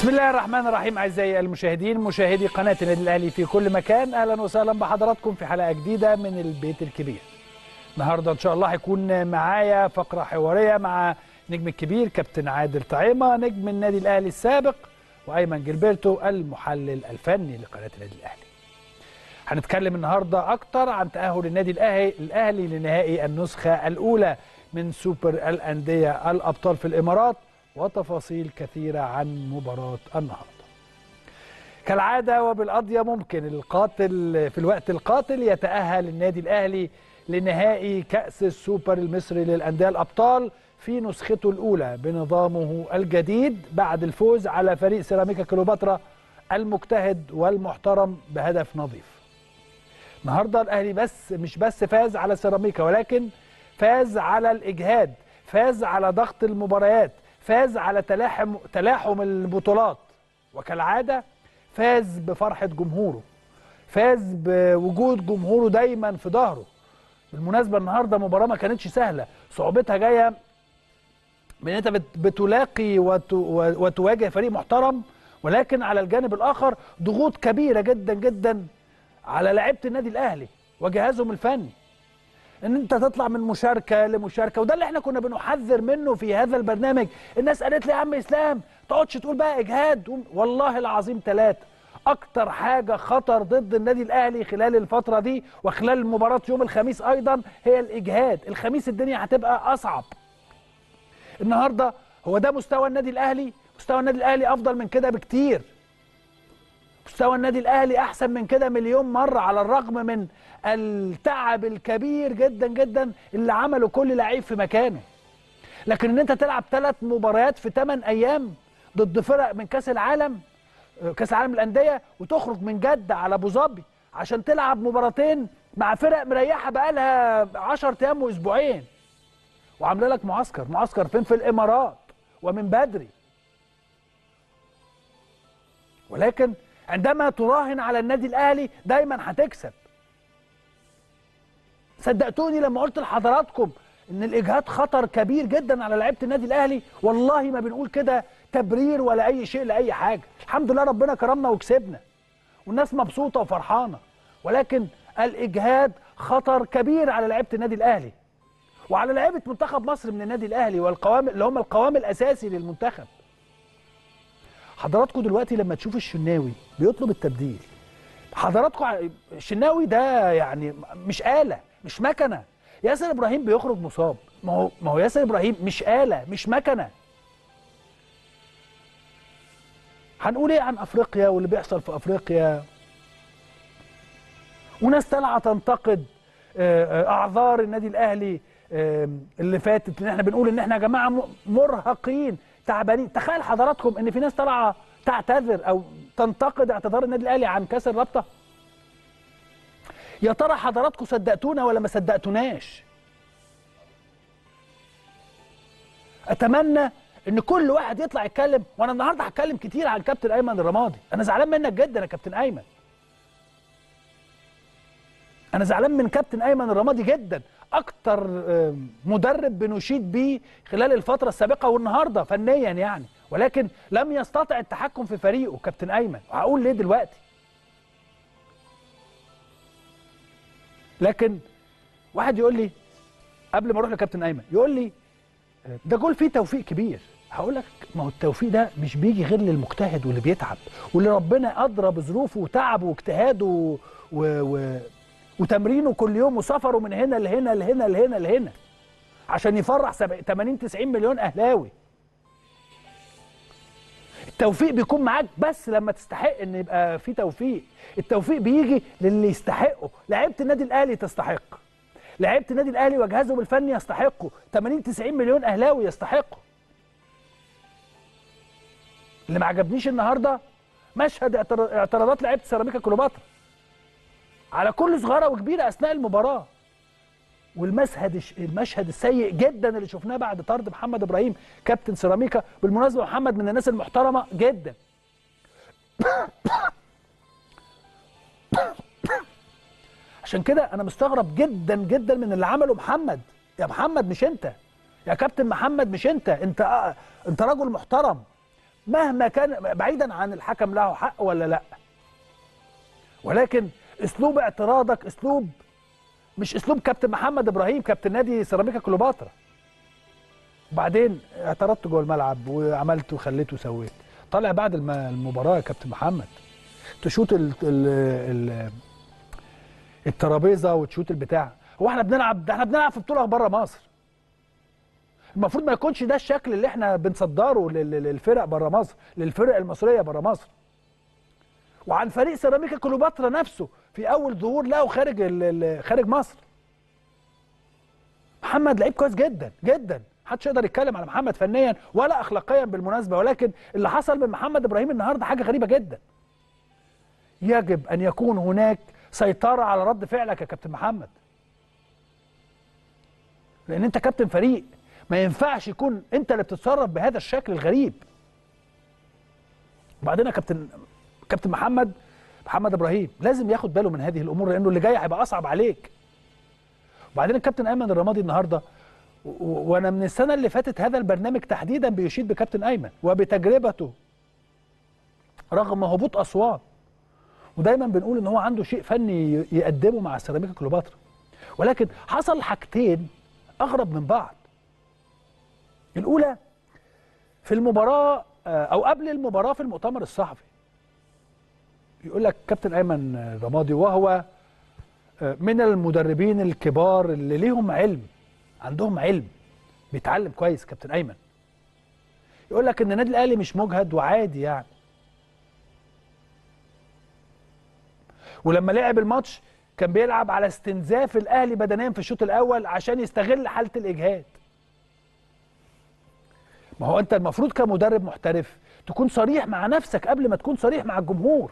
بسم الله الرحمن الرحيم اعزائي المشاهدين مشاهدي قناه النادي الاهلي في كل مكان اهلا وسهلا بحضراتكم في حلقه جديده من البيت الكبير. النهارده ان شاء الله هيكون معايا فقره حواريه مع نجم الكبير كابتن عادل طعيمه نجم النادي الاهلي السابق وايمن جilberto المحلل الفني لقناه النادي الاهلي. هنتكلم النهارده اكتر عن تاهل النادي الاهلي الاهلي لنهائي النسخه الاولى من سوبر الانديه الابطال في الامارات وتفاصيل كثيرة عن مباراة النهاردة كالعادة وبالقضية ممكن القاتل في الوقت القاتل يتأهل النادي الأهلي لنهائي كأس السوبر المصري للأندية الأبطال في نسخته الأولى بنظامه الجديد بعد الفوز على فريق سيراميكا كليوباترا المجتهد والمحترم بهدف نظيف النهارده الأهلي بس مش بس فاز على سيراميكا ولكن فاز على الإجهاد فاز على ضغط المباريات فاز على تلاحم تلاحم البطولات وكالعاده فاز بفرحه جمهوره فاز بوجود جمهوره دايما في ظهره بالمناسبه النهارده مباراه ما كانتش سهله صعوبتها جايه من انت بتلاقي وتواجه فريق محترم ولكن على الجانب الاخر ضغوط كبيره جدا جدا على لعيبه النادي الاهلي وجهازهم الفني ان انت تطلع من مشاركه لمشاركه وده اللي احنا كنا بنحذر منه في هذا البرنامج الناس قالت لي يا عم اسلام تقعدش تقول بقى اجهاد والله العظيم ثلاثه اكتر حاجه خطر ضد النادي الاهلي خلال الفتره دي وخلال المباراه يوم الخميس ايضا هي الاجهاد الخميس الدنيا هتبقى اصعب النهارده هو ده مستوى النادي الاهلي مستوى النادي الاهلي افضل من كده بكتير مستوى النادي الاهلي احسن من كده مليون مره على الرغم من التعب الكبير جدا جدا اللي عمله كل لعيب في مكانه لكن ان انت تلعب ثلاث مباريات في 8 ايام ضد فرق من كاس العالم كاس العالم للانديه وتخرج من جده على ابو ظبي عشان تلعب مباراتين مع فرق مريحه بقالها 10 ايام واسبوعين وعامله لك معسكر معسكر فين في الامارات ومن بدري ولكن عندما تراهن على النادي الاهلي دايما هتكسب صدقتوني لما قلت لحضراتكم ان الاجهاد خطر كبير جدا على لعيبه النادي الاهلي والله ما بنقول كده تبرير ولا اي شيء لاي حاجه الحمد لله ربنا كرمنا وكسبنا والناس مبسوطه وفرحانه ولكن الاجهاد خطر كبير على لعيبه النادي الاهلي وعلى لعيبه منتخب مصر من النادي الاهلي والقوام اللي هم القوام الاساسي للمنتخب حضراتكم دلوقتي لما تشوف الشناوي بيطلب التبديل حضراتكم الشناوي ده يعني مش آلة مش مكنة ياسر إبراهيم بيخرج مصاب ما هو ما هو ياسر إبراهيم مش آلة مش مكنة هنقول ايه عن افريقيا واللي بيحصل في افريقيا وناس طالعه تنتقد اعذار النادي الاهلي اللي فاتت ان احنا بنقول ان احنا يا جماعه مرهقين تعبانين تخيل حضراتكم ان في ناس طالعه تعتذر او تنتقد اعتذار النادي الاهلي عن كاس الرابطه يا ترى حضراتكم صدقتونا ولا ما صدقتوناش اتمنى ان كل واحد يطلع يتكلم وانا النهارده هتكلم كتير عن كابتن ايمن الرمادي انا زعلان منك جدا يا كابتن ايمن انا زعلان من كابتن ايمن الرمادي جدا اكتر مدرب بنشيد بيه خلال الفتره السابقه والنهارده فنيا يعني ولكن لم يستطع التحكم في فريقه كابتن ايمن وهقول ليه دلوقتي لكن واحد يقول لي قبل ما اروح لكابتن ايمن يقول لي ده جول فيه توفيق كبير هقول لك ما هو التوفيق ده مش بيجي غير للمجتهد واللي بيتعب واللي ربنا ادرى بظروفه وتعبه واجتهاده و... و... وتمرينه كل يوم وسفره من هنا لهنا لهنا لهنا لهنا عشان يفرح 80 90 مليون اهلاوي التوفيق بيكون معاك بس لما تستحق ان يبقى في توفيق التوفيق بيجي للي يستحقه لعيبه النادي الاهلي تستحق لعيبه النادي الاهلي وجهازهم الفني يستحقوا 80 90 مليون اهلاوي يستحقوا اللي ما عجبنيش النهارده مشهد اعتراضات لعيبه سيراميكا كليوباترا على كل صغيره وكبيره اثناء المباراه والمشهد المشهد السيء جدا اللي شفناه بعد طرد محمد ابراهيم كابتن سيراميكا بالمناسبه محمد من الناس المحترمه جدا عشان كده انا مستغرب جدا جدا من اللي عمله محمد يا محمد مش انت يا كابتن محمد مش انت انت انت رجل محترم مهما كان بعيدا عن الحكم له حق ولا لا ولكن اسلوب اعتراضك اسلوب مش اسلوب كابتن محمد ابراهيم كابتن نادي سيراميكا كليوباترا وبعدين اعترضت جوه الملعب وعملت وخليت وسويت طالع بعد الم- المباراه يا كابتن محمد تشوت ال ال ال الترابيزه وتشوت البتاع هو احنا بنلعب ده احنا بنلعب في بطوله بره مصر المفروض ما يكونش ده الشكل اللي احنا بنصدره لل- لل- للفرق بره مصر للفرق المصريه بره مصر وعن فريق سيراميكا كليوباترا نفسه في اول ظهور له خارج ال- ال- خارج مصر محمد لعيب كويس جدا جدا محدش يقدر يتكلم على محمد فنيا ولا اخلاقيا بالمناسبه ولكن اللي حصل من محمد ابراهيم النهارده حاجه غريبه جدا يجب ان يكون هناك سيطره على رد فعلك يا كابتن محمد لان انت كابتن فريق ما ينفعش يكون انت اللي بتتصرف بهذا الشكل الغريب وبعدين يا كابتن كابتن محمد محمد ابراهيم لازم ياخد باله من هذه الامور لانه اللي جاي هيبقى اصعب عليك وبعدين الكابتن ايمن الرمادي النهارده و- و- وانا من السنه اللي فاتت هذا البرنامج تحديدا بيشيد بكابتن ايمن وبتجربته رغم هبوط اسوان ودايما بنقول ان هو عنده شيء فني ي- يقدمه مع سيراميكا كليوباترا ولكن حصل حاجتين اغرب من بعض الاولى في المباراه آه، او قبل المباراه في المؤتمر الصحفي يقول لك كابتن ايمن رمادي وهو آه، من المدربين الكبار اللي ليهم علم عندهم علم بيتعلم كويس كابتن ايمن يقول لك ان النادي الاهلي مش مجهد وعادي يعني ولما لعب الماتش كان بيلعب على استنزاف الاهلي بدنيا في الشوط الاول عشان يستغل حاله الاجهاد ما هو انت المفروض كمدرب محترف تكون صريح مع نفسك قبل ما تكون صريح مع الجمهور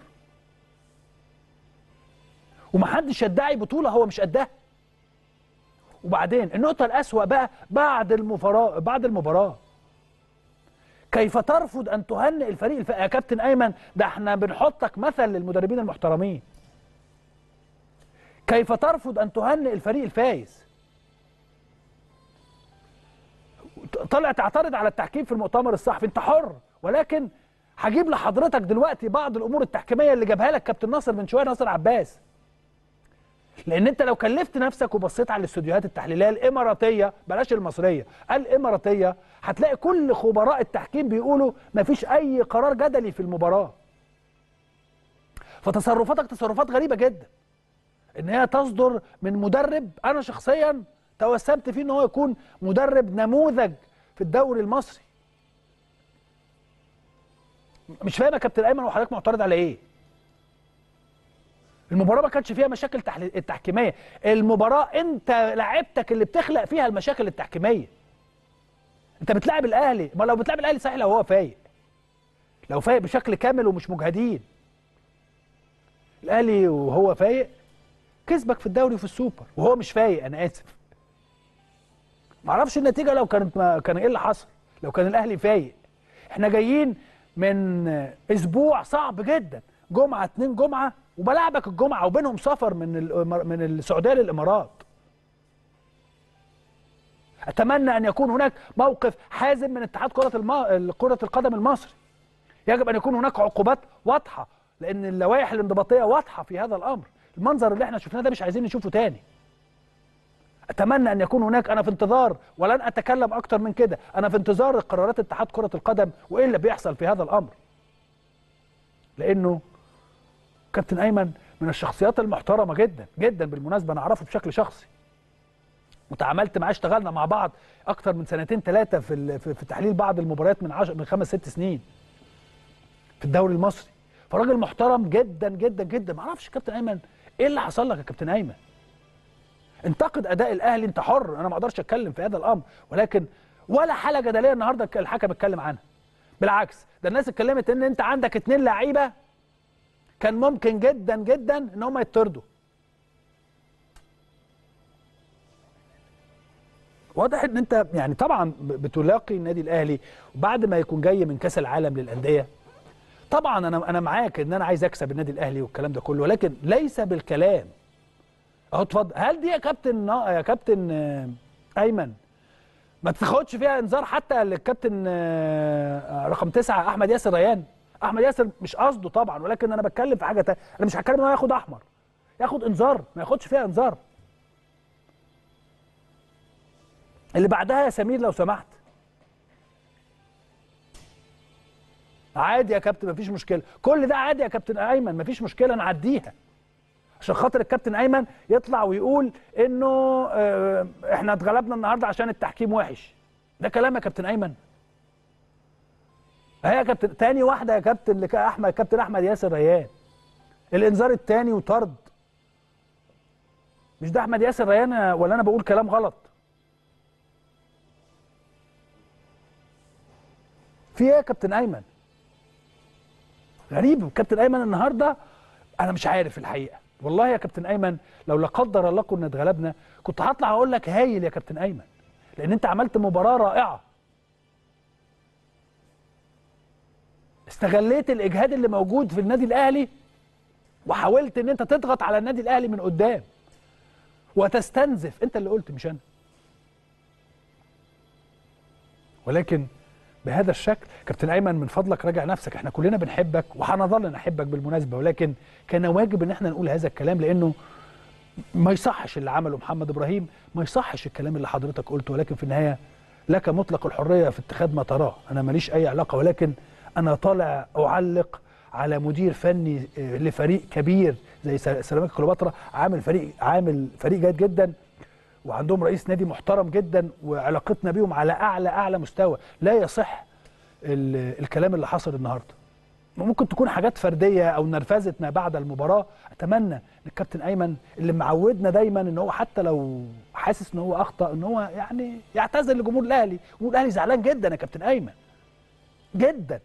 ومحدش يدعي بطوله هو مش قدها وبعدين النقطه الاسوا بقى بعد المباراه بعد المباراه كيف ترفض ان تهنئ الفريق الف... يا كابتن ايمن ده احنا بنحطك مثل للمدربين المحترمين كيف ترفض ان تهنئ الفريق الفايز طلع تعترض على التحكيم في المؤتمر الصحفي انت حر ولكن هجيب لحضرتك دلوقتي بعض الامور التحكيميه اللي جابها لك كابتن ناصر من شويه ناصر عباس لان انت لو كلفت نفسك وبصيت على الاستوديوهات التحليليه الاماراتيه بلاش المصريه الاماراتيه هتلاقي كل خبراء التحكيم بيقولوا مفيش اي قرار جدلي في المباراه فتصرفاتك تصرفات غريبه جدا ان هي تصدر من مدرب انا شخصيا توسمت فيه ان هو يكون مدرب نموذج في الدوري المصري مش فاهم يا كابتن ايمن وحضرتك معترض على ايه المباراه ما كانش فيها مشاكل تحلي- التحكيميه المباراه انت لعبتك اللي بتخلق فيها المشاكل التحكيميه انت بتلعب الاهلي ما لو بتلعب الاهلي صحيح لو هو فايق لو فايق بشكل كامل ومش مجهدين الاهلي وهو فايق كسبك في الدوري وفي السوبر وهو مش فايق انا اسف معرفش النتيجه لو كانت ما كان ايه اللي حصل لو كان الاهلي فايق احنا جايين من اسبوع صعب جدا جمعه اتنين جمعه وبلعبك الجمعه وبينهم سفر من الإمار- من السعوديه للامارات اتمنى ان يكون هناك موقف حازم من اتحاد كره الم... كره القدم المصري يجب ان يكون هناك عقوبات واضحه لان اللوائح الانضباطيه واضحه في هذا الامر المنظر اللي احنا شفناه ده مش عايزين نشوفه تاني اتمنى ان يكون هناك انا في انتظار ولن اتكلم اكتر من كده انا في انتظار قرارات اتحاد كره القدم وايه اللي بيحصل في هذا الامر لانه كابتن ايمن من الشخصيات المحترمه جدا جدا بالمناسبه انا اعرفه بشكل شخصي وتعاملت معاه اشتغلنا مع بعض اكتر من سنتين ثلاثه في ال- في في تحليل بعض المباريات من عشر من خمس ست سنين في الدوري المصري فراجل محترم جدا جدا جدا ما اعرفش كابتن ايمن ايه اللي حصل لك يا كابتن ايمن انتقد اداء الاهلي انت حر انا ما اقدرش اتكلم في هذا الامر ولكن ولا حاله جدليه النهارده الحكم اتكلم عنها بالعكس ده الناس اتكلمت ان انت عندك اتنين لعيبه كان ممكن جدا جدا ان هم يطردوا واضح ان انت يعني طبعا ب- بتلاقي النادي الاهلي بعد ما يكون جاي من كاس العالم للانديه طبعا انا انا معاك ان انا عايز اكسب النادي الاهلي والكلام ده كله ولكن ليس بالكلام اهو اتفضل هل دي يا كابتن نا- يا كابتن آه، ايمن ما تاخدش فيها انذار حتى للكابتن آه، رقم تسعة احمد ياسر ريان احمد ياسر مش قصده طبعا ولكن انا بتكلم في حاجه تانية انا مش هتكلم ان هو ياخد احمر ياخد انذار ما ياخدش فيها انذار اللي بعدها يا سمير لو سمحت عادي يا كابتن مفيش مشكله كل ده عادي يا كابتن ايمن مفيش مشكله نعديها عشان خاطر الكابتن ايمن يطلع ويقول انه آه، احنا اتغلبنا النهارده عشان التحكيم وحش ده كلام يا كابتن ايمن اهي يا كابتن تاني واحده يا كابتن لك احمد كابتن احمد ياسر ريان الانذار التاني وطرد مش ده احمد ياسر ريان ولا انا بقول كلام غلط في ايه يا كابتن ايمن غريب كابتن ايمن النهارده انا مش عارف الحقيقه والله يا كابتن ايمن لو لا قدر الله كنا اتغلبنا كنت هطلع اقول لك هايل يا كابتن ايمن لان انت عملت مباراه رائعه استغليت الاجهاد اللي موجود في النادي الاهلي وحاولت ان انت تضغط على النادي الاهلي من قدام وتستنزف انت اللي قلت مش انا ولكن بهذا الشكل كابتن ايمن من فضلك راجع نفسك احنا كلنا بنحبك وهنظل نحبك بالمناسبه ولكن كان واجب ان احنا نقول هذا الكلام لانه ما يصحش اللي عمله محمد ابراهيم ما يصحش الكلام اللي حضرتك قلته ولكن في النهايه لك مطلق الحريه في اتخاذ ما تراه انا ماليش اي علاقه ولكن انا طالع اعلق على مدير فني آه، لفريق كبير زي سير- سيراميكا كليوباترا عامل فريق عامل فريق جيد جدا وعندهم رئيس نادي محترم جدا وعلاقتنا بيهم على اعلى اعلى مستوى لا يصح ال- الكلام اللي حصل النهارده ممكن تكون حاجات فرديه او نرفزه ما بعد المباراه اتمنى ان الكابتن ايمن اللي معودنا دايما ان هو حتى لو حاسس ان هو اخطا ان هو يعني يعتذر لجمهور الاهلي جمهور الاهلي زعلان جدا يا كابتن ايمن جدا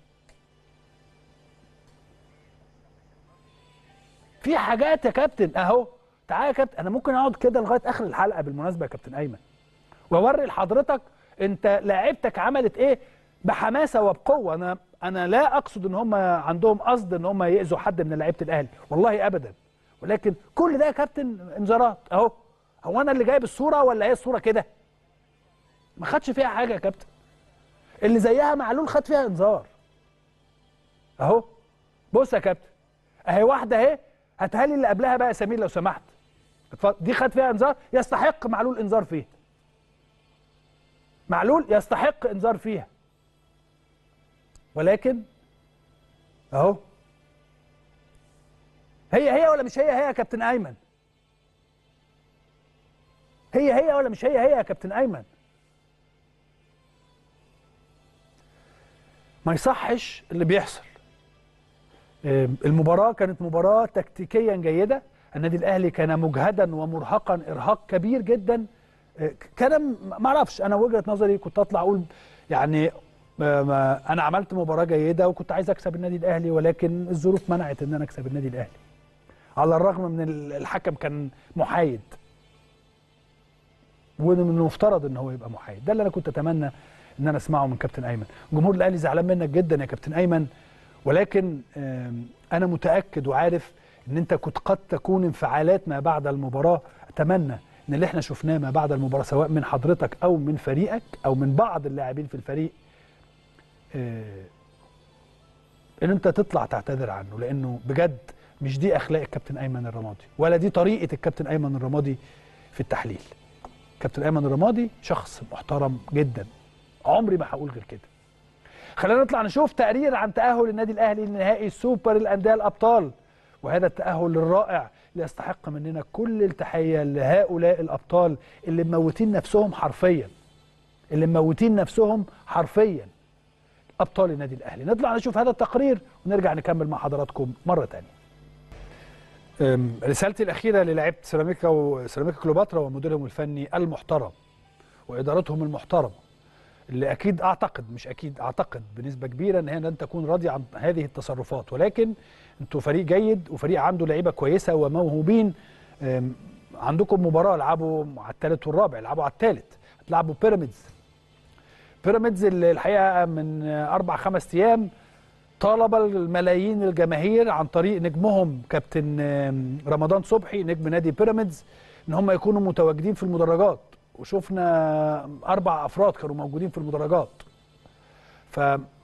في حاجات يا كابتن اهو تعالى يا كابتن انا ممكن اقعد كده لغايه اخر الحلقه بالمناسبه يا كابتن ايمن واوري لحضرتك انت لعيبتك عملت ايه بحماسه وبقوه انا انا لا اقصد ان هم عندهم قصد ان هم ياذوا حد من لعيبه الاهلي والله ابدا ولكن كل ده يا كابتن انذارات اهو هو انا اللي جايب الصوره ولا هي الصوره كده ما خدش فيها حاجه يا كابتن اللي زيها معلول خد فيها انذار اهو بص يا كابتن اهي واحده اهي هاتها لي اللي قبلها بقى يا سمير لو سمحت اتفضل. دي خد فيها انذار يستحق معلول انذار فيها معلول يستحق انذار فيها ولكن اهو هي هي ولا مش هي هي يا كابتن ايمن هي هي ولا مش هي هي يا كابتن ايمن ما يصحش اللي بيحصل آم، المباراة كانت مباراة تكتيكيا جيدة النادي الأهلي كان مجهدا ومرهقا إرهاق كبير جدا آه، كان م- ما اعرفش انا وجهة نظري كنت اطلع اقول يعني ما- ما انا عملت مباراة جيدة وكنت عايز اكسب النادي الأهلي ولكن الظروف منعت ان انا اكسب النادي الأهلي على الرغم من ال- الحكم كان محايد ومن المفترض ان هو يبقى محايد ده اللي انا كنت اتمنى ان انا اسمعه من كابتن ايمن جمهور الاهلي زعلان منك جدا يا كابتن ايمن ولكن آم، انا متاكد وعارف ان انت كنت قد تكون انفعالات ما بعد المباراه اتمنى ان اللي احنا شفناه ما بعد المباراه سواء من حضرتك او من فريقك او من بعض اللاعبين في الفريق آه، ان انت تطلع تعتذر عنه لانه بجد مش دي اخلاق الكابتن ايمن الرمادي ولا دي طريقه الكابتن ايمن الرمادي في التحليل كابتن ايمن الرمادي شخص محترم جدا عمري ما هقول غير كده خلينا نطلع نشوف تقرير عن تأهل النادي الأهلي لنهائي سوبر الأندية الأبطال وهذا التأهل الرائع اللي يستحق مننا كل التحية لهؤلاء الأبطال اللي مموتين نفسهم حرفيا اللي مموتين نفسهم حرفيا أبطال النادي الأهلي نطلع نشوف هذا التقرير ونرجع نكمل مع حضراتكم مرة تانية أم، رسالتي الأخيرة للاعيبة سيراميكا وسيراميكا كليوباترا ومديرهم الفني المحترم وإدارتهم المحترمة اللي اكيد اعتقد مش اكيد اعتقد بنسبه كبيره ان هي لن تكون راضيه عن هذه التصرفات ولكن انتوا فريق جيد وفريق عنده لعيبه كويسه وموهوبين أم، عندكم مباراه العبوا على الثالث والرابع العبوا على الثالث هتلعبوا بيراميدز بيراميدز اللي الحقيقه من اربع خمس ايام طالب الملايين الجماهير عن طريق نجمهم كابتن أم، رمضان صبحي نجم نادي بيراميدز ان هم يكونوا متواجدين في المدرجات وشفنا اربع افراد كانوا موجودين في المدرجات ف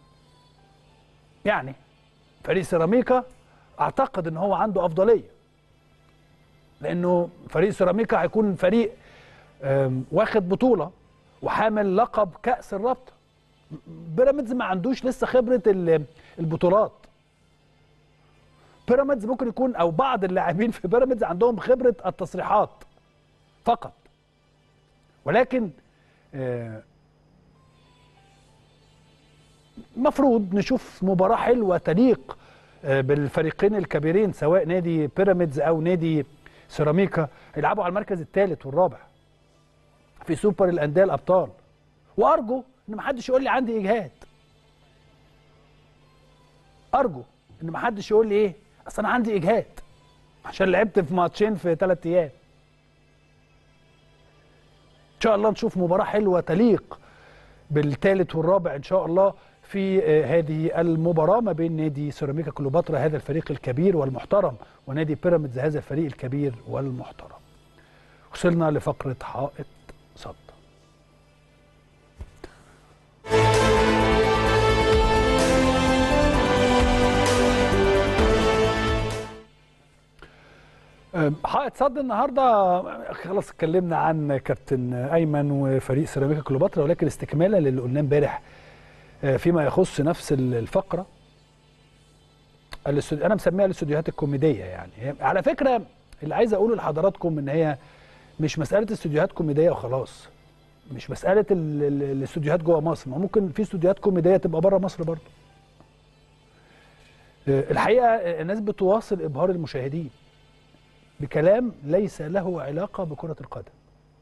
يعني فريق سيراميكا اعتقد ان هو عنده افضليه لانه فريق سيراميكا هيكون فريق آم، واخد بطوله وحامل لقب كاس الرابطه بيراميدز ما عندوش لسه خبره ال- البطولات بيراميدز ممكن يكون او بعض اللاعبين في بيراميدز عندهم خبره التصريحات فقط ولكن آه، مفروض نشوف مباراة حلوة تليق آه، بالفريقين الكبيرين سواء نادي بيراميدز أو نادي سيراميكا يلعبوا على المركز الثالث والرابع في سوبر الأندية الأبطال وأرجو إن محدش يقول لي عندي إجهاد أرجو إن محدش يقول لي إيه أصل أنا عندي إجهاد عشان لعبت في ماتشين في ثلاث أيام ان شاء الله نشوف مباراه حلوه تليق بالثالث والرابع ان شاء الله في آه، هذه المباراه ما بين نادي سيراميكا كليوباترا هذا الفريق الكبير والمحترم ونادي بيراميدز هذا الفريق الكبير والمحترم وصلنا لفقره حائط صد أم، حائط صد النهارده خلاص اتكلمنا عن كابتن ايمن وفريق سيراميكا كليوباترا ولكن استكمالا للي قلناه امبارح آه، فيما يخص نفس ال- الفقره الاستوديو انا مسميها الاستوديوهات الكوميديه يعني هي- على فكره اللي عايز اقوله لحضراتكم ان هي مش مساله استوديوهات كوميديه وخلاص مش مساله ال- ال- الاستوديوهات جوه مصر ما ممكن في استوديوهات كوميديه تبقى بره مصر برضه آه، الحقيقه آه، الناس بتواصل ابهار المشاهدين بكلام ليس له علاقة بكرة القدم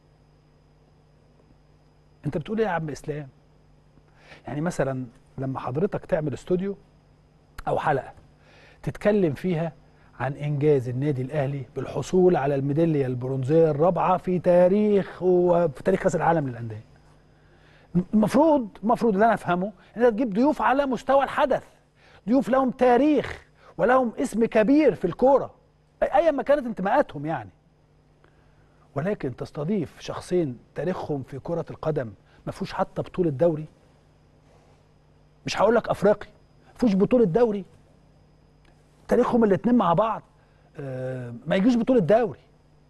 انت بتقول ايه يا عم اسلام يعني مثلا لما حضرتك تعمل استوديو او حلقة تتكلم فيها عن انجاز النادي الاهلي بالحصول على الميدالية البرونزية الرابعة في تاريخ وفي تاريخ كاس العالم للاندية المفروض المفروض اللي انا افهمه ان انت تجيب ضيوف على مستوى الحدث ضيوف لهم تاريخ ولهم اسم كبير في الكوره ايا ما كانت انتماءاتهم يعني ولكن تستضيف شخصين تاريخهم في كرة القدم ما فيهوش حتى بطولة دوري مش هقول لك افريقي ما فيهوش بطولة دوري تاريخهم الاتنين مع بعض آه، ما يجيش بطولة دوري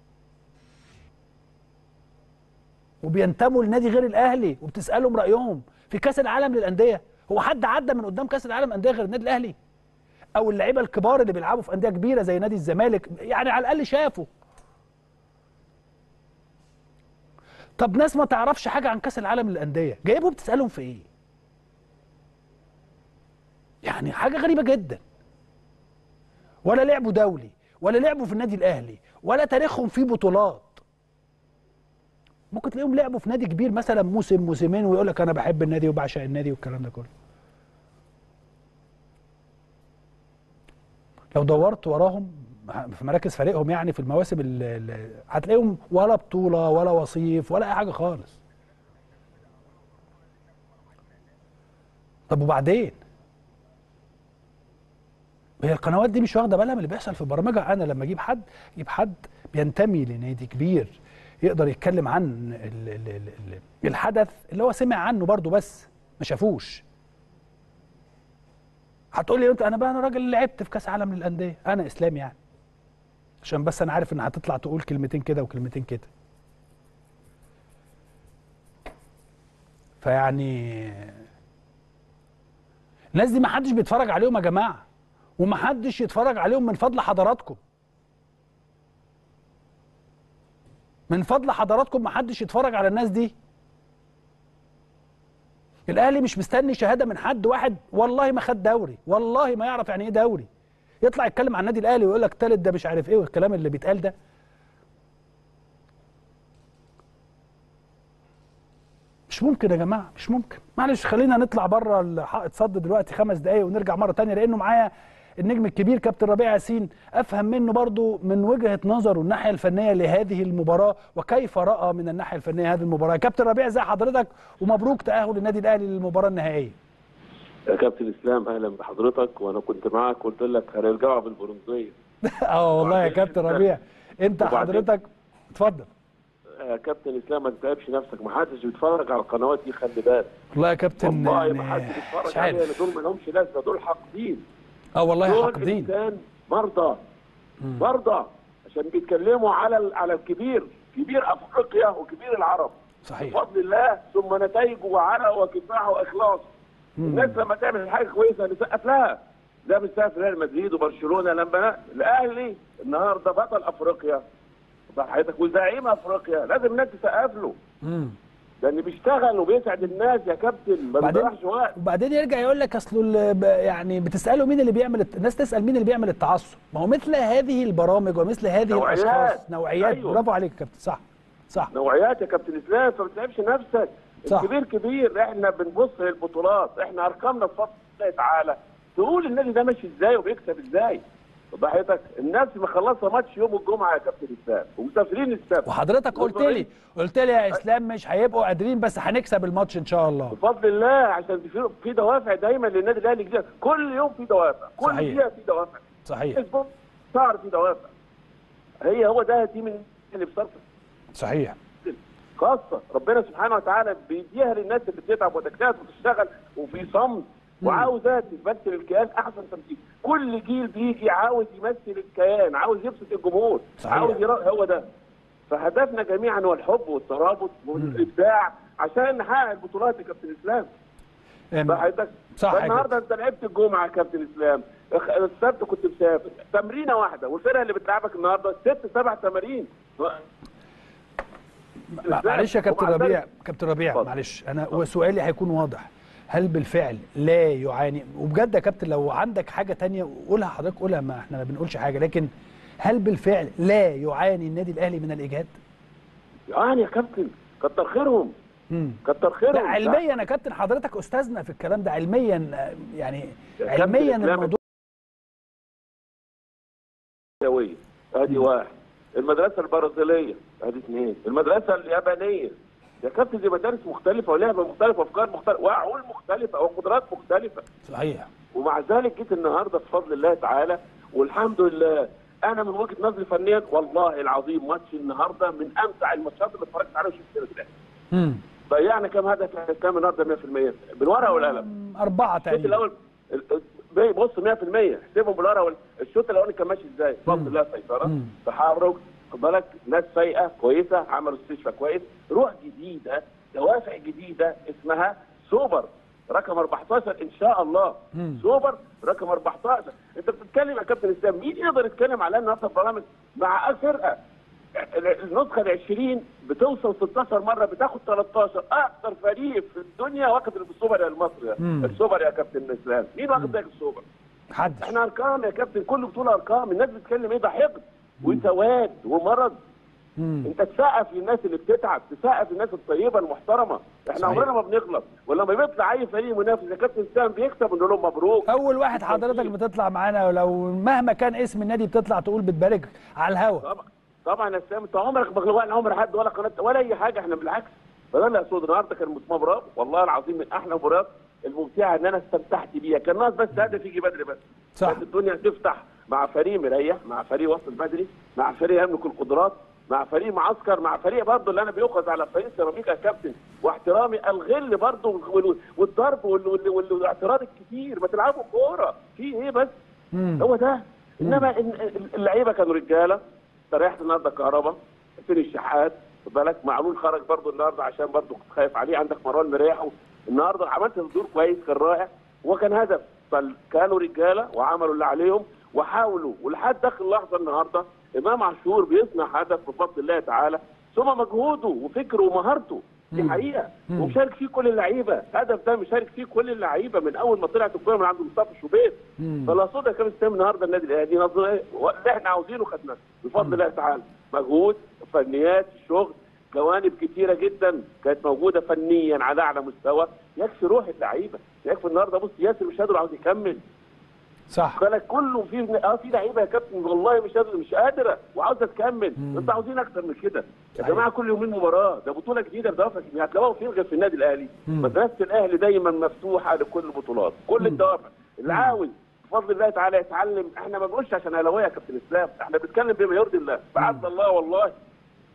وبينتموا لنادي غير الاهلي وبتسالهم رايهم في كاس العالم للانديه هو حد عدى من قدام كاس العالم للانديه غير النادي الاهلي او اللعيبه الكبار اللي بيلعبوا في انديه كبيره زي نادي الزمالك يعني على الاقل شافوا طب ناس ما تعرفش حاجه عن كاس العالم للانديه جايبهم بتسالهم في ايه يعني حاجه غريبه جدا ولا لعبوا دولي ولا لعبوا في النادي الاهلي ولا تاريخهم فيه بطولات ممكن تلاقيهم لعبوا في نادي كبير مثلا موسم موسمين ويقول لك انا بحب النادي وبعشق النادي والكلام ده كله لو دورت وراهم في مراكز فريقهم يعني في المواسم ال- ال- هتلاقيهم ولا بطولة ولا وصيف ولا أي حاجة خالص طب وبعدين هي القنوات دي مش واخده بالها من اللي بيحصل في برامجها انا لما اجيب حد اجيب حد بينتمي لنادي كبير يقدر يتكلم عن ال ال ال ال الحدث اللي هو سمع عنه برضو بس ما شافوش هتقول لي انت انا بقى انا راجل لعبت في كاس عالم للانديه انا اسلام يعني عشان بس انا عارف ان هتطلع تقول كلمتين كده وكلمتين كده فيعني الناس دي ما حدش بيتفرج عليهم يا جماعه وما حدش يتفرج عليهم من فضل حضراتكم من فضل حضراتكم ما حدش يتفرج على الناس دي الاهلي مش مستني شهاده من حد واحد والله ما خد دوري والله ما يعرف يعني ايه دوري يطلع يتكلم عن النادي الاهلي ويقول لك تالت ده مش عارف ايه والكلام اللي بيتقال ده مش ممكن يا جماعه مش ممكن معلش خلينا نطلع بره الحائط صد دلوقتي خمس دقايق ونرجع مره تانية لانه معايا النجم الكبير كابتن ربيع ياسين افهم منه برضو من وجهه نظره الناحيه الفنيه لهذه المباراه وكيف راى من الناحيه الفنيه هذه المباراه كابتن ربيع ازي حضرتك ومبروك تاهل النادي الاهلي للمباراه النهائيه يا كابتن اسلام اهلا بحضرتك وانا كنت معاك قلت لك هنرجعوا بالبرونزيه اه والله يا كابتن ربيع انت وبعدين؟ حضرتك اتفضل يا كابتن اسلام ما تتعبش نفسك ما حدش بيتفرج على القنوات دي خلي بالك والله يا كابتن والله ما يعني حدش مش بيتفرج عليها عارف دول ما لهمش لازمه دول حاقدين اه والله دول حاقدين انسان مرضى مرضى عشان بيتكلموا على ال- على الكبير كبير افريقيا وكبير العرب صحيح بفضل الله ثم نتائجه وعرق وكفاح واخلاص الناس لما تعمل حاجه كويسه نسقف لها ده بنسقف ريال مدريد وبرشلونه لما الاهلي النهارده بطل افريقيا حضرتك وزعيم افريقيا لازم الناس تسقف له مم. لان بيشتغل وبيسعد الناس يا كابتن ما بعدين بيضيعش وقت وبعدين يرجع يقول لك اصله ال- ب- يعني بتساله مين اللي بيعمل الت- الناس تسال مين اللي بيعمل التعصب ما هو مثل هذه البرامج ومثل هذه نوعيات. الاشخاص نوعيات أيوه. برافو عليك يا كابتن صح صح نوعيات يا كابتن اسلام فما تتعبش نفسك صح. الكبير كبير احنا بنبص للبطولات احنا ارقامنا بفضل الله تعالى تقول النادي ده ماشي ازاي وبيكسب ازاي ضحيتك الناس مخلصه ماتش يوم الجمعه يا كابتن اسلام ومسافرين السبت وحضرتك قلت لي قلت لي يا اسلام مش هيبقوا قادرين بس هنكسب الماتش ان شاء الله بفضل الله عشان في في دوافع دايما للنادي الاهلي جديده كل يوم في دوافع كل صحيح. دقيقه في دوافع صحيح اسبوع شهر في دوافع هي هو ده تيم اللي بصرف صحيح خاصه ربنا سبحانه وتعالى بيديها للناس اللي بتتعب وتجتهد وتشتغل وفي صمت وعاوزه تمثل الكيان احسن تمثيل كل جيل بيجي عاوز يمثل الكيان عاوز يبسط الجمهور صحيح. عاوز يرا... هو ده فهدفنا جميعا هو الحب والترابط والابداع عشان نحقق البطولات يا كابتن اسلام أم، حضرتك صح يا النهارده انت لعبت الجمعه يا كابتن اسلام اخ- السبت كنت مسافر تمرينه واحده والفرقه اللي بتلعبك النهارده ست سبع تمارين مع- معلش يا كابتن ومع ذلك- ربيع كابتن ربيع اتفضل. معلش انا وسؤالي هيكون واضح هل بالفعل لا يعاني وبجد يا كابتن لو عندك حاجه تانية قولها حضرتك قولها ما احنا ما بنقولش حاجه لكن هل بالفعل لا يعاني النادي الاهلي من الايجاد؟ يعني يا كابتن كتر خيرهم مم. كتر خيرهم ده علميا يا كابتن حضرتك استاذنا في الكلام ده علميا آه، يعني يا كابتن علميا إسلام، الموضوع السويه ادي واحد المدرسه البرازيليه ادي اثنين المدرسه اليابانيه يا كابتن دي مدارس مختلفه ولعبه مختلفه وافكار مختلفه وعقول مختلفه وقدرات مختلفه صحيح ومع ذلك جيت النهارده بفضل الله تعالى والحمد لله انا من وجهه نظري فنيا والله العظيم ماتش النهارده من امتع الماتشات اللي اتفرجت عليها وشفت النادي الاهلي مم. ضيعنا كام هدف كام النهارده 100% بالورقه والقلم مم، أربعة الشوط تقريبا الاول ال- ال- بص 100% احسبهم بالورقه وال- الشوط الاولاني كان ماشي ازاي؟ بفضل الله سيطره مم. تحرك خد بالك ناس فايقه كويسه عملوا استشفاء كويس روح جديده دوافع جديده اسمها سوبر رقم 14 ان شاء الله مم. سوبر رقم 14 انت بتتكلم يا كابتن اسلام مين يقدر يتكلم على النهارده في برامج مع فرقه النسخه ال 20 بتوصل 16 مره بتاخد 13 اكثر فريق في الدنيا واخد السوبر يا المصري مم. السوبر يا كابتن اسلام مين واخد ذاك السوبر؟ محدش احنا ارقام يا كابتن كل بطوله ارقام الناس بتتكلم ايه ده حقد وسواد ومرض مم. انت تسقف للناس اللي بتتعب تسقف للناس الطيبه المحترمه احنا صحيح. عمرنا ما بنغلط ولما بيطلع اي فريق منافس يا كابتن اسلام بيكسب نقول لهم مبروك اول واحد حضرتك بتطلع معانا ولو مهما كان اسم النادي بتطلع تقول بتبارك على الهوا طبعا طبعا يا اسلام انت عمرك ما غلوان عمر حد ولا قناه ولا اي حاجه احنا بالعكس فده اللي اقصده النهارده كان مباراه والله العظيم من احلى المباريات الممتعه ان انا استمتعت بيها كان ناقص بس هدف يجي بدري بس صح. كانت الدنيا تفتح مع فريق مريح مع فريق وصل بدري مع فريق يملك القدرات مع فريق معسكر مع فريق برضه اللي انا بيؤخذ على فريق سيراميكا يا كابتن واحترامي الغل برضه وال- والضرب وال- وال- وال- والاعتراض الكتير ما تلعبوا كوره في ايه بس مم. هو ده انما ال- ال- اللعيبه كانوا رجاله استريحت النهارده كهربا فين الشحات خد بالك معلول خرج برضه النهارده عشان برضه كنت خايف عليه عندك مروان مريح النهارده عملت الدور كويس كان رائع وكان هدف فكانوا رجاله وعملوا اللي عليهم وحاولوا ولحد اخر لحظه النهارده امام عاشور بيصنع هدف بفضل الله تعالى ثم مجهوده وفكره ومهارته دي حقيقه مم. ومشارك فيه كل اللعيبه الهدف ده مشارك فيه كل اللعيبه من اول ما طلعت الكوره من عند مصطفى شوبير مم. فلا صوت يا كابتن اسلام النهارده النادي الاهلي نظم ايه اللي احنا عاوزينه خدناه بفضل الله تعالى مجهود فنيات شغل جوانب كتيره جدا كانت موجوده فنيا على اعلى مستوى يكفي روح اللعيبه يكفي النهارده بص ياسر مش قادر عاوز يكمل صح بالك كله في اه في لعيبه يا كابتن والله مش قادر مش قادره وعاوزه تكمل انتوا عاوزين اكتر من كده يا صحيح. جماعه كل يومين مباراه ده بطوله جديده بدوافع جديدة. هتلاقوها فين غير في النادي الاهلي مم. مدرسه الاهلي دايما مفتوحه لكل البطولات كل الدوافع اللي عاوز بفضل الله تعالى يتعلم احنا ما بنقولش عشان اهلاويه يا كابتن اسلام احنا بنتكلم بما يرضي الله بعد الله والله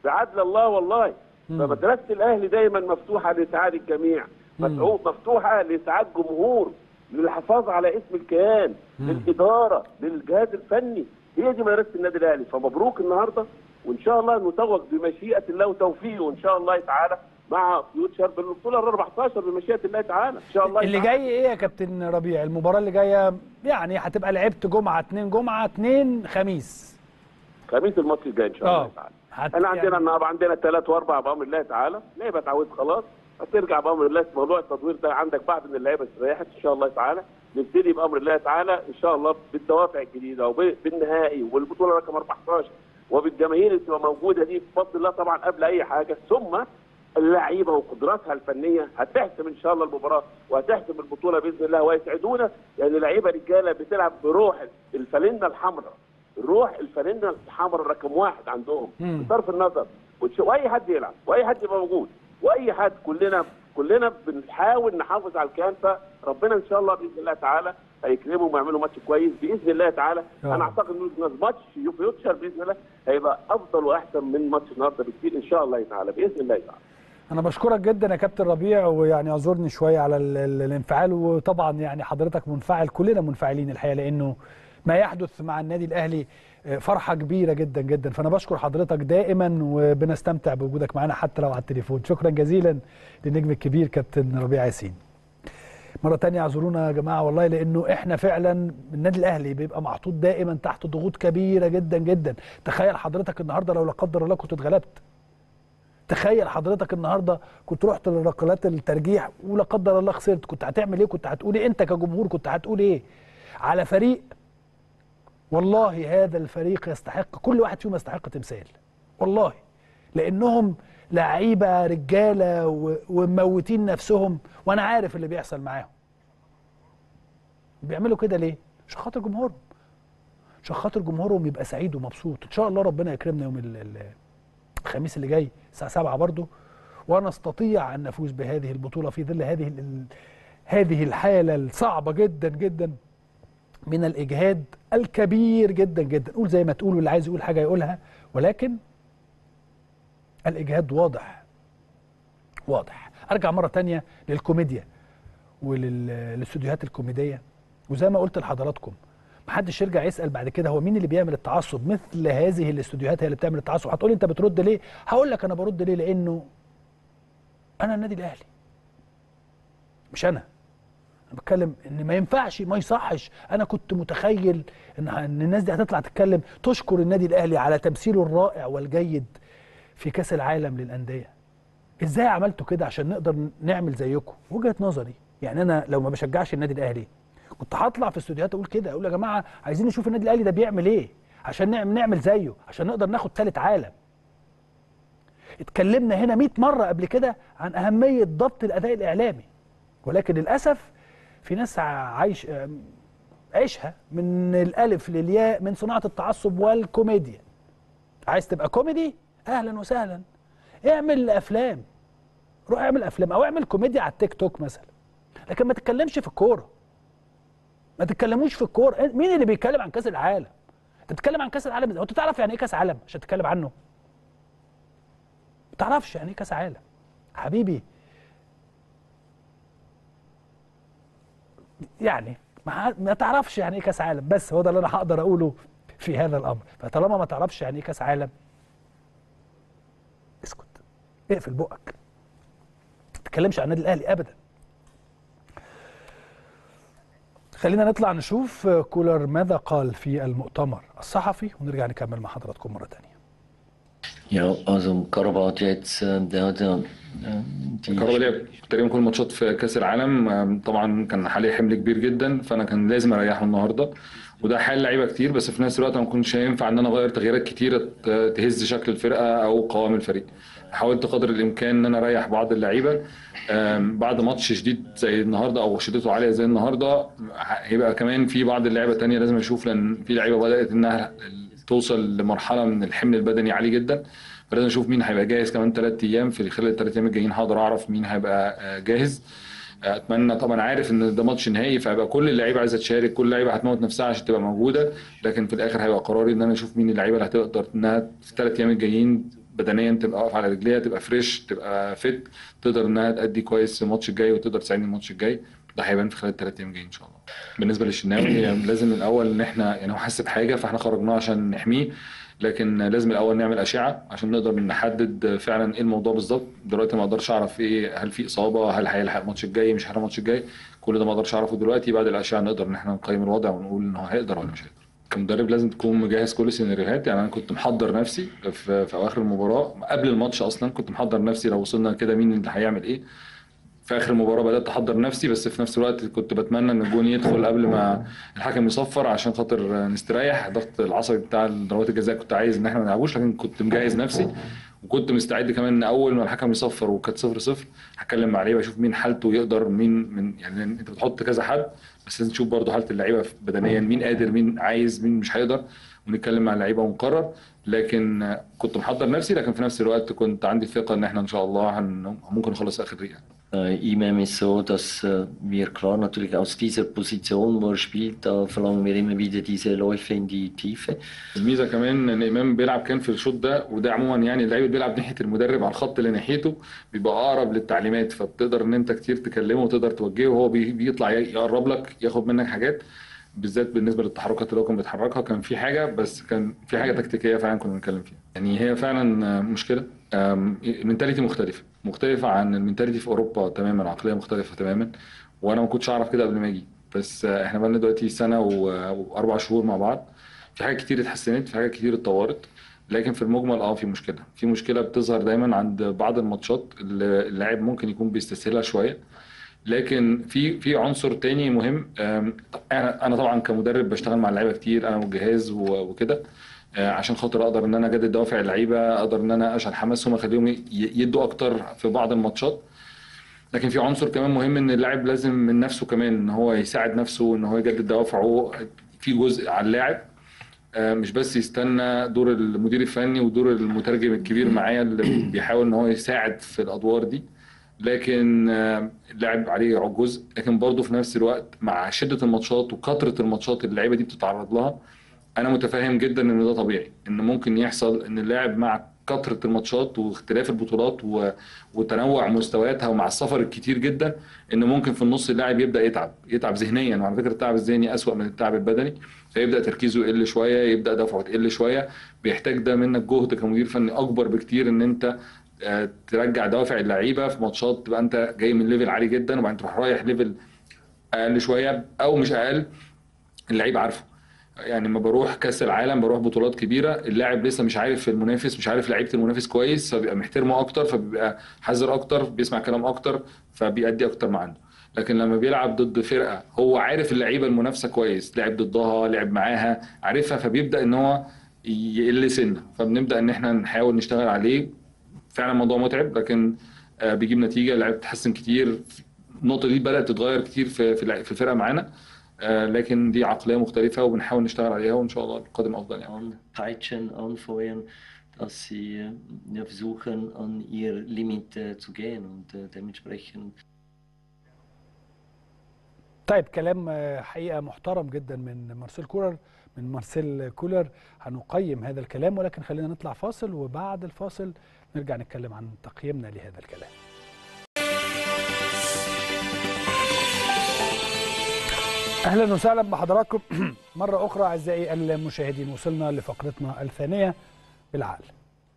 بعدل الله والله فمدرسه الاهلي دايما مفتوحه لاسعاد الجميع مدعو- مفتوحه لاسعاد جمهور للحفاظ على اسم الكيان للاداره للجهاز الفني هي دي مدرسه النادي الاهلي فمبروك النهارده وان شاء الله نتوج بمشيئه الله وتوفيقه ان شاء الله تعالى مع فيوتشر بالبطوله ال 14 بمشيئه الله تعالى ان شاء الله اللي تعالى. جاي ايه يا كابتن ربيع المباراه اللي جايه يعني هتبقى لعبت جمعه اتنين جمعه اتنين خميس خميس الماتش الجاي ان شاء اه الله تعالى هت- احنا عندنا يعني- النهارده عندنا ثلاث واربع بامر الله تعالى لعيبه اتعودت خلاص هترجع بامر الله موضوع التطوير ده عندك بعض من اللعيبه استريحت ان شاء الله تعالى نبتدي بامر الله تعالى ان شاء الله بالدوافع الجديده وبالنهائي والبطوله رقم 14 وبالجماهير اللي تبقى موجوده دي بفضل الله طبعا قبل اي حاجه ثم اللعيبه وقدراتها الفنيه هتحسم ان شاء الله المباراه وهتحسم البطوله باذن الله ويسعدونا لان لعيبه رجاله بتلعب بروح الفالنه الحمراء الروح الفانلة الحمراء رقم واحد عندهم مم. بصرف النظر وتش- واي حد يلعب واي حد يبقى موجود واي حد كلنا كلنا بنحاول نحافظ على الكيان فربنا ان شاء الله باذن الله تعالى هيكرمهم ويعملوا ماتش كويس باذن الله تعالى آه. انا اعتقد ان ماتش فيوتشر باذن الله هيبقى افضل واحسن من ماتش النهارده بكتير ان شاء الله تعالى باذن الله تعالى انا بشكرك جدا يا كابتن ربيع ويعني اعذرني شويه على ال- ال- الانفعال وطبعا يعني حضرتك منفعل كلنا منفعلين الحقيقه لانه ما يحدث مع النادي الاهلي آه، فرحه كبيره جدا جدا فانا بشكر حضرتك دائما وبنستمتع بوجودك معنا حتى لو على التليفون شكرا جزيلا للنجم الكبير كابتن ربيع ياسين مره تانية اعذرونا يا جماعه والله لانه احنا فعلا النادي الاهلي بيبقى محطوط دائما تحت ضغوط كبيره جدا جدا تخيل حضرتك النهارده لو لا قدر الله كنت اتغلبت تخيل حضرتك النهارده كنت رحت لركلات الترجيح ولا قدر الله خسرت كنت هتعمل ايه كنت هتقول ايه انت كجمهور كنت هتقول ايه على فريق والله هذا الفريق يستحق كل واحد فيهم يستحق تمثال والله لانهم لعيبه رجاله و- ومموتين نفسهم وانا عارف اللي بيحصل معاهم بيعملوا كده ليه عشان خاطر جمهورهم عشان خاطر جمهورهم يبقى سعيد ومبسوط ان شاء الله ربنا يكرمنا يوم ال- ال- الخميس اللي جاي الساعه 7 برضه ونستطيع ان نفوز بهذه البطوله في ظل هذه ال- هذه الحاله الصعبه جدا جدا من الاجهاد الكبير جدا جدا قول زي ما تقول واللي عايز يقول حاجه يقولها ولكن الاجهاد واضح واضح ارجع مره تانية للكوميديا وللاستوديوهات الكوميديه وزي ما قلت لحضراتكم محدش يرجع يسال بعد كده هو مين اللي بيعمل التعصب مثل هذه الاستوديوهات هي اللي بتعمل التعصب هتقولي انت بترد ليه هقول لك انا برد ليه لانه انا النادي الاهلي مش انا انا بتكلم ان ما ينفعش ما يصحش انا كنت متخيل ان ان الناس دي هتطلع تتكلم تشكر النادي الاهلي على تمثيله الرائع والجيد في كاس العالم للانديه ازاي عملتوا كده عشان نقدر نعمل زيكم وجهه نظري يعني انا لو ما بشجعش النادي الاهلي كنت هطلع في استوديوهات اقول كده اقول يا جماعه عايزين نشوف النادي الاهلي ده بيعمل ايه عشان نعمل نعمل زيه عشان نقدر ناخد ثالث عالم اتكلمنا هنا 100 مره قبل كده عن اهميه ضبط الاداء الاعلامي ولكن للاسف في ناس عايش عيشها من الالف للياء من صناعه التعصب والكوميديا عايز تبقى كوميدي اهلا وسهلا اعمل افلام روح اعمل افلام او اعمل كوميديا على التيك توك مثلا لكن ما تتكلمش في الكوره ما تتكلموش في الكوره مين اللي بيتكلم عن كاس العالم انت بتتكلم عن كاس العالم انت تعرف يعني ايه كاس عالم عشان تتكلم عنه ما تعرفش يعني ايه كاس عالم حبيبي يعني ما ما تعرفش يعني ايه كاس عالم بس هو ده اللي انا هقدر اقوله في هذا الامر فطالما ما تعرفش يعني ايه كاس عالم اسكت اقفل بقك ما تتكلمش عن النادي الاهلي ابدا خلينا نطلع نشوف كولر ماذا قال في المؤتمر الصحفي ونرجع نكمل مع حضراتكم مره ثانيه Ja, also Karabakh hat jetzt, äh, der hat ja äh, die كهربا لعب تقريبا كل الماتشات في كاس العالم آم، طبعا كان عليه حمل كبير جدا فانا كان لازم اريحه النهارده وده حال لعيبه كتير بس في نفس الوقت ما كنتش هينفع ان انا اغير تغييرات كتيره ت- تهز شكل الفرقه او قوام الفريق حاولت قدر الامكان ان انا اريح بعض اللعيبه آم، بعد ماتش شديد زي النهارده او شدته عاليه زي النهارده هيبقى كمان في بعض اللعيبه التانيه لازم اشوف لان في لعيبه بدات انها توصل لمرحله من الحمل البدني عالي جدا فلازم اشوف مين هيبقى جاهز كمان ثلاث ايام في خلال الثلاث ايام الجايين هقدر اعرف مين هيبقى آه، جاهز اتمنى طبعا عارف ان ده ماتش نهائي فهيبقى كل اللعيبه عايزه تشارك كل اللعيبه هتموت نفسها عشان تبقى موجوده لكن في الاخر هيبقى قراري ان انا اشوف مين اللعيبه اللي هتقدر انها في الثلاث ايام الجايين بدنيا تبقى واقفه على رجليها تبقى فريش تبقى فت تقدر انها تأدي كويس الماتش الجاي وتقدر تساعدني الماتش الجاي ده هيبان في خلال الثلاث ايام الجايين ان شاء الله بالنسبه للشناوي هي لازم الاول ان احنا يعني هو حس بحاجه فاحنا خرجناه عشان نحميه لكن لازم الاول نعمل اشعه عشان نقدر نحدد فعلا ايه الموضوع بالظبط دلوقتي ما اقدرش اعرف ايه هل في اصابه هل هيلحق الماتش الجاي مش هيلحق الماتش الجاي كل ده ما اقدرش اعرفه دلوقتي بعد الاشعه نقدر ان احنا نقيم الوضع ونقول ان هو هيقدر ولا مش هيقدر كمدرب لازم تكون مجهز كل السيناريوهات يعني انا كنت محضر نفسي في, في اواخر المباراه قبل الماتش اصلا كنت محضر نفسي لو وصلنا كده مين اللي هيعمل ايه في اخر المباراه بدات احضر نفسي بس في نفس الوقت كنت بتمنى ان الجون يدخل قبل ما الحكم يصفر عشان خاطر نستريح الضغط العصبي بتاع ضربات الجزاء كنت عايز ان احنا ما نلعبوش لكن كنت مجهز نفسي وكنت مستعد كمان ان اول ما الحكم يصفر وكانت 0 0 هتكلم مع اللعيبه اشوف مين حالته يقدر مين من يعني انت بتحط كذا حد بس لازم تشوف برضه حاله اللعيبه بدنيا مين قادر مين عايز مين مش هيقدر ونتكلم مع اللعيبه ونقرر لكن كنت محضر نفسي لكن في نفس الوقت كنت عندي ثقه ان احنا ان شاء الله هن... ممكن نخلص اخر دقيقه Äh, Imam ist so, dass äh, wir klar natürlich aus dieser Position, wo er spielt, da verlangen wir immer wieder diese Läufe in die Tiefe. الميزه كمان ان امام بيلعب كان في الشوط ده وده عموما يعني اللعيب اللي بيلعب ناحيه المدرب على الخط اللي ناحيته بيبقى اقرب للتعليمات فبتقدر ان انت كتير تكلمه وتقدر توجهه وهو بي- بيطلع يقرب لك ياخد منك حاجات بالذات بالنسبه للتحركات اللي هو كان بيتحركها كان في حاجه بس كان في حاجه تكتيكيه فعلا كنا بنتكلم فيها يعني هي فعلا مشكله أم، المنتاليتي مختلفه مختلفه عن المنتاليتي في اوروبا تماما عقليه مختلفه تماما وانا ما كنتش اعرف كده قبل ما اجي بس آه، احنا بقالنا دلوقتي سنه و- واربع شهور مع بعض في حاجات كتير اتحسنت في حاجات كتير اتطورت لكن في المجمل اه في مشكله في مشكله بتظهر دايما عند بعض الماتشات اللي اللاعب ممكن يكون بيستسهلها شويه لكن في في عنصر تاني مهم أم، انا انا طبعا كمدرب بشتغل مع اللعيبه كتير انا والجهاز و- وكده آه، عشان خاطر اقدر ان انا اجدد دوافع اللعيبه اقدر ان انا اشعل حماسهم اخليهم ي- يدوا اكتر في بعض الماتشات لكن في عنصر كمان مهم ان اللاعب لازم من نفسه كمان ان هو يساعد نفسه ان هو يجدد دوافعه في جزء على اللاعب آه، مش بس يستنى دور المدير الفني ودور المترجم الكبير معايا اللي بيحاول ان هو يساعد في الادوار دي لكن آه، اللاعب عليه جزء لكن برضه في نفس الوقت مع شده الماتشات وكثره الماتشات اللي اللعيبه دي بتتعرض لها انا متفاهم جدا ان ده طبيعي ان ممكن يحصل ان اللاعب مع كثره الماتشات واختلاف البطولات و... وتنوع مستوياتها ومع السفر الكتير جدا ان ممكن في النص اللاعب يبدا يتعب يتعب ذهنيا وعلى فكره التعب الذهني اسوأ من التعب البدني فيبدا تركيزه يقل شويه يبدا دفعه تقل شويه بيحتاج ده منك جهد كمدير فني اكبر بكتير ان انت آه، ترجع دوافع اللعيبه في ماتشات تبقى انت جاي من ليفل عالي جدا وبعدين تروح رايح ليفل اقل شويه او مش اقل اللعيب عارفه يعني لما بروح كاس العالم بروح بطولات كبيره اللاعب لسه مش عارف المنافس مش عارف لعيبه المنافس كويس فبيبقى محترمه اكتر فبيبقى حذر اكتر بيسمع كلام اكتر فبيأدي اكتر ما عنده لكن لما بيلعب ضد فرقه هو عارف اللعيبه المنافسه كويس لعب ضدها لعب معاها عارفها فبيبدا ان هو يقل سنه فبنبدا ان احنا نحاول نشتغل عليه فعلا الموضوع متعب لكن آه، بيجيب نتيجه اللعيبه بتتحسن كتير النقطه دي بدات تتغير كتير في في الع- في الفرقه معانا آه، لكن دي عقليه مختلفه وبنحاول نشتغل عليها وان شاء الله القادم افضل يعني Anpeitschen, anfeuern, dass sie äh, ja, versuchen, an ihr Limit äh, zu gehen und äh, dementsprechend طيب كلام آه، حقيقه محترم جدا من مارسيل كولر من مارسيل كولر هنقيم هذا الكلام ولكن خلينا نطلع فاصل وبعد الفاصل نرجع نتكلم عن تقييمنا لهذا الكلام اهلا وسهلا بحضراتكم مره اخرى اعزائي المشاهدين وصلنا لفقرتنا الثانيه بالعقل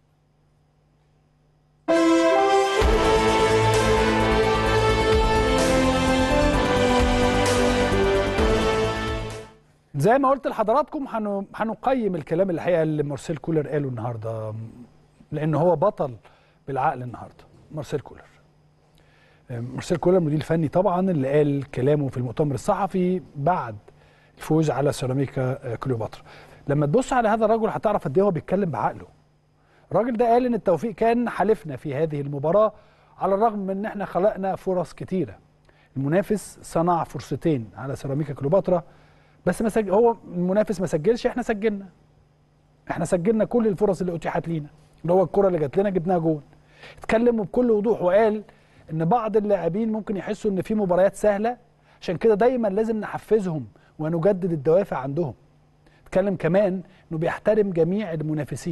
زي ما قلت لحضراتكم هن- هنقيم الكلام الحقيقه اللي مارسيل كولر قاله النهارده لان هو بطل بالعقل النهارده مارسيل كولر مارسيل كولر مدير فني طبعا اللي قال كلامه في المؤتمر الصحفي بعد الفوز على سيراميكا كليوباترا لما تبص على هذا الرجل هتعرف قد ايه هو بيتكلم بعقله الراجل ده قال ان التوفيق كان حالفنا في هذه المباراه على الرغم من ان احنا خلقنا فرص كتيره المنافس صنع فرصتين على سيراميكا كليوباترا بس ما سجل هو المنافس ما سجلش احنا سجلنا احنا سجلنا كل الفرص اللي اتيحت لينا اللي هو الكره اللي جات لنا جبناها جون اتكلم بكل وضوح وقال ان بعض اللاعبين ممكن يحسوا ان في مباريات سهله عشان كده دايما لازم نحفزهم ونجدد الدوافع عندهم اتكلم كمان انه بيحترم جميع المنافسين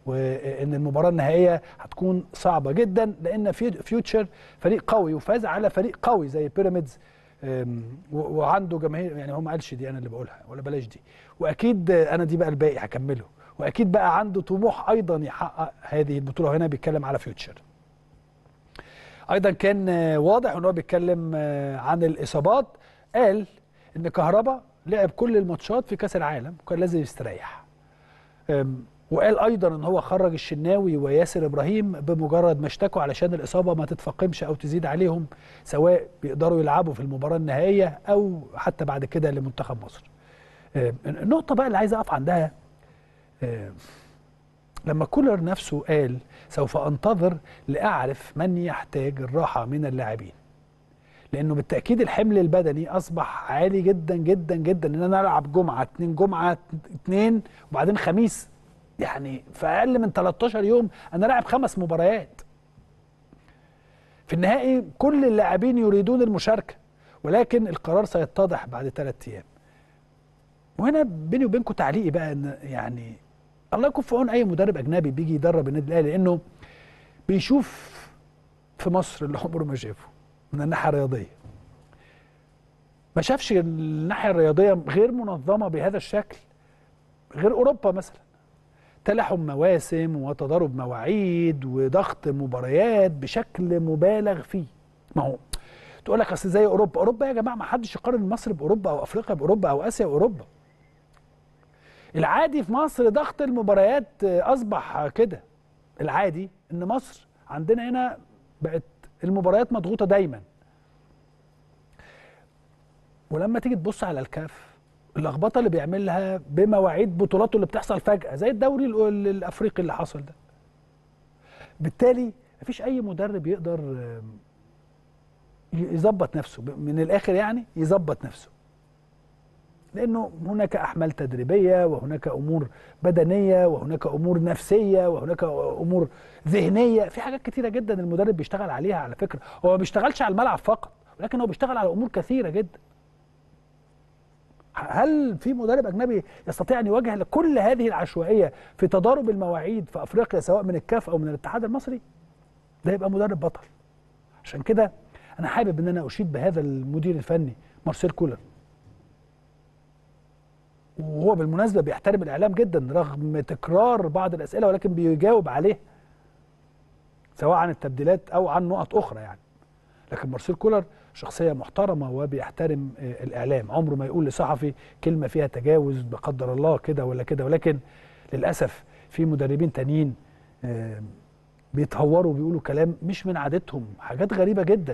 وان المباراه النهائيه هتكون صعبه جدا لان في فيوتشر فريق قوي وفاز على فريق قوي زي بيراميدز أم، و- وعنده جماهير يعني هو ما قالش دي انا اللي بقولها ولا بلاش دي واكيد انا دي بقى الباقي هكمله واكيد بقى عنده طموح ايضا يحقق هذه البطوله وهنا بيتكلم على فيوتشر ايضا كان آه، واضح ان هو بيتكلم آه، عن الاصابات قال ان كهربا لعب كل الماتشات في كاس العالم وكان لازم يستريح أم، وقال ايضا ان هو خرج الشناوي وياسر ابراهيم بمجرد ما اشتكوا علشان الاصابه ما تتفاقمش او تزيد عليهم سواء بيقدروا يلعبوا في المباراه النهائيه او حتى بعد كده لمنتخب مصر. أم، النقطه بقى اللي عايز اقف عندها أم، لما كولر نفسه قال سوف انتظر لاعرف من يحتاج الراحه من اللاعبين. لانه بالتاكيد الحمل البدني اصبح عالي جدا جدا جدا ان انا العب جمعه اتنين جمعه اتنين وبعدين خميس يعني في اقل من 13 يوم انا لاعب خمس مباريات في النهائي كل اللاعبين يريدون المشاركه ولكن القرار سيتضح بعد ثلاث ايام وهنا بيني وبينكم تعليقي بقى ان يعني الله يكون في عون اي مدرب اجنبي بيجي يدرب النادي الاهلي لانه بيشوف في مصر اللي عمره ما شافه من الناحيه الرياضيه ما شافش الناحيه الرياضيه غير منظمه بهذا الشكل غير اوروبا مثلا تلاحم مواسم وتضارب مواعيد وضغط مباريات بشكل مبالغ فيه ما هو تقول لك اصل زي اوروبا اوروبا يا جماعه ما حدش يقارن مصر باوروبا او افريقيا باوروبا او اسيا باوروبا العادي في مصر ضغط المباريات اصبح كده العادي ان مصر عندنا هنا بقت المباريات مضغوطه دايما ولما تيجي تبص على الكاف اللخبطه اللي بيعملها بمواعيد بطولاته اللي بتحصل فجاه زي الدوري ال- ال- الافريقي اللي حصل ده بالتالي مفيش اي مدرب يقدر آم، ي- يظبط نفسه ب- من الاخر يعني يظبط نفسه لانه هناك احمال تدريبيه وهناك امور بدنيه وهناك امور نفسيه وهناك امور ذهنيه في حاجات كتيره جدا المدرب بيشتغل عليها على فكره هو ما بيشتغلش على الملعب فقط ولكن هو بيشتغل على امور كثيره جدا هل في مدرب اجنبي يستطيع ان يواجه كل هذه العشوائيه في تضارب المواعيد في افريقيا سواء من الكاف او من الاتحاد المصري ده يبقى مدرب بطل عشان كده انا حابب ان انا اشيد بهذا المدير الفني مارسيل كولر وهو بالمناسبه بيحترم الاعلام جدا رغم تكرار بعض الاسئله ولكن بيجاوب عليه سواء عن التبديلات او عن نقط اخرى يعني لكن مارسيل كولر شخصيه محترمه وبيحترم آه، الاعلام عمره ما يقول لصحفي كلمه فيها تجاوز بقدر الله كده ولا كده ولكن للاسف في مدربين تانيين آه، بيتهوروا وبيقولوا كلام مش من عادتهم حاجات غريبه جدا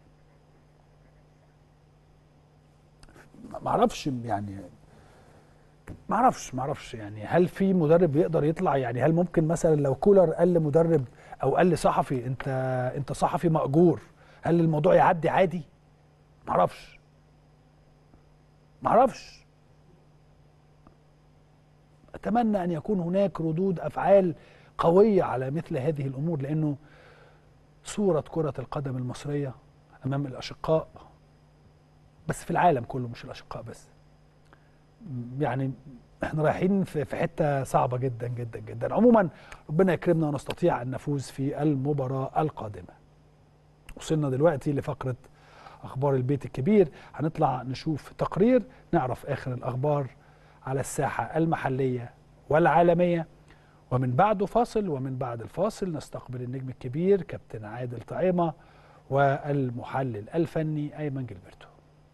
ما اعرفش يعني ما اعرفش ما اعرفش يعني هل في مدرب يقدر يطلع يعني هل ممكن مثلا لو كولر قال لمدرب او قال لصحفي انت انت صحفي مأجور هل الموضوع يعدي عادي ما اعرفش ما اعرفش اتمنى ان يكون هناك ردود افعال قويه على مثل هذه الامور لانه صوره كره القدم المصريه امام الاشقاء بس في العالم كله مش الاشقاء بس يعني احنا رايحين في في حته صعبه جدا جدا جدا عموما ربنا يكرمنا ونستطيع ان نفوز في المباراه القادمه وصلنا دلوقتي لفقره اخبار البيت الكبير هنطلع نشوف تقرير نعرف اخر الاخبار على الساحه المحليه والعالميه ومن بعده فاصل ومن بعد الفاصل نستقبل النجم الكبير كابتن عادل طعيمه والمحلل الفني ايمن جilberto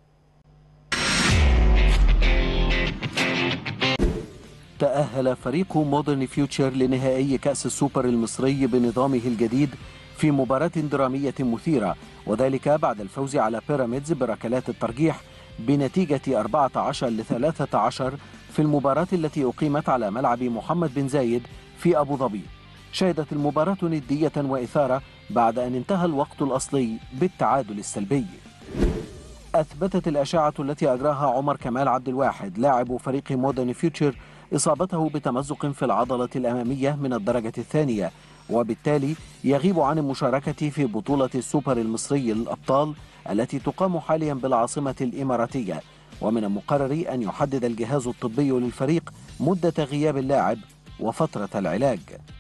تأهل فريق مودرن فيوتشر لنهائي كأس السوبر المصري بنظامه الجديد في مباراة درامية مثيرة وذلك بعد الفوز على بيراميدز بركلات الترجيح بنتيجة 14 ل 13 في المباراة التي أقيمت على ملعب محمد بن زايد في أبو ظبي شهدت المباراة ندية وإثارة بعد أن انتهى الوقت الأصلي بالتعادل السلبي أثبتت الأشعة التي أجراها عمر كمال عبد الواحد لاعب فريق مودرن فيوتشر إصابته بتمزق في العضلة الأمامية من الدرجة الثانية وبالتالي يغيب عن المشاركة في بطولة السوبر المصري للأبطال التي تقام حاليا بالعاصمة الإماراتية ومن المقرر أن يحدد الجهاز الطبي للفريق مدة غياب اللاعب وفترة العلاج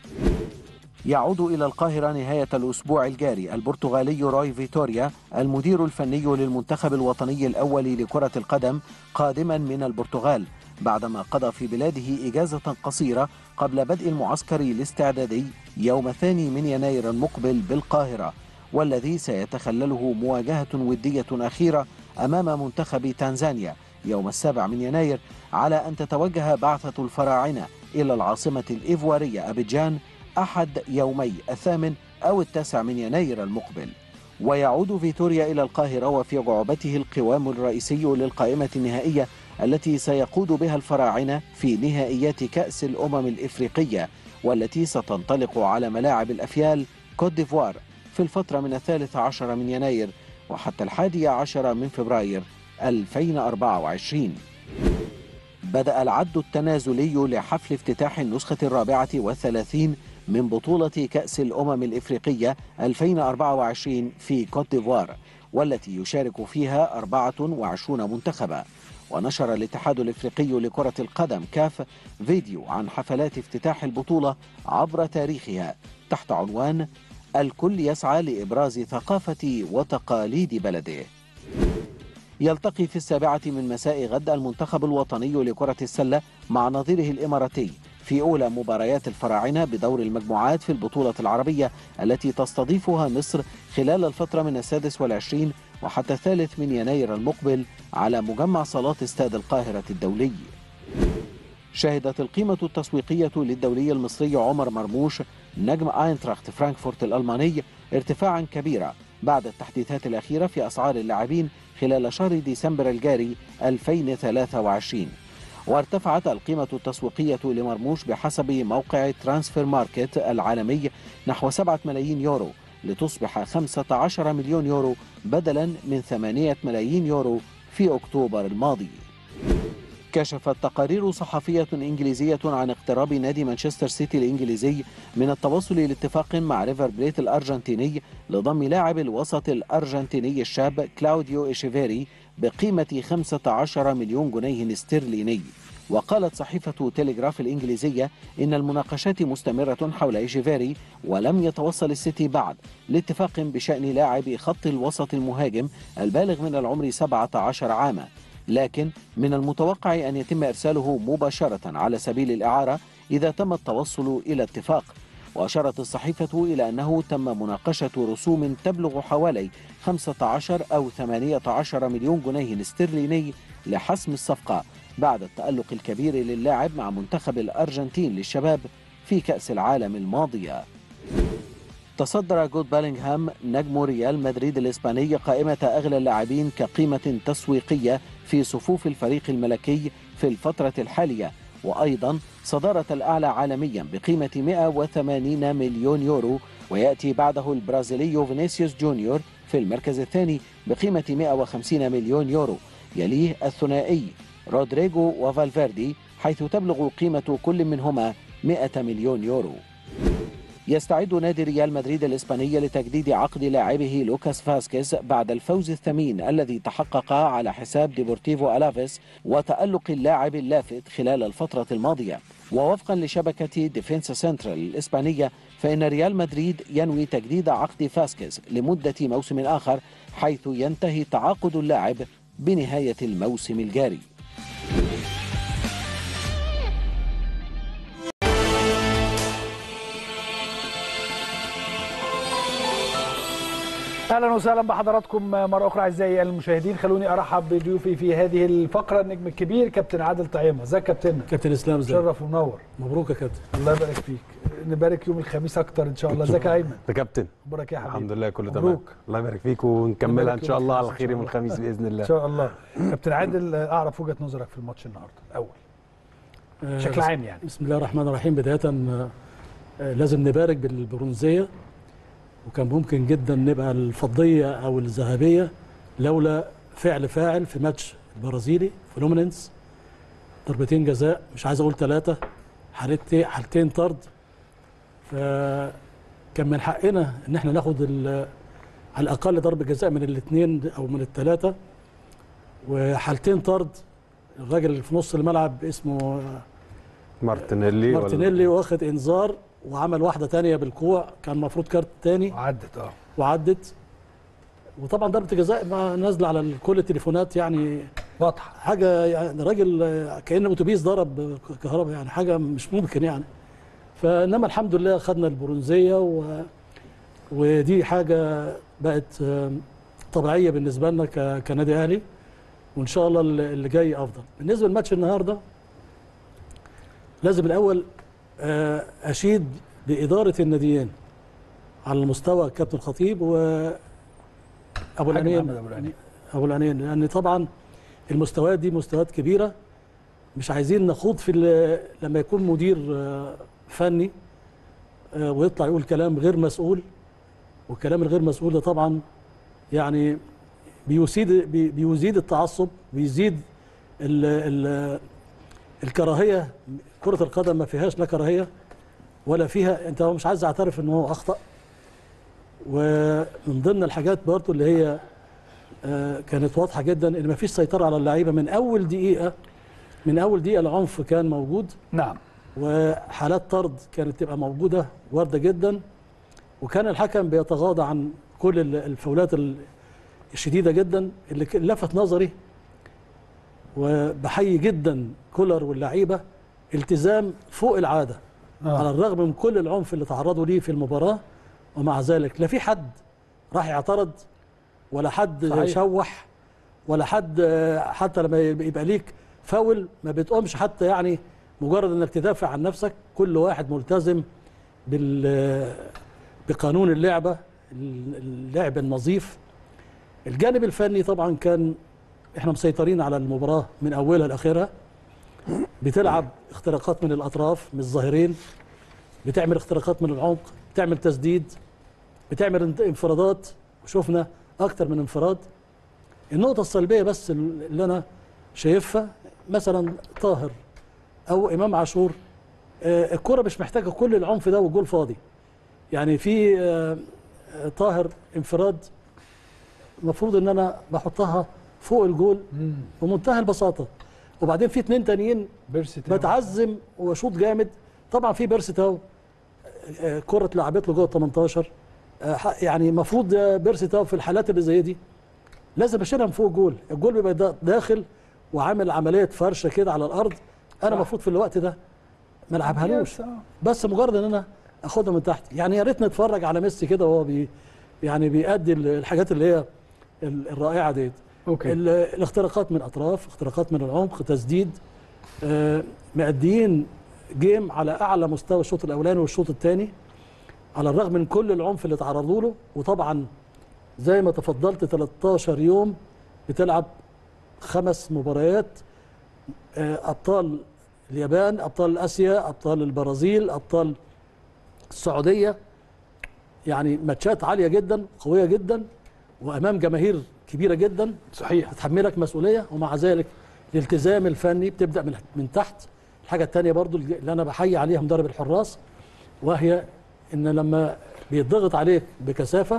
يعود إلى القاهرة نهاية الأسبوع الجاري البرتغالي روي فيتوريا المدير الفني للمنتخب الوطني الأول لكرة القدم قادما من البرتغال بعدما قضى في بلاده إجازة قصيرة قبل بدء المعسكر الاستعدادي يوم الثاني من يناير المقبل بالقاهرة والذي سيتخلله مواجهة ودية أخيرة أمام منتخب تنزانيا يوم السابع من يناير على أن تتوجه بعثة الفراعنة إلى العاصمة الإيفوارية أبيجان أحد يومي الثامن أو التاسع من يناير المقبل ويعود فيتوريا إلى القاهرة وفي جعبته القوام الرئيسي للقائمة النهائية التي سيقود بها الفراعنة في نهائيات كأس الأمم الإفريقية والتي ستنطلق على ملاعب الأفيال كوت ديفوار في الفترة من الثالث عشر من يناير وحتى الحادي عشر من فبراير 2024 بدأ العد التنازلي لحفل افتتاح النسخة الرابعة والثلاثين من بطولة كأس الأمم الإفريقية 2024 في كوت ديفوار والتي يشارك فيها 24 منتخبا ونشر الاتحاد الإفريقي لكرة القدم كاف فيديو عن حفلات افتتاح البطولة عبر تاريخها تحت عنوان الكل يسعى لإبراز ثقافة وتقاليد بلده يلتقي في السابعة من مساء غد المنتخب الوطني لكرة السلة مع نظيره الإماراتي في أولى مباريات الفراعنة بدور المجموعات في البطولة العربية التي تستضيفها مصر خلال الفترة من السادس والعشرين وحتى الثالث من يناير المقبل على مجمع صالات استاد القاهرة الدولي شهدت القيمة التسويقية للدولي المصري عمر مرموش نجم آينتراخت فرانكفورت الألماني ارتفاعا كبيرا بعد التحديثات الأخيرة في أسعار اللاعبين خلال شهر ديسمبر الجاري 2023 وارتفعت القيمة التسويقية لمرموش بحسب موقع ترانسفير ماركت العالمي نحو 7 ملايين يورو لتصبح 15 مليون يورو بدلا من 8 ملايين يورو في أكتوبر الماضي كشفت تقارير صحفية إنجليزية عن اقتراب نادي مانشستر سيتي الإنجليزي من التوصل لاتفاق مع ريفر بليت الأرجنتيني لضم لاعب الوسط الأرجنتيني الشاب كلاوديو إيشيفيري بقيمة 15 مليون جنيه استرليني وقالت صحيفة تيليغراف الإنجليزية إن المناقشات مستمرة حول إيشيفيري ولم يتوصل السيتي بعد لاتفاق بشأن لاعب خط الوسط المهاجم البالغ من العمر 17 عاما لكن من المتوقع أن يتم إرساله مباشرة على سبيل الإعارة إذا تم التوصل إلى اتفاق وأشارت الصحيفة إلى أنه تم مناقشة رسوم تبلغ حوالي 15 أو 18 مليون جنيه استرليني لحسم الصفقة بعد التألق الكبير للاعب مع منتخب الأرجنتين للشباب في كأس العالم الماضية تصدر جود بالينغهام نجم ريال مدريد الإسباني قائمة أغلى اللاعبين كقيمة تسويقية في صفوف الفريق الملكي في الفترة الحالية وأيضا صدارة الأعلى عالميا بقيمة 180 مليون يورو ويأتي بعده البرازيلي فينيسيوس جونيور في المركز الثاني بقيمة 150 مليون يورو يليه الثنائي رودريجو وفالفيردي حيث تبلغ قيمة كل منهما 100 مليون يورو يستعد نادي ريال مدريد الإسباني لتجديد عقد لاعبه لوكاس فاسكيز بعد الفوز الثمين الذي تحقق على حساب ديبورتيفو ألافيس وتألق اللاعب اللافت خلال الفترة الماضية ووفقا لشبكة ديفينس سنترال الإسبانية فإن ريال مدريد ينوي تجديد عقد فاسكيز لمدة موسم آخر حيث ينتهي تعاقد اللاعب بنهاية الموسم الجاري اهلا وسهلا بحضراتكم مره اخرى اعزائي المشاهدين خلوني ارحب بضيوفي في هذه الفقره النجم الكبير كابتن عادل طعيمه ازيك يا كابتن كابتن اسلام ازيك شرف ومنور مبروك يا كابتن الله يبارك فيك نبارك يوم الخميس اكتر ان شاء الله ازيك يا ايمن يا كابتن اخبارك إيه يا حبيبي الحمد لله كله تمام مبروك الله يبارك فيك ونكملها يبارك ان شاء يوم الله على الخميس إن خير شاء يوم الله. الخميس باذن الله ان شاء الله كابتن عادل اعرف وجهه نظرك في الماتش النهارده الاول آه، بشكل بس- عام يعني بسم الله الرحمن الرحيم بدايه آه، آه، لازم نبارك بالبرونزيه وكان ممكن جدا نبقى الفضيه او الذهبيه لولا فعل فاعل في ماتش البرازيلي فلومينينس ضربتين جزاء مش عايز اقول ثلاثه حالتين حالتين طرد فكان من حقنا ان احنا ناخد ال- على الاقل ضربه جزاء من الاثنين او من الثلاثه وحالتين طرد الراجل اللي في نص الملعب اسمه مارتينيلي ولا- مارتينيلي واخد انذار وعمل واحده تانية بالكوع كان المفروض كارت تاني وعدت اه وعدت وطبعا ضربه جزاء ما نازله على كل التليفونات يعني واضحه حاجه يعني راجل آه، كان اتوبيس ضرب كهرباء يعني حاجه مش ممكن يعني فانما الحمد لله خدنا البرونزيه و... ودي حاجه بقت آه، طبيعيه بالنسبه لنا ك... كنادي اهلي وان شاء الله اللي اللي جاي افضل بالنسبه لماتش النهارده لازم الاول آه، اشيد باداره الناديين على مستوى كابتن خطيب و ابو حاج العنين محمد أبو العنين. ابو العنين لان طبعا المستويات دي مستويات كبيره مش عايزين نخوض في ال- لما يكون مدير آه، فني آه، ويطلع يقول كلام غير مسؤول والكلام الغير مسؤول ده طبعا يعني بيزيد بي- بيزيد التعصب بيزيد ال ال الكراهيه كره القدم ما فيهاش لا كراهيه ولا فيها انت هو مش عايز يعترف ان هو اخطا ومن ضمن الحاجات برضو اللي هي آه، كانت واضحه جدا ان ما فيش سيطره على اللعيبه من اول دقيقه من اول دقيقه العنف كان موجود نعم وحالات طرد كانت تبقى موجوده وارده جدا وكان الحكم بيتغاضى عن كل ال- الفاولات ال- الشديده جدا اللي ك- لفت نظري وبحيي جدا كولر واللعيبه التزام فوق العاده آه. على الرغم من كل العنف اللي تعرضوا ليه في المباراه ومع ذلك لا في حد راح يعترض ولا حد صحيح. شوح ولا حد آه، حتى لما يبقى ليك فاول ما بتقومش حتى يعني مجرد انك تدافع عن نفسك كل واحد ملتزم بال بقانون اللعبه اللعب النظيف الجانب الفني طبعا كان احنا مسيطرين على المباراه من اولها لاخرها بتلعب اختراقات من الاطراف من الظاهرين بتعمل اختراقات من العمق بتعمل تسديد بتعمل انت- انفرادات وشفنا اكتر من انفراد النقطه السلبيه بس اللي انا شايفها مثلا طاهر او امام عاشور آه، الكره مش محتاجه كل العنف ده والجول فاضي يعني في آه، آه، طاهر انفراد المفروض ان انا بحطها فوق الجول مم. بمنتهى البساطه وبعدين في اتنين تانيين بيرسي تاني. بتعزم وشوط جامد طبعا في بيرسي تاو آه، كره اتلعبت له جوه ال 18 آه، ح- يعني المفروض آه، بيرسي تاو في الحالات اللي زي دي لازم اشيلها من فوق الجول الجول بيبقى دا- داخل وعامل عمليه فرشه كده على الارض انا صح. المفروض في الوقت ده ما العبهالوش يس، آه. بس مجرد ان انا اخدها من تحت يعني يا ريت نتفرج على ميسي كده وهو بي يعني بيأدي ال- الحاجات اللي هي ال- الرائعه ديت اوكي ال- الاختراقات من اطراف اختراقات من العمق تسديد آه، مأديين جيم على اعلى مستوى الشوط الاولاني والشوط الثاني على الرغم من كل العنف اللي تعرضوا له وطبعا زي ما تفضلت 13 يوم بتلعب خمس مباريات آه، ابطال اليابان ابطال اسيا ابطال البرازيل ابطال السعوديه يعني ماتشات عاليه جدا قويه جدا وامام جماهير كبيره جدا صحيح هتحملك مسؤوليه ومع ذلك الالتزام الفني بتبدا من من تحت الحاجه الثانيه برضو اللي انا بحيي عليها مدرب الحراس وهي ان لما بيتضغط عليك بكثافه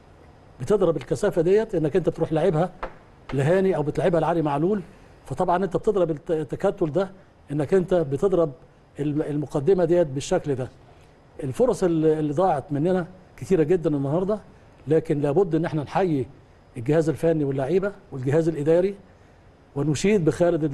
بتضرب الكثافه ديت انك انت بتروح لعبها لهاني او بتلعبها لعلي معلول فطبعا انت بتضرب الت- التكتل ده انك انت بتضرب الم- المقدمه ديت بالشكل ده الفرص اللي اللي ضاعت مننا كثيره جدا النهارده لكن لابد ان احنا نحيي الجهاز الفني واللعيبه والجهاز الاداري ونشيد بخالد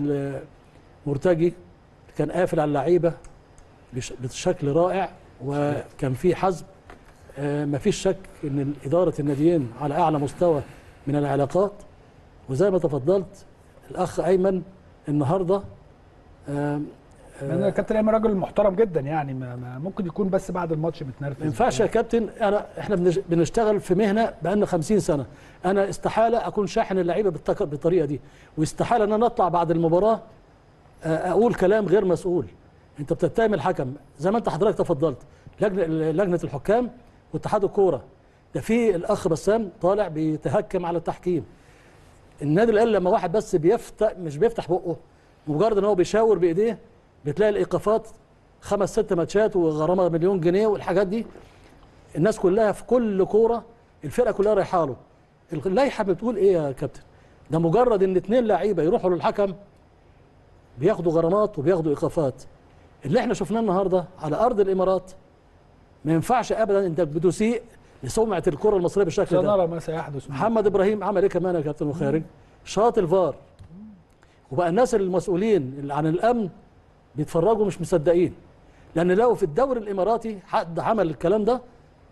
المرتجي كان قافل على اللعيبه بش- بشكل رائع وكان في حزم آه، مفيش شك ان اداره الناديين على اعلى مستوى من العلاقات وزي ما تفضلت الاخ ايمن النهارده آم، لان الكابتن ايمن راجل محترم جدا يعني ما ما ممكن يكون بس بعد الماتش متنرفز ما ينفعش يا كابتن انا احنا بنش- بنشتغل في مهنه بقالنا 50 سنه انا استحاله اكون شاحن اللعيبه بالتك- بالطريقه دي واستحاله ان انا اطلع بعد المباراه آه، اقول كلام غير مسؤول انت بتتهم الحكم زي ما انت حضرتك تفضلت لجنه لجنه الحكام واتحاد الكوره ده في الاخ بسام طالع بيتهكم على التحكيم النادي الاهلي لما واحد بس بيفتح مش بيفتح بقه مجرد ان هو بيشاور بايديه بتلاقي الايقافات خمس ست ماتشات وغرامه مليون جنيه والحاجات دي الناس كلها في كل كوره الفرقه كلها رايحه له اللائحه بتقول ايه يا كابتن ده مجرد ان اتنين لعيبه يروحوا للحكم بياخدوا غرامات وبياخدوا ايقافات اللي احنا شفناه النهارده على ارض الامارات ما ينفعش ابدا انك بتسيء لسمعه الكره المصريه بالشكل ده سنرى ما سيحدث محمد ابراهيم عمل ايه كمان يا كابتن وخارج شاط الفار وبقى الناس المسؤولين اللي عن الامن بيتفرجوا مش مصدقين لان لو في الدوري الاماراتي حد عمل الكلام ده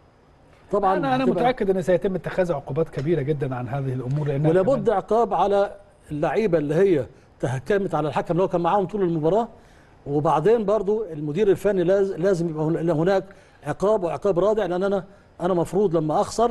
طبعا انا انا هتبقى- متاكد ان سيتم اتخاذ عقوبات كبيره جدا عن هذه الامور لانها ولابد كمان- عقاب على اللعيبه اللي هي تهكمت على الحكم اللي هو كان معاهم طول المباراه وبعدين برضو المدير الفني لاز- لازم يبقى هن- هناك عقاب وعقاب رادع لان انا انا مفروض لما اخسر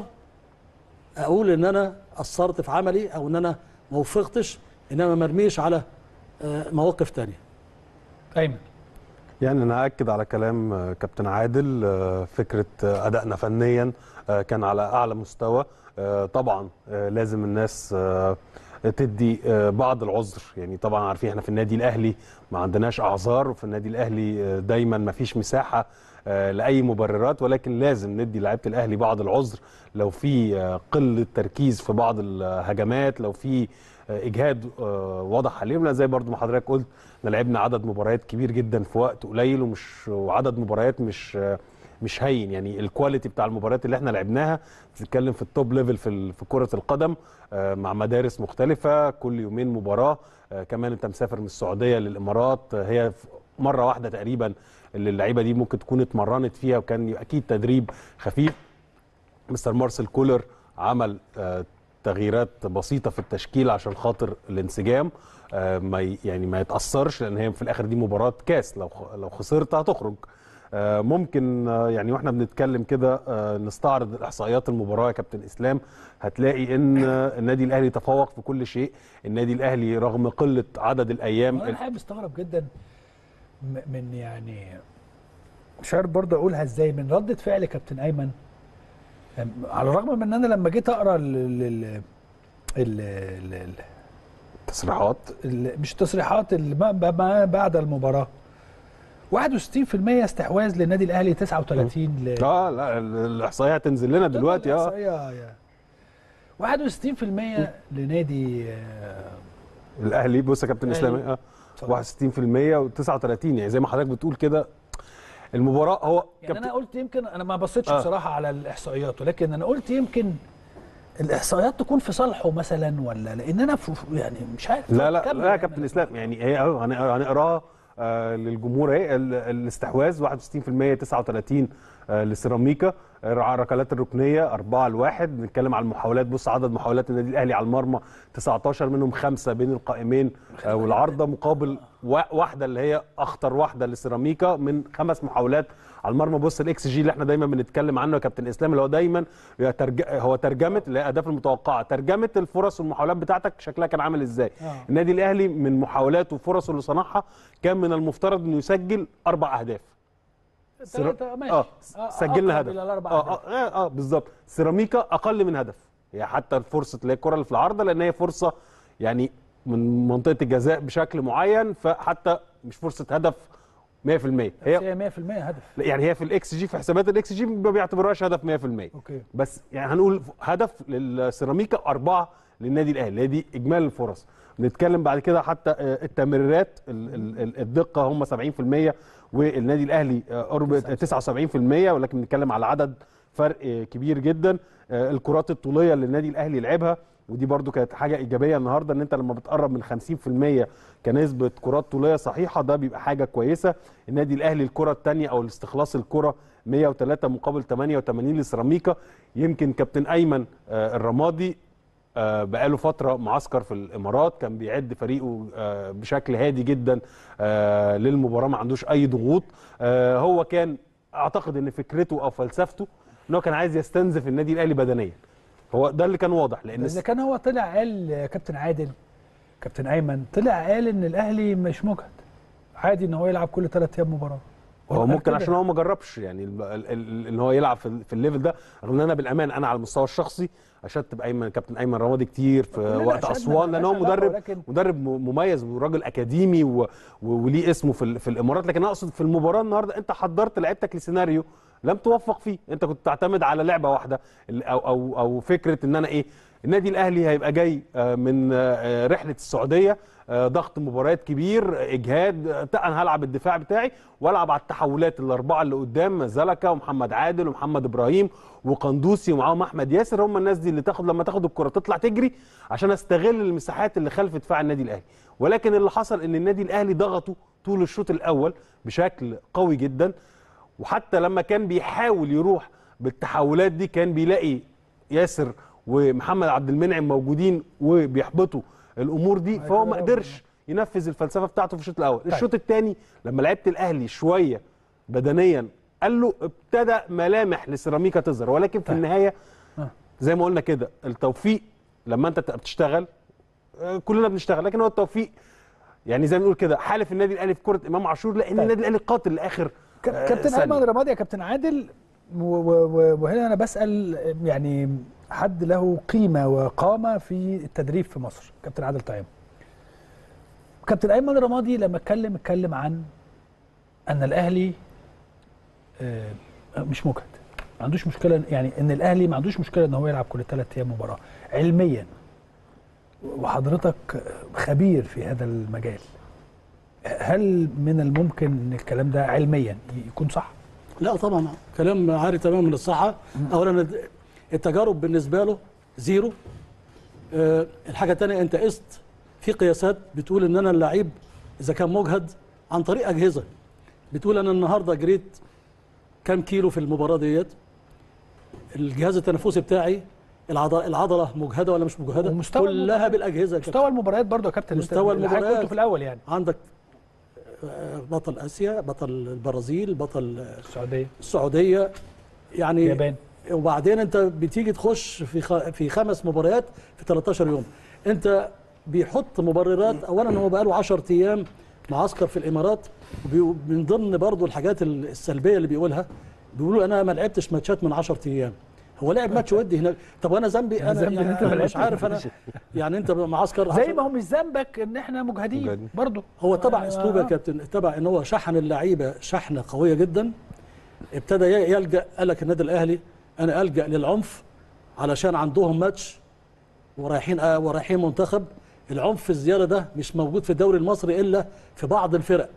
اقول ان انا قصرت في عملي او ان انا ما وفقتش انما ما ارميش على آه، مواقف تانية ايمن يعني انا اكد على كلام آه، كابتن عادل آه، فكره آه، ادائنا فنيا آه، كان على اعلى مستوى آه، طبعا آه، لازم الناس آه، تدي آه، بعض العذر يعني طبعا عارفين احنا في النادي الاهلي ما عندناش اعذار وفي النادي الاهلي آه، دايما ما فيش مساحه آه، لاي مبررات ولكن لازم ندي لعيبه الاهلي بعض العذر لو في آه، قله تركيز في بعض الهجمات لو في آه، اجهاد آه، واضح عليهم لا زي برضو ما حضرتك قلت احنا لعبنا عدد مباريات كبير جدا في وقت قليل ومش وعدد مباريات مش آه، مش هين يعني الكواليتي بتاع المباريات اللي احنا لعبناها بتتكلم في التوب ليفل في ال- في كره القدم آه، مع مدارس مختلفه كل يومين مباراه آه، كمان انت مسافر من السعوديه للامارات آه، هي في مره واحده تقريبا اللي اللعيبه دي ممكن تكون اتمرنت فيها وكان اكيد تدريب خفيف مستر مارسيل كولر عمل آه، تغييرات بسيطه في التشكيل عشان خاطر الانسجام آه، ما ي- يعني ما يتاثرش لان هي في الاخر دي مباراه كاس لو خ- لو خسرت هتخرج آه، ممكن آه، يعني واحنا بنتكلم كده آه، نستعرض الاحصائيات المباراه يا كابتن اسلام هتلاقي ان آه، النادي الاهلي تفوق في كل شيء النادي الاهلي رغم قله عدد الايام انا الحقيقه مستغرب جدا م- من يعني مش عارف برضه اقولها ازاي من رده فعل كابتن ايمن أم، على الرغم من ان انا لما جيت اقرا ال ال ال ال ال ال التصريحات ال مش التصريحات اللي ما ما بعد المباراه 61% استحواذ للنادي الاهلي 39 ل اه لا ال- الاحصائيه هتنزل لنا دلوقتي اه اه يا 61% لنادي آه، الاهلي بص يا كابتن الأهلي. اسلام اه اتفضل. 61% و39 يعني زي ما حضرتك بتقول كده المباراه هو يعني انا قلت يمكن انا ما بصيتش آه. بصراحه على الاحصائيات ولكن انا قلت يمكن الاحصائيات تكون في صالحه مثلا ولا لان انا في يعني مش عارف لا لا كمل لا يا يعني. كابتن اسلام يعني هي اهو هن- هنقراها آه للجمهور اهي ال- الاستحواذ 61% 39 آه لسيراميكا آه، الركلات الركنيه 4 لواحد بنتكلم على المحاولات بص عدد محاولات النادي الاهلي على المرمى 19 منهم خمسه بين القائمين آه والعارضه مقابل وا- واحده اللي هي اخطر واحده لسيراميكا من خمس محاولات على المرمى بص الاكس جي اللي احنا دايما بنتكلم عنه يا كابتن اسلام اللي هو دايما يترج... هو ترجمه اللي هي الاهداف المتوقعه ترجمه الفرص والمحاولات بتاعتك شكلها كان عامل ازاي آه. النادي الاهلي من محاولاته وفرصه اللي صنعها كان من المفترض انه يسجل اربع اهداف ثلاثة ماشي اه آه، سجلنا أقرب هدف إلى الأربع اه أهداف. اه, آه, آه بالظبط سيراميكا اقل من هدف هي حتى الفرصه اللي هي الكره اللي في العارضه لان هي فرصه يعني من منطقه الجزاء بشكل معين فحتى مش فرصه هدف 100% بس هي هي 100% هدف يعني هي في الاكس جي في حسابات الاكس جي ما بيعتبروهاش هدف 100% اوكي بس يعني هنقول هدف للسيراميكا أربعة للنادي الأهلي اللي هي دي إجمالي الفرص نتكلم بعد كده حتى آه، التمريرات ال- ال- ال- الدقة هم 70% والنادي الأهلي آه، قرب 79% ولكن بنتكلم على عدد فرق آه، كبير جدا آه، الكرات الطولية اللي النادي الأهلي لعبها ودي برضو كانت حاجة إيجابية النهاردة إن أنت لما بتقرب من 50% كنسبة كرات طولية صحيحة ده بيبقى حاجة كويسة النادي الأهلي الكرة الثانية أو الاستخلاص الكرة 103 مقابل 88 لسيراميكا يمكن كابتن أيمن آه، الرمادي آه، بقاله فترة معسكر في الإمارات كان بيعد فريقه آه، بشكل هادي جدا آه، للمباراة ما عندوش أي ضغوط آه، هو كان أعتقد إن فكرته أو فلسفته إن هو كان عايز يستنزف النادي الأهلي بدنيا هو ده اللي كان واضح لأن اذا كان هو طلع قال يا كابتن عادل كابتن ايمن طلع قال ان الاهلي مش مجهد عادي ان هو يلعب كل ثلاث ايام مباراه هو قال ممكن كده. عشان هو ما جربش يعني ال- ال- ال- ان هو يلعب في, ال- في الليفل ده رغم ان انا بالامان انا على المستوى الشخصي اشدت بايمن كابتن ايمن رمادي كتير في كلنا وقت أشدنا اسوان لان هو ملهاش علاقة، مدرب ولكن- مدرب م- مميز وراجل اكاديمي و... و... وليه اسمه في, ال- في الامارات لكن انا اقصد في المباراه النهارده انت حضرت لعيبتك لسيناريو لم توفق فيه انت كنت تعتمد على لعبه واحده ال- او او او فكره ان انا ايه النادي الاهلي هيبقى جاي آه، من آه، رحله السعوديه آه، ضغط مباريات كبير اجهاد آه، انا هلعب الدفاع بتاعي والعب على التحولات الاربعه اللي قدام زلكا ومحمد عادل ومحمد ابراهيم وقندوسي ومعاهم احمد ياسر هم الناس دي اللي تاخد لما تاخد الكره تطلع تجري عشان استغل المساحات اللي خلف دفاع النادي الاهلي ولكن اللي حصل ان النادي الاهلي ضغطوا طول الشوط الاول بشكل قوي جدا وحتى لما كان بيحاول يروح بالتحولات دي كان بيلاقي ياسر ومحمد عبد المنعم موجودين وبيحبطوا الامور دي فهو ما قدرش ينفذ الفلسفه بتاعته في الشوط الاول الشوط الثاني لما لعبت الاهلي شويه بدنيا قال له ابتدى ملامح لسيراميكا تظهر ولكن في طيب. النهايه آه. زي ما قلنا كده التوفيق لما انت تبقى بتشتغل آه، كلنا بنشتغل لكن هو التوفيق يعني زي ما بنقول كده حالف النادي الاهلي في كره امام عاشور لان طيب. النادي الاهلي قاتل لاخر ك- آه، كابتن ثانية. ايمن رمادي يا كابتن عادل و- و- و- وهنا انا بسال يعني حد له قيمه وقامه في التدريب في مصر كابتن عادل طيب كابتن ايمن رمادي لما اتكلم اتكلم عن ان الاهلي آه، مش مجهد ما عندوش مشكله يعني ان الاهلي ما عندوش مشكله ان هو يلعب كل ثلاث ايام مباراه علميا وحضرتك خبير في هذا المجال هل من الممكن ان الكلام ده علميا يكون صح؟ لا طبعا كلام عاري تماما من الصحه اولا التجارب بالنسبه له زيرو أه الحاجه الثانيه انت قست في قياسات بتقول ان انا اللعيب اذا كان مجهد عن طريق اجهزه بتقول انا النهارده جريت كام كيلو في المباراه ديت الجهاز التنفسي بتاعي العضله العضله مجهده ولا مش مجهده ومستوى كلها المباراة. بالاجهزه يا كابتن. مستوى المباريات برضه يا كابتن مستوى اللي حضرتك المباريات. قلته في الاول يعني عندك آه، بطل اسيا بطل البرازيل بطل آه، السعوديه السعوديه يعني اليابان وبعدين انت بتيجي تخش في خ... في خمس مباريات في 13 يوم انت بيحط مبررات اولا هو بقاله 10 ايام معسكر في الامارات وبي... من ضمن برضو الحاجات السلبيه اللي بيقولها بيقولوا انا ما لعبتش ماتشات من 10 ايام هو لعب ماتش ودي هناك طب وانا ذنبي انا ذنبي إن يعني أنت ما أنا لعبتش مش عارف انا يعني انت معسكر زي عشان- ما هو مش ذنبك ان احنا مجهدين مجهدين. برضه هو تبع آه. اسلوب يا كابتن تبع ان هو شحن اللعيبه شحنه قويه جدا ابتدى ي- يلجا قال لك النادي الاهلي انا الجا للعنف علشان عندهم ماتش ورايحين آه ورايحين منتخب العنف الزياده ده مش موجود في الدوري المصري الا في بعض الفرق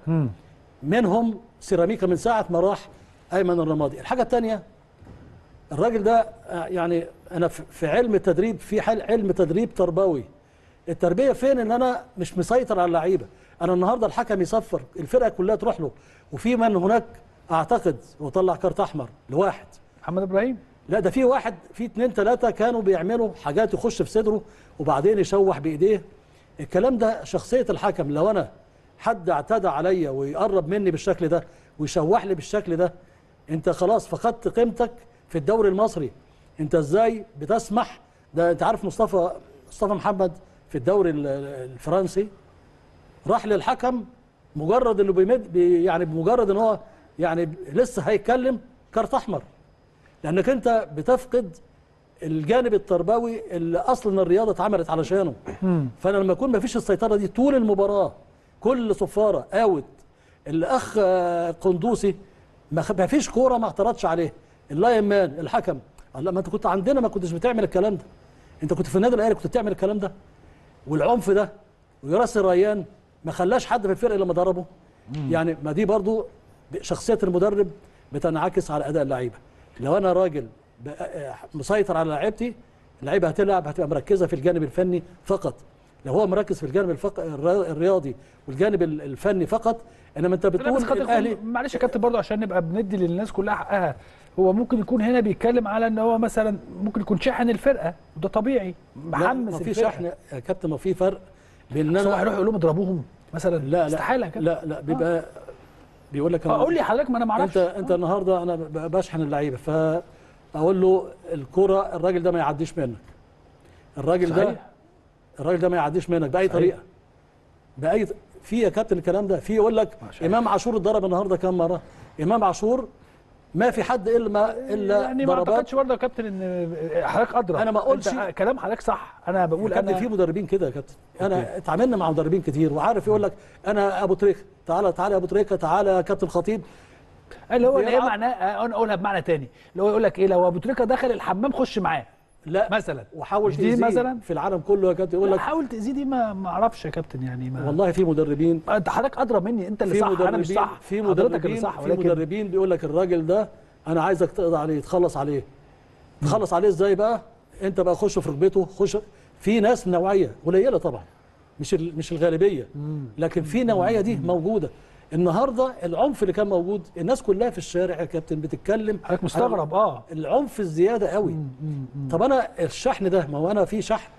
منهم سيراميكا من ساعه ما راح ايمن الرمادي الحاجه الثانيه الراجل ده آه، يعني انا في في علم التدريب في حال علم تدريب تربوي التربيه فين ان انا مش مسيطر على اللعيبه انا النهارده الحكم يصفر الفرقه كلها تروح له وفي من هناك اعتقد وطلع كارت احمر لواحد محمد ابراهيم لا ده في واحد في اتنين تلاته كانوا بيعملوا حاجات يخش في صدره وبعدين يشوح بايديه الكلام ده شخصيه الحكم لو انا حد اعتدى عليا ويقرب مني بالشكل ده ويشوح لي بالشكل ده انت خلاص فقدت قيمتك في الدوري المصري انت ازاي بتسمح ده انت عارف مصطفى مصطفى محمد في الدوري ال- ال- الفرنسي راح للحكم مجرد انه بيمد بي يعني بمجرد ان هو يعني لسه هيتكلم كارت احمر لانك انت بتفقد الجانب التربوي اللي اصلا الرياضه اتعملت علشانه فانا لما يكون ما فيش السيطره دي طول المباراه كل صفاره اوت الاخ آه، قندوسي ما خ- ما فيش كوره ما اعترضش عليه اللاين مان الحكم قال لا ما انت كنت عندنا ما كنتش بتعمل الكلام ده انت كنت في النادي الاهلي كنت بتعمل الكلام ده والعنف ده ويراسل ريان ما خلاش حد في الفرقه لما ضربه يعني ما دي برضو شخصيه المدرب بتنعكس على اداء اللعيبه لو انا راجل بقى- مسيطر على لعيبتي اللعيبه هتلعب هتبقى مركزه في الجانب الفني فقط لو هو مركز في الجانب الفق... الر- الرياضي والجانب ال- الفني فقط انما انت لا بس بتقول قد الاهلي يكون معلش يا كابتن برضه عشان نبقى بندي للناس كلها حقها هو ممكن يكون هنا بيتكلم على ان هو مثلا ممكن يكون شحن الفرقه وده طبيعي لا محمس ما في الفرقة. شحن يا كابتن ما في فرق بين ان بس هو انا هيروح يقول لهم اضربوهم مثلا لا لا استحاله يا كابتن لا لا بيبقى بيقول لك آه، قول لي حضرتك ما انا ما اعرفش انت انت النهارده انا ب- بشحن اللعيبه فاقول له الكره الراجل ده ما يعديش منك الراجل ده صحيح. الراجل ده ما يعديش منك باي صحيح. طريقه باي ط- في يا كابتن الكلام ده في يقول لك ما شاء امام عاشور اتضرب النهارده كام مره امام عاشور ما في حد الا ما الا يعني ما ضربات اعتقدش برضه يا كابتن ان حضرتك ادرى أنا ما أقولش- أنت كلام حضرتك صح انا بقول يا كابتن انا في مدربين كده يا كابتن انا اتعاملنا مع مدربين كتير وعارف يقول لك انا ابو تريكه تعالى تعالى يا ابو تريكه تعالى يا كابتن خطيب اللي هو اللي هي بيلعب. معناه آه، انا اقولها بمعنى تاني اللي هو يقول لك ايه لو ابو تريكه دخل الحمام خش معاه لا مثلا وحاول مش دي تأذيه مثلا في العالم كله يا كابتن يقول لا لك حاول تاذيه دي ما ما اعرفش يا كابتن يعني ما والله في مدربين انت حضرتك ادرى مني انت اللي في صح انا مدربين مش صح في حضرتك اللي مدربين صح في ولكن مدربين بيقول لك الراجل ده انا عايزك تقضي عليه تخلص عليه تخلص عليه ازاي بقى انت بقى خش في ركبته خش في ناس نوعيه قليله طبعا مش ال- مش الغالبيه لكن في نوعيه دي موجوده النهارده العنف اللي كان موجود الناس كلها في الشارع يا كابتن بتتكلم حضرتك مستغرب اه العنف الزياده قوي طب انا الشحن ده ما هو انا في شحن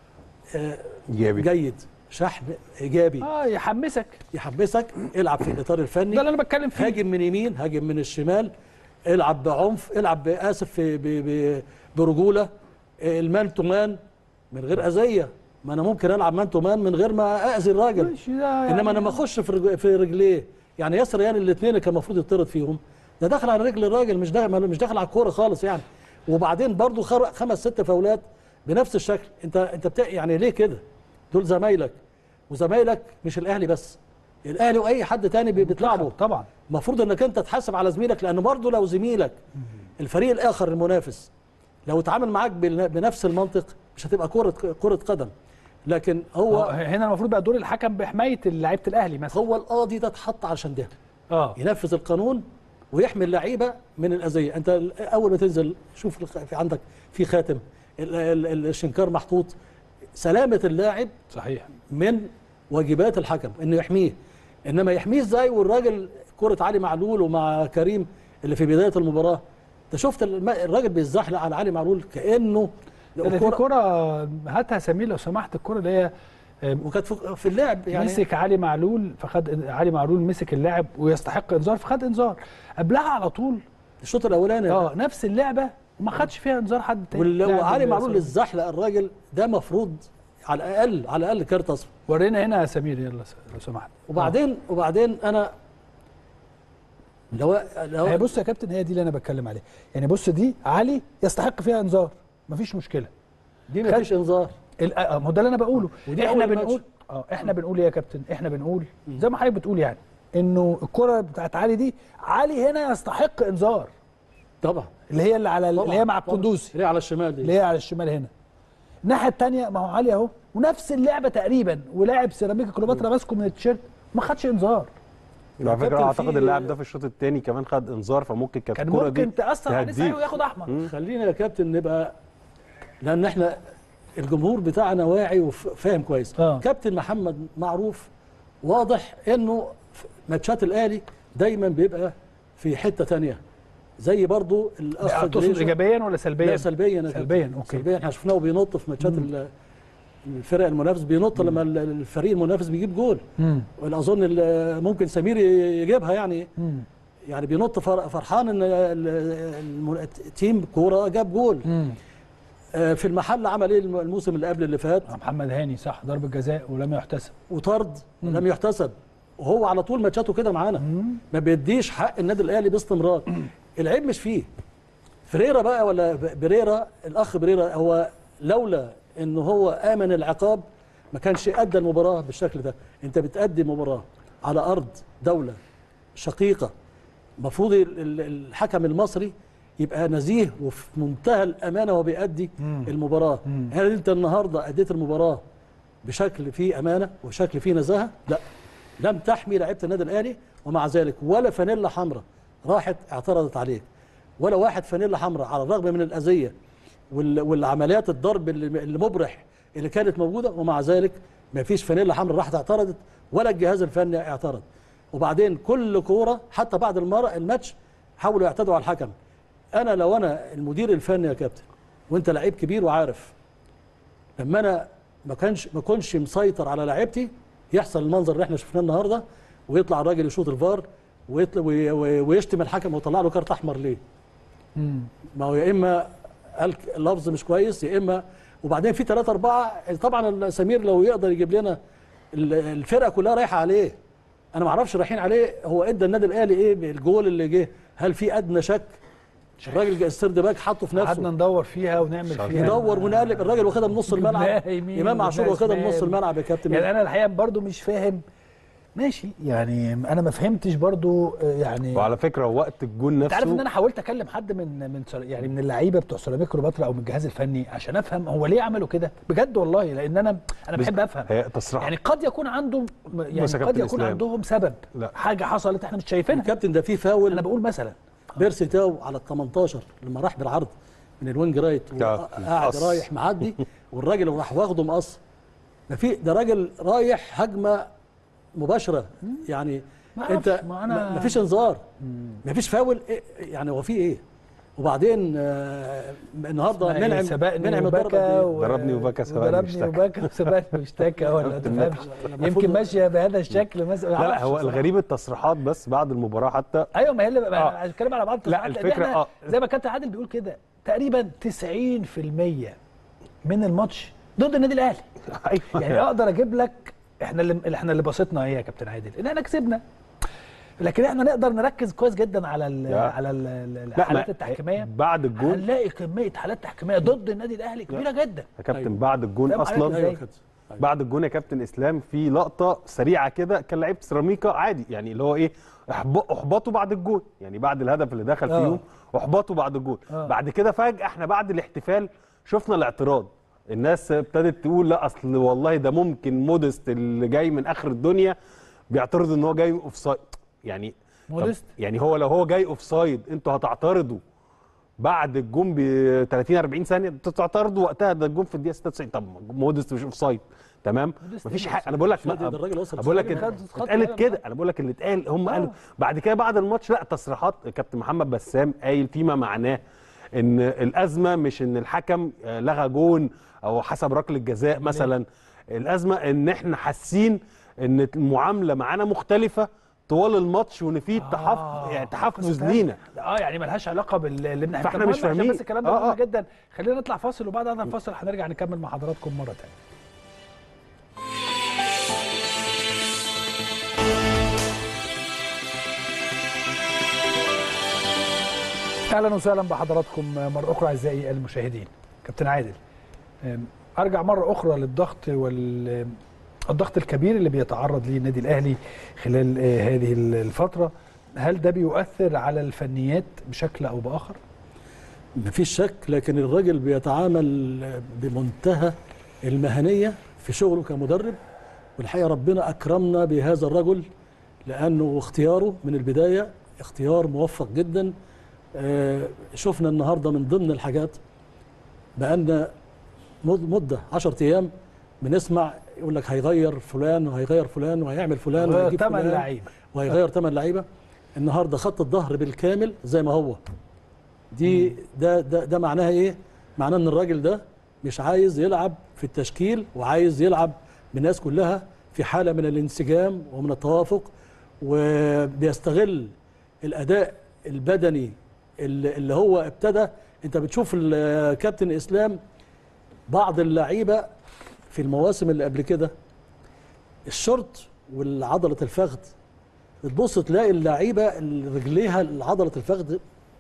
آه، ايجابي جيد شحن ايجابي اه يحمسك يحبسك العب في الاطار الفني ده اللي انا بتكلم فيه هاجم من يمين هاجم من الشمال العب بعنف العب ب- اسف في- ب- ب- برجوله المان تو مان من غير اذيه ما انا ممكن العب مان تو مان من غير ما اذي الراجل ماشي ده يعني انما انا ما اخش في رج- في رجليه يعني ياسر يعني الاثنين اللي كان المفروض يطرد فيهم ده دخل على رجل الراجل مش داخل مش داخل على الكوره خالص يعني وبعدين برضو خرق خمس ست فاولات بنفس الشكل انت انت بتا يعني ليه كده دول زمايلك وزمايلك مش الاهلي بس الاهلي واي حد تاني بي- بتلعبه طبعا المفروض انك انت تحاسب على زميلك لان برضه لو زميلك الفريق الاخر المنافس لو اتعامل معاك بال- بنفس المنطق مش هتبقى كره كره قدم لكن هو هو هنا المفروض بقى دور الحكم بحمايه لعيبه الاهلي مثلا هو القاضي ده اتحط عشان ده اه ينفذ القانون ويحمي اللعيبه من الاذيه انت ال- اول ما تنزل شوف الخ- في عندك في خاتم ال- ال- الشنكار محطوط سلامه اللاعب صحيح من واجبات الحكم انه يحميه انما يحميه ازاي والراجل كره علي معلول ومع كريم اللي في بدايه المباراه انت شفت الم- الراجل بيتزحلق على علي معلول كانه ده في الكرة- كرة هاتها سمير لو سمحت الكرة اللي هي آه، وكانت في- في اللعب يعني مسك علي معلول فخد علي معلول مسك اللاعب ويستحق انذار فخد انذار قبلها على طول الشوط الاولاني اه نفس اللعبه وما خدش فيها انذار حد تاني ولو لاعب علي اللي معلول سوى. الزحلق الراجل ده مفروض على الاقل على الاقل كارت اصفر ورينا هنا يا سمير يلا س- لو سمحت وبعدين وبعدين انا لو لو هي بص يا كابتن هي دي اللي انا بتكلم عليها يعني بص دي علي يستحق فيها انذار مفيش مشكله دي مفيش انذار ال- آه، ما هو ده اللي انا بقوله ودي احنا أول ماتش. بنقول اه احنا بنقول ايه يا كابتن احنا بنقول زي ما حضرتك بتقول يعني انه الكره بتاعت علي دي علي هنا يستحق انذار طبعا اللي هي اللي على طبعا اللي هي مع طبعاً. القندوسي اللي هي على الشمال دي اللي هي على الشمال هنا الناحيه الثانيه ما هو علي اهو ونفس اللعبه تقريبا ولاعب سيراميكا كليوباترا ماسكه من التيشيرت ما خدش انذار على فكره كابتن اعتقد في- اللاعب ده في الشوط الثاني كمان خد انذار فممكن كانت كان الكوره دي ممكن تاثر عليه تهديه. صحيح وياخد احمر خلينا يا كابتن نبقى لان احنا الجمهور بتاعنا واعي وفاهم كويس آه. كابتن محمد معروف واضح انه في ماتشات الاهلي دايما بيبقى في حته تانية زي برضو الاخ تقصد جريشة. ايجابيا ولا سلبيا؟ لا سلبيا يا كابتن. سلبيا اوكي سلبيا احنا شفناه بينط في ماتشات ال- الفرق المنافس بينط لما ال- الفريق المنافس بيجيب جول مم. وانا اظن ال- ممكن سمير يجيبها يعني مم. يعني بينط فر- فرحان ان ال- الم- التيم كوره جاب جول مم. آه، في المحل عمل ايه الم- الموسم اللي قبل اللي فات محمد هاني صح ضربه جزاء ولم يحتسب وطرد لم يحتسب وهو على طول ماتشاته كده معانا ما بيديش حق النادي الاهلي باستمرار العيب مش فيه فريرا بقى ولا ب- بريرا الاخ بريرا هو لولا ان هو امن العقاب ما كانش ادى المباراه بالشكل ده انت بتادي مباراه على ارض دوله شقيقه المفروض ال- ال- الحكم المصري يبقى نزيه وفي منتهى الامانه وهو بيأدي المباراه هل انت النهارده اديت المباراه بشكل فيه امانه وشكل فيه نزاهه لا لم تحمي لعيبه النادي الاهلي ومع ذلك ولا فانيلا حمراء راحت اعترضت عليك ولا واحد فانيلا حمراء على الرغم من الاذيه وال- والعمليات الضرب اللي اللي مبرح اللي كانت موجوده ومع ذلك ما فيش فانيلا حمراء راحت اعترضت ولا الجهاز الفني اعترض وبعدين كل كوره حتى بعد المر- الماتش حاولوا يعتدوا على الحكم انا لو انا المدير الفني يا كابتن وانت لعيب كبير وعارف لما انا ما كانش ما كنش مسيطر على لعيبتي يحصل المنظر اللي احنا شفناه النهارده ويطلع الراجل يشوط الفار ويطلع وي- وي- ويشتم الحكم ويطلع له كارت احمر ليه؟ ما هو يا اما قال لفظ مش كويس يا اما وبعدين في ثلاثة أربعة طبعا سمير لو يقدر يجيب لنا ال- الفرقة كلها رايحة عليه أنا ما أعرفش رايحين عليه هو إدى النادي الأهلي إيه بالجول اللي جه هل في أدنى شك الراجل السرد باك حطه في قعدنا نفسه ندور فيها ونعمل فيها ندور ونقلب الراجل واخدها من نص الملعب جبناها يمين إمام عاشور وجبناها واخدها من نص شمال. الملعب يا كابتن يعني انا الحقيقه برضو مش فاهم ماشي يعني انا ما فهمتش برضو آه، يعني وعلى فكره وقت الجون انت عارف ان نفسه انا حاولت اكلم حد من من سر- يعني من اللعيبه بتوع سيراميكا كليوباترا او من الجهاز الفني عشان افهم هو ليه عملوا كده بجد والله لان انا انا بس- بحب افهم هي تصريح يعني قد يكون عنده يعني بص يا قد كابتن يكون إسلام. عندهم سبب لا. حاجه حصلت احنا مش شايفينها الكابتن ده فيه فاول انا بقول مثلا بيرسي تاو على ال 18 لما راح بالعرض من الوينج رايت آه، وقاعد مقص. رايح معدي والراجل راح واخده مقص ده في ده راجل رايح هجمه مباشره يعني ما انت أعرفش، ما أنا- ما فيش انذار ما فيش فاول إيه يعني هو في ايه وبعدين آه النهارده اسمها إيه؟ منعم سبقني منعم وبكى الضربه و- ضربني وبكى، سبقني ضربني واشتكى. وبكى وسبقني واشتكى ولا ما تفهمش المفروض- يمكن ماشيه بهذا الشكل مثلا لا لا معرفش هو بصراحة. الغريب التصريحات بس بعد المباراه حتى ايوه ما هي اللي آه. انا بتكلم على بعض لا، التصريحات، لأن الفكرة- إحنا آه. زي ما كابتن عادل بيقول كده تقريبا 90% من الماتش ضد النادي الاهلي يعني اقدر اجيب لك احنا اللي اللي احنا اللي بسطنا ايه يا كابتن عادل ان احنا كسبنا لكن احنا نقدر نركز كويس جدا على ال يا. على ال- ال- لا الحالات ما- التحكيميه بعد الجون هنلاقي كميه حالات تحكيميه ضد النادي الاهلي كبيره جدا يا كابتن أيوة. بعد الجون فاهم حضرتك اصلا إزاي؟ ايوه كده أيوة. بعد الجون يا كابتن اسلام في لقطه سريعه كده كان لعيبه سيراميكا عادي يعني اللي هو ايه احب- احبطوا بعد الجون يعني بعد الهدف اللي دخل آه. فيهم احبطوا بعد الجون آه. بعد كده فجاه احنا بعد الاحتفال شفنا الاعتراض الناس ابتدت تقول لا اصل والله ده ممكن مودست اللي جاي من اخر الدنيا بيعترض ان هو جاي اوف سايد يعني طب مودست؟ يعني هو لو هو جاي اوف سايد انتوا هتعترضوا بعد الجون ب 30 40 ثانيه انتوا تعترضوا وقتها ده الجون في الدقيقه 96 طب مودست مش اوف سايد تمام مودست مفيش إيه حاجه انا بقول لك مش راضي، ما- ده الراجل وصل بقول لك خد- خد- خد اتقالت كلام كده انا بقول لك اللي اتقال هم آه. قالوا بعد كده بعد الماتش لا تصريحات كابتن محمد بسام قايل فيما معناه ان الازمه مش ان الحكم آه، لغى جون او حسب ركله الجزاء مثلا الازمه ان احنا حاسين ان المعامله معانا مختلفه طوال الماتش وان في تحف... يعني تحفز فاهم؟ لينا اه يعني ملهاش علاقه باللي احنا فإحنا طب مش مهم عشان فاهمين. بس الكلام ده آه، مهم آه. جدا خلينا نطلع فاصل وبعد هذا الفاصل هنرجع نكمل مع حضراتكم مره ثانيه اهلا وسهلا بحضراتكم مره اخرى اعزائي المشاهدين كابتن عادل أم، ارجع مره اخرى للضغط وال الضغط الكبير اللي بيتعرض ليه النادي الاهلي خلال آه، هذه الفتره هل ده بيؤثر على الفنيات بشكل او باخر مفيش شك لكن الراجل بيتعامل بمنتهى المهنية في شغله كمدرب والحقيقة ربنا أكرمنا بهذا الرجل لأنه اختياره من البداية اختيار موفق جدا آه، شفنا النهاردة من ضمن الحاجات بأن مد- مدة 10 أيام بنسمع يقول لك هيغير فلان وهيغير فلان وهيعمل فلان وهيجيب ثمان فلان لعيبه وهيغير ثمان لعيبه النهارده خط الظهر بالكامل زي ما هو دي ده ده ده معناها ايه؟ معناه ان الراجل ده مش عايز يلعب في التشكيل وعايز يلعب بالناس كلها في حاله من الانسجام ومن التوافق وبيستغل الاداء البدني اللي اللي هو ابتدى انت بتشوف الكابتن اسلام بعض اللعيبه في المواسم اللي قبل كده الشورت والعضله الفخذ بتبص تلاقي اللعيبه اللي رجليها عضله الفخذ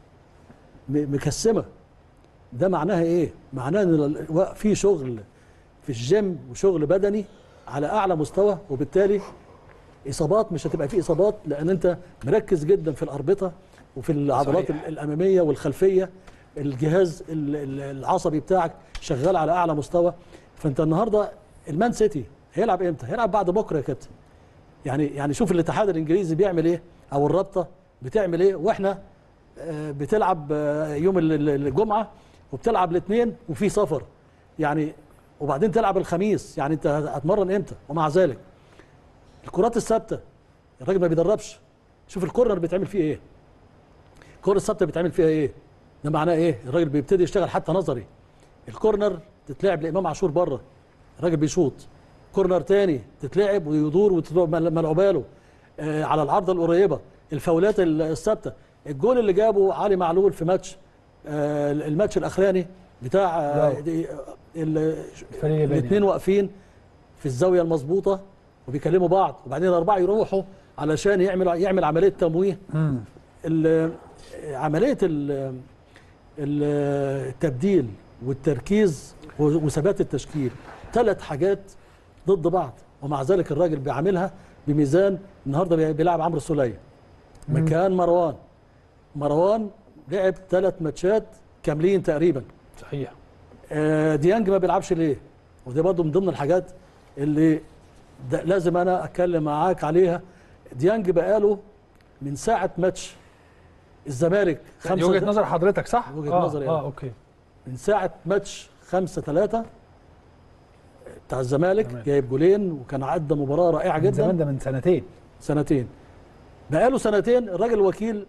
م- مكسمه ده معناها ايه؟ معناه ان ال- في شغل في الجيم وشغل بدني على اعلى مستوى وبالتالي اصابات مش هتبقى في اصابات لان انت مركز جدا في الاربطه وفي العضلات صحيح. ال- الاماميه والخلفيه الجهاز ال- ال- العصبي بتاعك شغال على اعلى مستوى فانت النهارده المان سيتي هيلعب امتى؟ هيلعب بعد بكره يا كابتن يعني يعني شوف الاتحاد الانجليزي بيعمل ايه او الرابطه بتعمل ايه واحنا آه، بتلعب آه، يوم ال- ال- الجمعه وبتلعب الاثنين وفي سفر يعني وبعدين تلعب الخميس يعني انت هتمرن امتى ومع ذلك الكرات الثابته الراجل ما بيدربش شوف الكورنر بيتعمل فيه ايه الكره الثابته بيتعمل فيها ايه ده معناه ايه الراجل بيبتدي يشتغل حتى نظري الكورنر تتلعب لامام عاشور بره الراجل بيشوط كورنر تاني تتلعب ويدور وتروح مل- ملعوباله آه على العارضه القريبه الفاولات ال- الثابته الجول اللي جابه علي معلول في ماتش آه الماتش الاخراني بتاع آه لا. دي- ال- الفريق الياباني. الاثنين واقفين في الزاويه المظبوطه وبيكلموا بعض وبعدين الاربعه يروحوا علشان يعمل يعمل عمليه تمويه ال- عمليه ال- ال- التبديل والتركيز وثبات التشكيل ثلاث حاجات ضد بعض ومع ذلك الراجل بيعملها بميزان النهارده بي- بيلعب عمرو السوليه مكان مروان مروان لعب ثلاث ماتشات كاملين تقريبا صحيح آه، ديانج ما بيلعبش ليه وده برضه من ضمن الحاجات اللي ده لازم انا اتكلم معاك عليها ديانج بقاله من ساعه ماتش الزمالك دي وجهه نظر حضرتك صح؟ وجهة آه نظري اه أنا. اوكي من ساعه ماتش 5 3 بتاع الزمالك تمام. جايب جولين وكان عدى مباراه رائعه من جدا زمان ده من سنتين سنتين بقاله سنتين الراجل الوكيل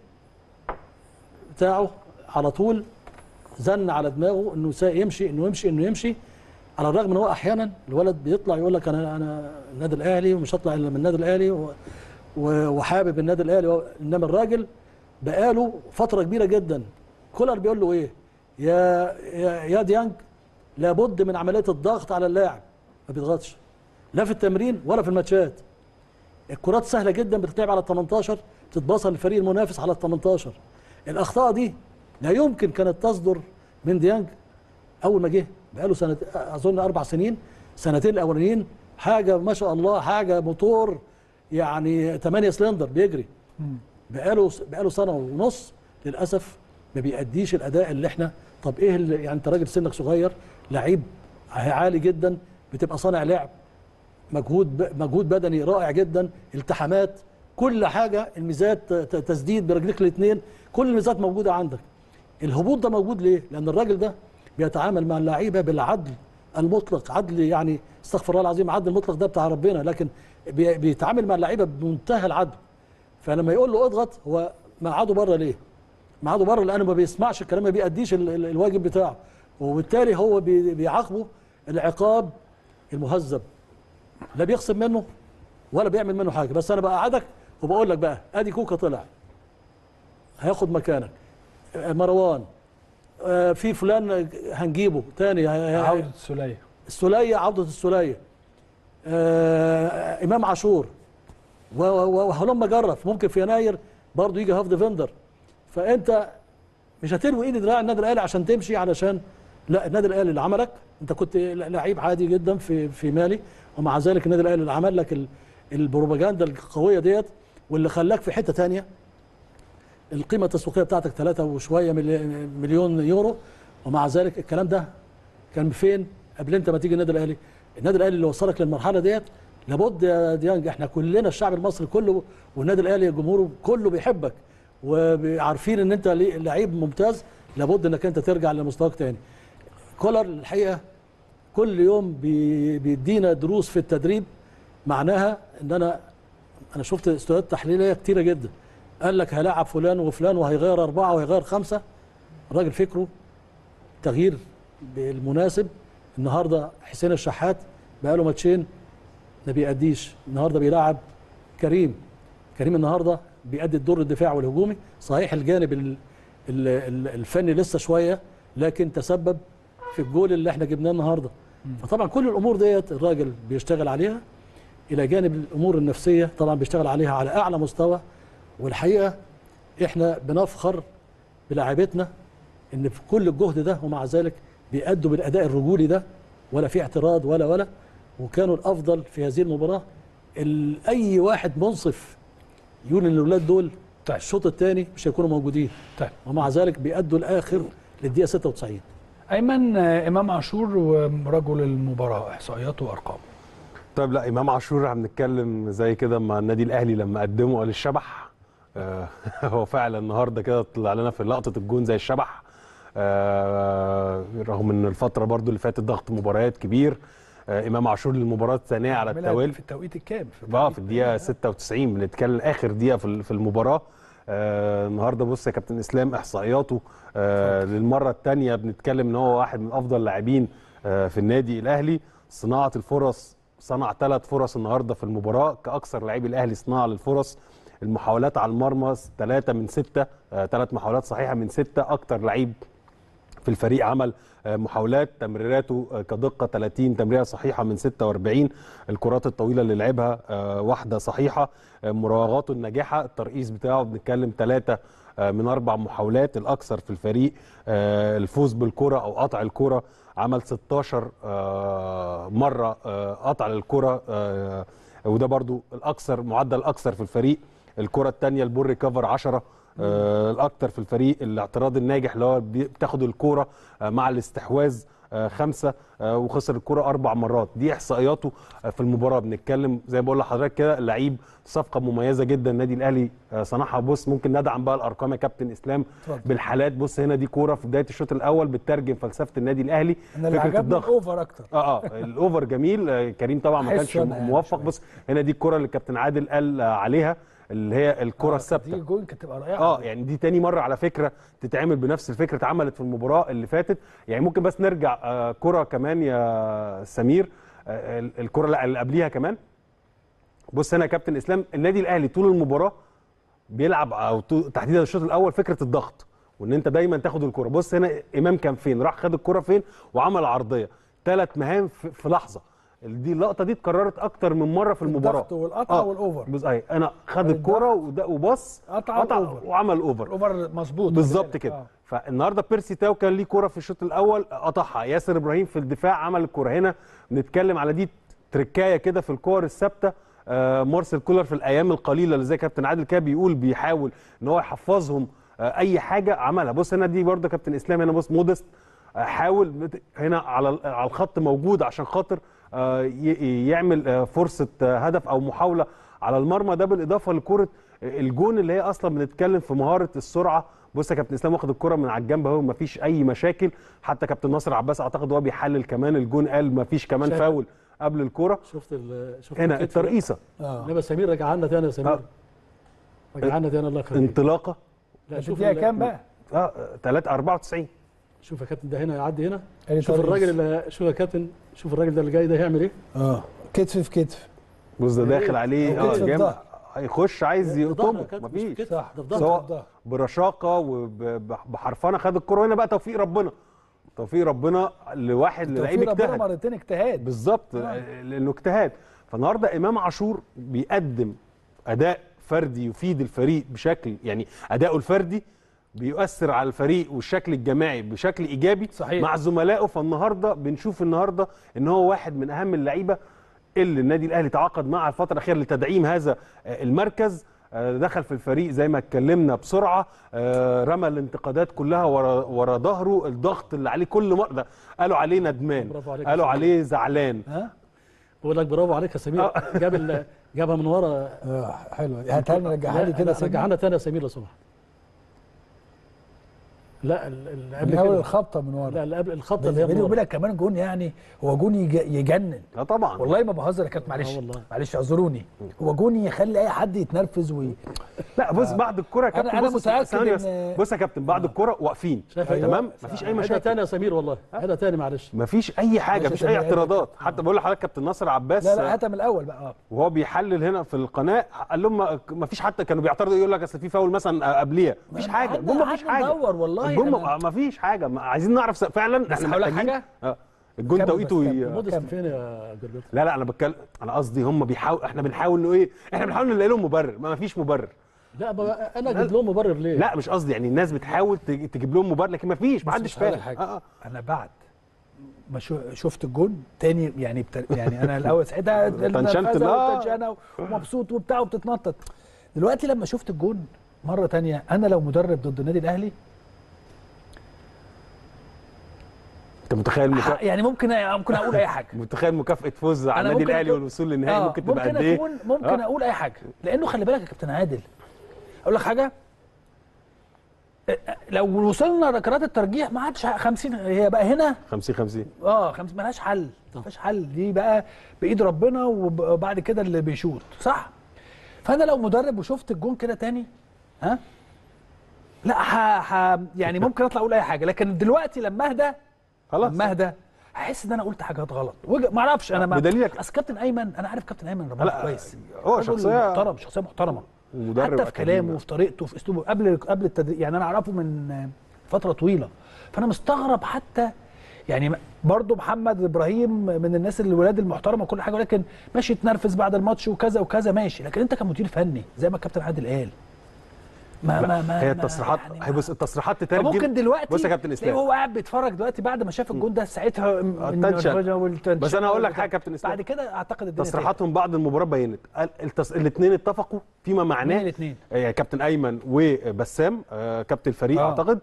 بتاعه على طول زن على دماغه انه سا- يمشي انه يمشي انه يمشي على الرغم ان هو احيانا الولد بيطلع يقول لك انا انا النادي الاهلي ومش هطلع الا من النادي الاهلي و- و- وحابب النادي الاهلي و- انما الراجل بقاله فتره كبيره جدا كولر بيقول له ايه يا يا, يا ديانج لابد من عمليه الضغط على اللاعب ما بيضغطش لا في التمرين ولا في الماتشات الكرات سهله جدا بتتلعب على ال 18 بتتباصى للفريق المنافس على ال 18 الاخطاء دي لا يمكن كانت تصدر من ديانج اول ما جه بقاله سنه اظن اربع سنين سنتين الاولانيين حاجه ما شاء الله حاجه موتور يعني 8 سلندر بيجري بقاله بقاله سنه ونص للاسف ما بيأديش الاداء اللي احنا طب ايه اللي يعني انت راجل سنك صغير لعيب عالي جدا بتبقى صانع لعب مجهود ب... مجهود بدني رائع جدا التحامات كل حاجه الميزات ت- تسديد برجليك الاثنين كل الميزات موجوده عندك الهبوط ده موجود ليه لان الراجل ده بيتعامل مع اللعيبه بالعدل المطلق عدل يعني استغفر الله العظيم عدل المطلق ده بتاع ربنا لكن بي... بيتعامل مع اللعيبه بمنتهى العدل فلما يقول له اضغط هو مقعده بره ليه مقعده بره لانه ما بيسمعش الكلام ما بيأديش ال... ال... الواجب بتاعه وبالتالي هو بي... بيعاقبه العقاب المهذب لا بيخصم منه ولا بيعمل منه حاجه بس انا بقعدك وبقول لك بقى ادي كوكا طلع هياخد مكانك آه، مروان آه، في فلان هنجيبه تاني ه- ه- عودة السولية السوليه عوده السوليه آه امام عاشور و- و- وهلم جرف ممكن في يناير برضه يجي هاف ديفندر فانت مش هتلوي ايد دراع النادي الاهلي عشان تمشي علشان لا النادي الاهلي اللي عملك انت كنت لعيب عادي جدا في في مالي ومع ذلك النادي الاهلي اللي عمل لك ال- البروباجندا القويه ديت واللي خلاك في حته تانية القيمه التسويقيه بتاعتك ثلاثة وشويه ملي- مليون يورو ومع ذلك الكلام ده كان فين قبل انت ما تيجي النادي الاهلي النادي الاهلي اللي وصلك للمرحله ديت لابد يا ديانج احنا كلنا الشعب المصري كله والنادي الاهلي جمهوره كله بيحبك وعارفين ان انت لي- لعيب ممتاز لابد انك انت ترجع لمستواك تاني كولر الحقيقه كل يوم بي- بيدينا دروس في التدريب معناها ان انا انا شفت استوديوهات تحليليه كتيره جدا قال لك هلاعب فلان وفلان وهيغير اربعه وهيغير خمسه الراجل فكره تغيير بالمناسب النهارده حسين الشحات بقى له ماتشين ما بيأديش النهارده بيلعب كريم كريم النهارده بيأدي الدور الدفاعي والهجومي صحيح الجانب ال- ال- ال- الفني لسه شويه لكن تسبب في الجول اللي احنا جبناه النهارده فطبعا كل الامور ديت الراجل بيشتغل عليها الى جانب الامور النفسيه طبعا بيشتغل عليها على اعلى مستوى والحقيقه احنا بنفخر بلاعيبتنا ان في كل الجهد ده ومع ذلك بيأدوا بالاداء الرجولي ده ولا في اعتراض ولا ولا وكانوا الافضل في هذه المباراه ال- اي واحد منصف يقول ان الاولاد دول طيب. الشوط الثاني مش هيكونوا موجودين طيب ومع ذلك بيأدوا الاخر للدقيقه 96 ايمن آه، امام عاشور ورجل المباراه احصائياته وارقامه طيب لا امام عاشور هنتكلم زي كده مع النادي الاهلي لما قدمه قال الشبح آه، هو فعلا النهارده كده طلع لنا في لقطه الجون زي الشبح آه، رغم ان الفتره برضو اللي فاتت ضغط مباريات كبير آه، امام عاشور للمباراه الثانيه على عملها التوالي في التوقيت الكام اه في الدقيقه 96 بنتكلم اخر دقيقه في ال- في المباراه آه النهارده بص يا كابتن اسلام احصائياته آه للمره الثانيه بنتكلم ان هو واحد من افضل اللاعبين آه في النادي الاهلي صناعه الفرص صنع ثلاث فرص النهارده في المباراه كاكثر لاعبي الاهلي صناعه للفرص المحاولات على المرمى ثلاثه من سته ثلاث محاولات صحيحه من سته اكثر لعيب في الفريق عمل آه، محاولات تمريراته آه، كدقه 30 تمريره صحيحه من 46 الكرات الطويله اللي لعبها آه، واحده صحيحه آه، مراوغاته الناجحه الترقيص بتاعه بنتكلم ثلاثه من اربع محاولات الاكثر في الفريق آه، الفوز بالكره او قطع الكره عمل 16 آه، مره آه، قطع للكره آه، وده برضو الاكثر معدل الاكثر في الفريق الكره الثانيه البول ريكفر 10 آه الاكثر في الفريق الاعتراض الناجح اللي هو بي- بتاخد الكوره آه مع الاستحواذ آه خمسه آه وخسر الكوره اربع مرات دي احصائياته آه في المباراه بنتكلم زي ما بقول لحضرتك كده لعيب صفقه مميزه جدا النادي الاهلي آه صنعها بص ممكن ندعم بقى الارقام يا كابتن اسلام اتفضل. بالحالات بص هنا دي كوره في بدايه الشوط الاول بتترجم فلسفه النادي الاهلي انا اللي عجبني الاوفر اكتر اه اه الاوفر جميل آه، كريم طبعا ما أحسه كانش أنا يعني موفق شوية. بص هنا دي الكره اللي الكابتن عادل قال آه، عليها اللي هي الكره دي الثابته جون كانت تبقى رائعه اه يعني دي تاني مره على فكره تتعمل بنفس الفكره اتعملت في المباراه اللي فاتت يعني ممكن بس نرجع آه كره كمان يا سمير آه ال- الكره لا اللي قبليها كمان بص هنا يا كابتن اسلام النادي الاهلي طول المباراه بيلعب او طو- تحديدا الشوط الاول فكره الضغط وان انت دايما تاخد الكره بص هنا امام كان فين راح خد الكره فين وعمل عرضيه ثلاث مهام في في لحظه دي اللقطه دي اتكررت اكتر من مره في المباراه الضغط والقطع والأوفر. بص اهي انا خد الضغط. الكره وده- وبص قطع الأوفر. وعمل اوفر الاوفر مظبوط بالظبط خلي بالك. كده آه. فالنهارده بيرسي تاو كان ليه كوره في الشوط الاول قطعها ياسر ابراهيم في الدفاع عمل الكوره هنا بنتكلم على دي تركايه كده في الكور الثابته آه مارسيل كولر في الايام القليله اللي زي كابتن عادل كده بيقول بيحاول ان هو يحفظهم آه اي حاجه عملها بص هنا دي برده كابتن اسلام هنا بص مودست آه حاول بت- هنا على على الخط موجود عشان خاطر آه ي- يعمل آه فرصه آه هدف او محاوله على المرمى ده بالاضافه لكره الجون اللي هي اصلا بنتكلم في مهاره السرعه بص يا كابتن اسلام واخد الكره من على الجنب اهو مفيش اي مشاكل حتى كابتن ناصر عباس اعتقد هو بيحلل كمان الجون قال مفيش كمان شايف. فاول قبل الكره شفت ال- شفت هنا الكتف ده؟ الترقيصه اه انما سمير رجع لنا تاني يا سمير آه. رجع لنا تاني الله يخليك انطلاقه لا شوف الدقيقه ال- كام بقى؟ اه 3 94 شوف يا كابتن ده هنا يعدي هنا ادي شوف ترقيص. الراجل اللي شوف يا كابتن شوف الراجل ده اللي جاي ده هيعمل ايه اه كتف في كتف بص ده داخل عليه أو اه كتف جامد الظهر. هيخش عايز ده ظهر يا يقطمه كابتن، مش مفيش كتف، صح. ده في ده ظهر هو- سواء برشاقه وبحرفنه خد الكره هنا بقى توفيق ربنا توفيق ربنا لواحد للعيب توفيق ربنا اجتهد مرتين اجتهاد بالظبط آه. لانه اجتهاد فالنهارده امام عاشور بيقدم اداء فردي يفيد الفريق بشكل يعني اداؤه الفردي بيؤثر على الفريق والشكل الجماعي بشكل ايجابي صحيح. مع زملائه فالنهارده بنشوف النهارده ان هو واحد من اهم اللعيبه اللي النادي الاهلي تعاقد معه الفتره الاخيره لتدعيم هذا آه، المركز آه، دخل في الفريق زي ما اتكلمنا بسرعه آه، رمى الانتقادات كلها ورا ورا ظهره الضغط اللي عليه كل مره ده قالوا عليه ندمان برافو عليك يا قالوا سيدي. عليه زعلان ها بقول لك برافو عليك يا سمير جاب ال- جابها من ورا اه حلوه دي هاتها لي رجعها لي لا، كده لا، رجعها لنا تاني يا سمير لو سمحت لا ال- اللي قبل من اول كده الخبطه من ورا لا اللي قبل الخطه اللي هي بيني من ورا وبينك كمان جون يعني هو جون يج- يجنن اه طبعا والله ما بهزر يا كابتن معلش آه والله. معلش اعذروني هو جون يخلي اي حد يتنرفز وي... لا بص بعد الكره يا كابتن أنا بص متأكد ثواني بس إن- بص يا كابتن بعد الكره واقفين شايف تمام مفيش اي عيدها مشاكل تاني يا سمير والله عيدها تاني معلش مفيش اي حاجه ماشي مفيش يا اي سمير، اعتراضات حتى بقول لحضرتك كابتن ناصر عباس لا لا هاتها من الاول بقى اه وهو بيحلل هنا في القناه قال لهم ما- مفيش حتى كانوا بيعترضوا يقول لك اصل في فاول مثلا قبليها مفيش ما حاجه قعدنا- الجمله مفيش قعدنا حاجه ندور والله الجمله أنا- مفيش حاجه ما- عايزين نعرف س- فعلا بس احنا هقول لك محتاجين حاجة؟ اه الجون كمل توقيته بس ي- كمل. مودست كمل. فين يا جلبرتو لا لا انا بتكلم انا قصدي هم بيحاول احنا بنحاول انه ايه احنا بنحاول نلاقي لهم مبرر ما مفيش مبرر لا ما انا اجيب لهم مبرر ليه لا مش قصدي يعني الناس بتحاول تج- تجيب لهم مبرر لكن مفيش ما حدش بس هقول لك فاهم حاجة. آه، آه. انا بعد ما شو شفت الجون تاني يعني بتر... يعني انا الاول ساعتها تنشنت النرفزة بقى. والتنشنة ومبسوط وبتاع وبتتنطط دلوقتي لما شفت الجون مره تانية انا لو مدرب ضد النادي الاهلي انت متخيل مكا... ح- يعني ممكن ممكن اقول اي حاجه متخيل مكافاه فوز على أنا النادي ممكن الاهلي أكون- والوصول للنهائي آه، ممكن تبقى ممكن قد ايه اكون ممكن آه. اقول اي حاجه لانه خلي بالك يا كابتن عادل اقول لك حاجه أ- أ- لو وصلنا ركلات الترجيح ما عادش 50 هي بقى هنا 50 50 اه 50 ملهاش حل ملهاش حل دي بقى بايد ربنا وب- وبعد كده اللي بيشوط صح فانا لو مدرب وشفت الجون كده تاني ها لا ح... ح... يعني ممكن اطلع اقول اي حاجه لكن دلوقتي لما اهدى خلاص لما اهدى هحس ان انا قلت حاجات غلط وج... ما اعرفش انا ما بدليلك- اصل كابتن ايمن انا عارف كابتن ايمن ربنا لا، كويس هو رجل شخصية- محترم شخصيه محترمه ومدرب حتى في أكاديمي. كلامه وفي طريقته وفي اسلوبه قبل قبل التدريب يعني انا اعرفه من فتره طويله فانا مستغرب حتى يعني برضه محمد ابراهيم من الناس الولاد المحترمه وكل حاجه ولكن ماشي تنرفز بعد الماتش وكذا وكذا ماشي لكن انت كمدير فني زي ما الكابتن عادل قال ما لا، ما ما هي ما التصريحات يعني هي بص التصريحات تترجم فممكن دلوقتي بص يا كابتن تلاقيه اسلام هو قاعد بيتفرج دلوقتي بعد ما شاف الجون ده ساعتها التنشن. والتنشن بس أنا هقول لك حاجة يا كابتن إسلام. بعد كده اعتقد الدنيا تصريحاتهم بعد المباراه بينت الاثنين اتفقوا فيما مين معناه الاثنين آه، كابتن ايمن وبسام آه، كابتن الفريق آه. اعتقد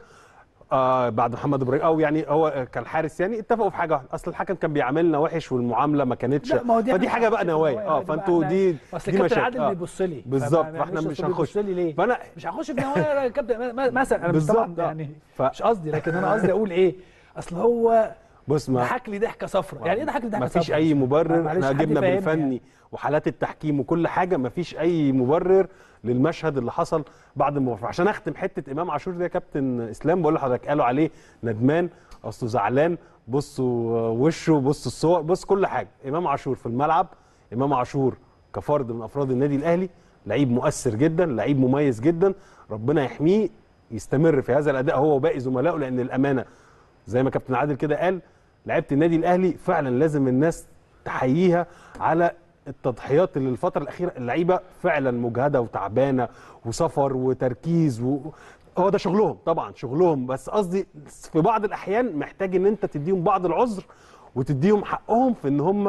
آه بعد محمد ابراهيم او يعني هو آه، كان حارس يعني اتفقوا في حاجه واحده اصل الحكم كان بيعاملنا وحش والمعامله ما كانتش لا ما هو دي فدي إحنا حاجه بقى هنخش في نوايا اه دي بقى فانتوا إحنا- دي اصل دي كابتن مشاكل عادل آه. بيبص لي بالظبط فما- فاحنا معلش مش أصل هنخش بيبص لي ليه فانا مش هخش في نوايا يا كابتن م- م- مثلا انا مش طبعا بالظبط، آه. يعني ف- مش قصدي لكن انا قصدي اقول ايه اصل هو بص ما ضحك لي ضحكه صفراء يعني ايه ضحك لي ضحكه ما صفراء فيش اي مبرر معلش احنا حد جبنا يفهمني بالفني يعني. وحالات التحكيم وكل حاجه ما فيش اي مبرر للمشهد اللي حصل بعد المباراه عشان اختم حته امام عاشور ده يا كابتن اسلام بقول لحضرتك قالوا عليه ندمان اصله زعلان بصوا وشه بصوا الصور بص كل حاجه امام عاشور في الملعب امام عاشور كفرد من افراد النادي الاهلي لعيب مؤثر جدا لعيب مميز جدا ربنا يحميه يستمر في هذا الاداء هو وباقي زملائه لان الامانه زي ما كابتن عادل كده قال لعيبه النادي الاهلي فعلا لازم الناس تحييها على التضحيات اللي الفتره الاخيره اللعيبه فعلا مجهده وتعبانه وسفر وتركيز و... هو ده شغلهم طبعا شغلهم بس قصدي في بعض الاحيان محتاج ان انت تديهم بعض العذر وتديهم حقهم في ان هم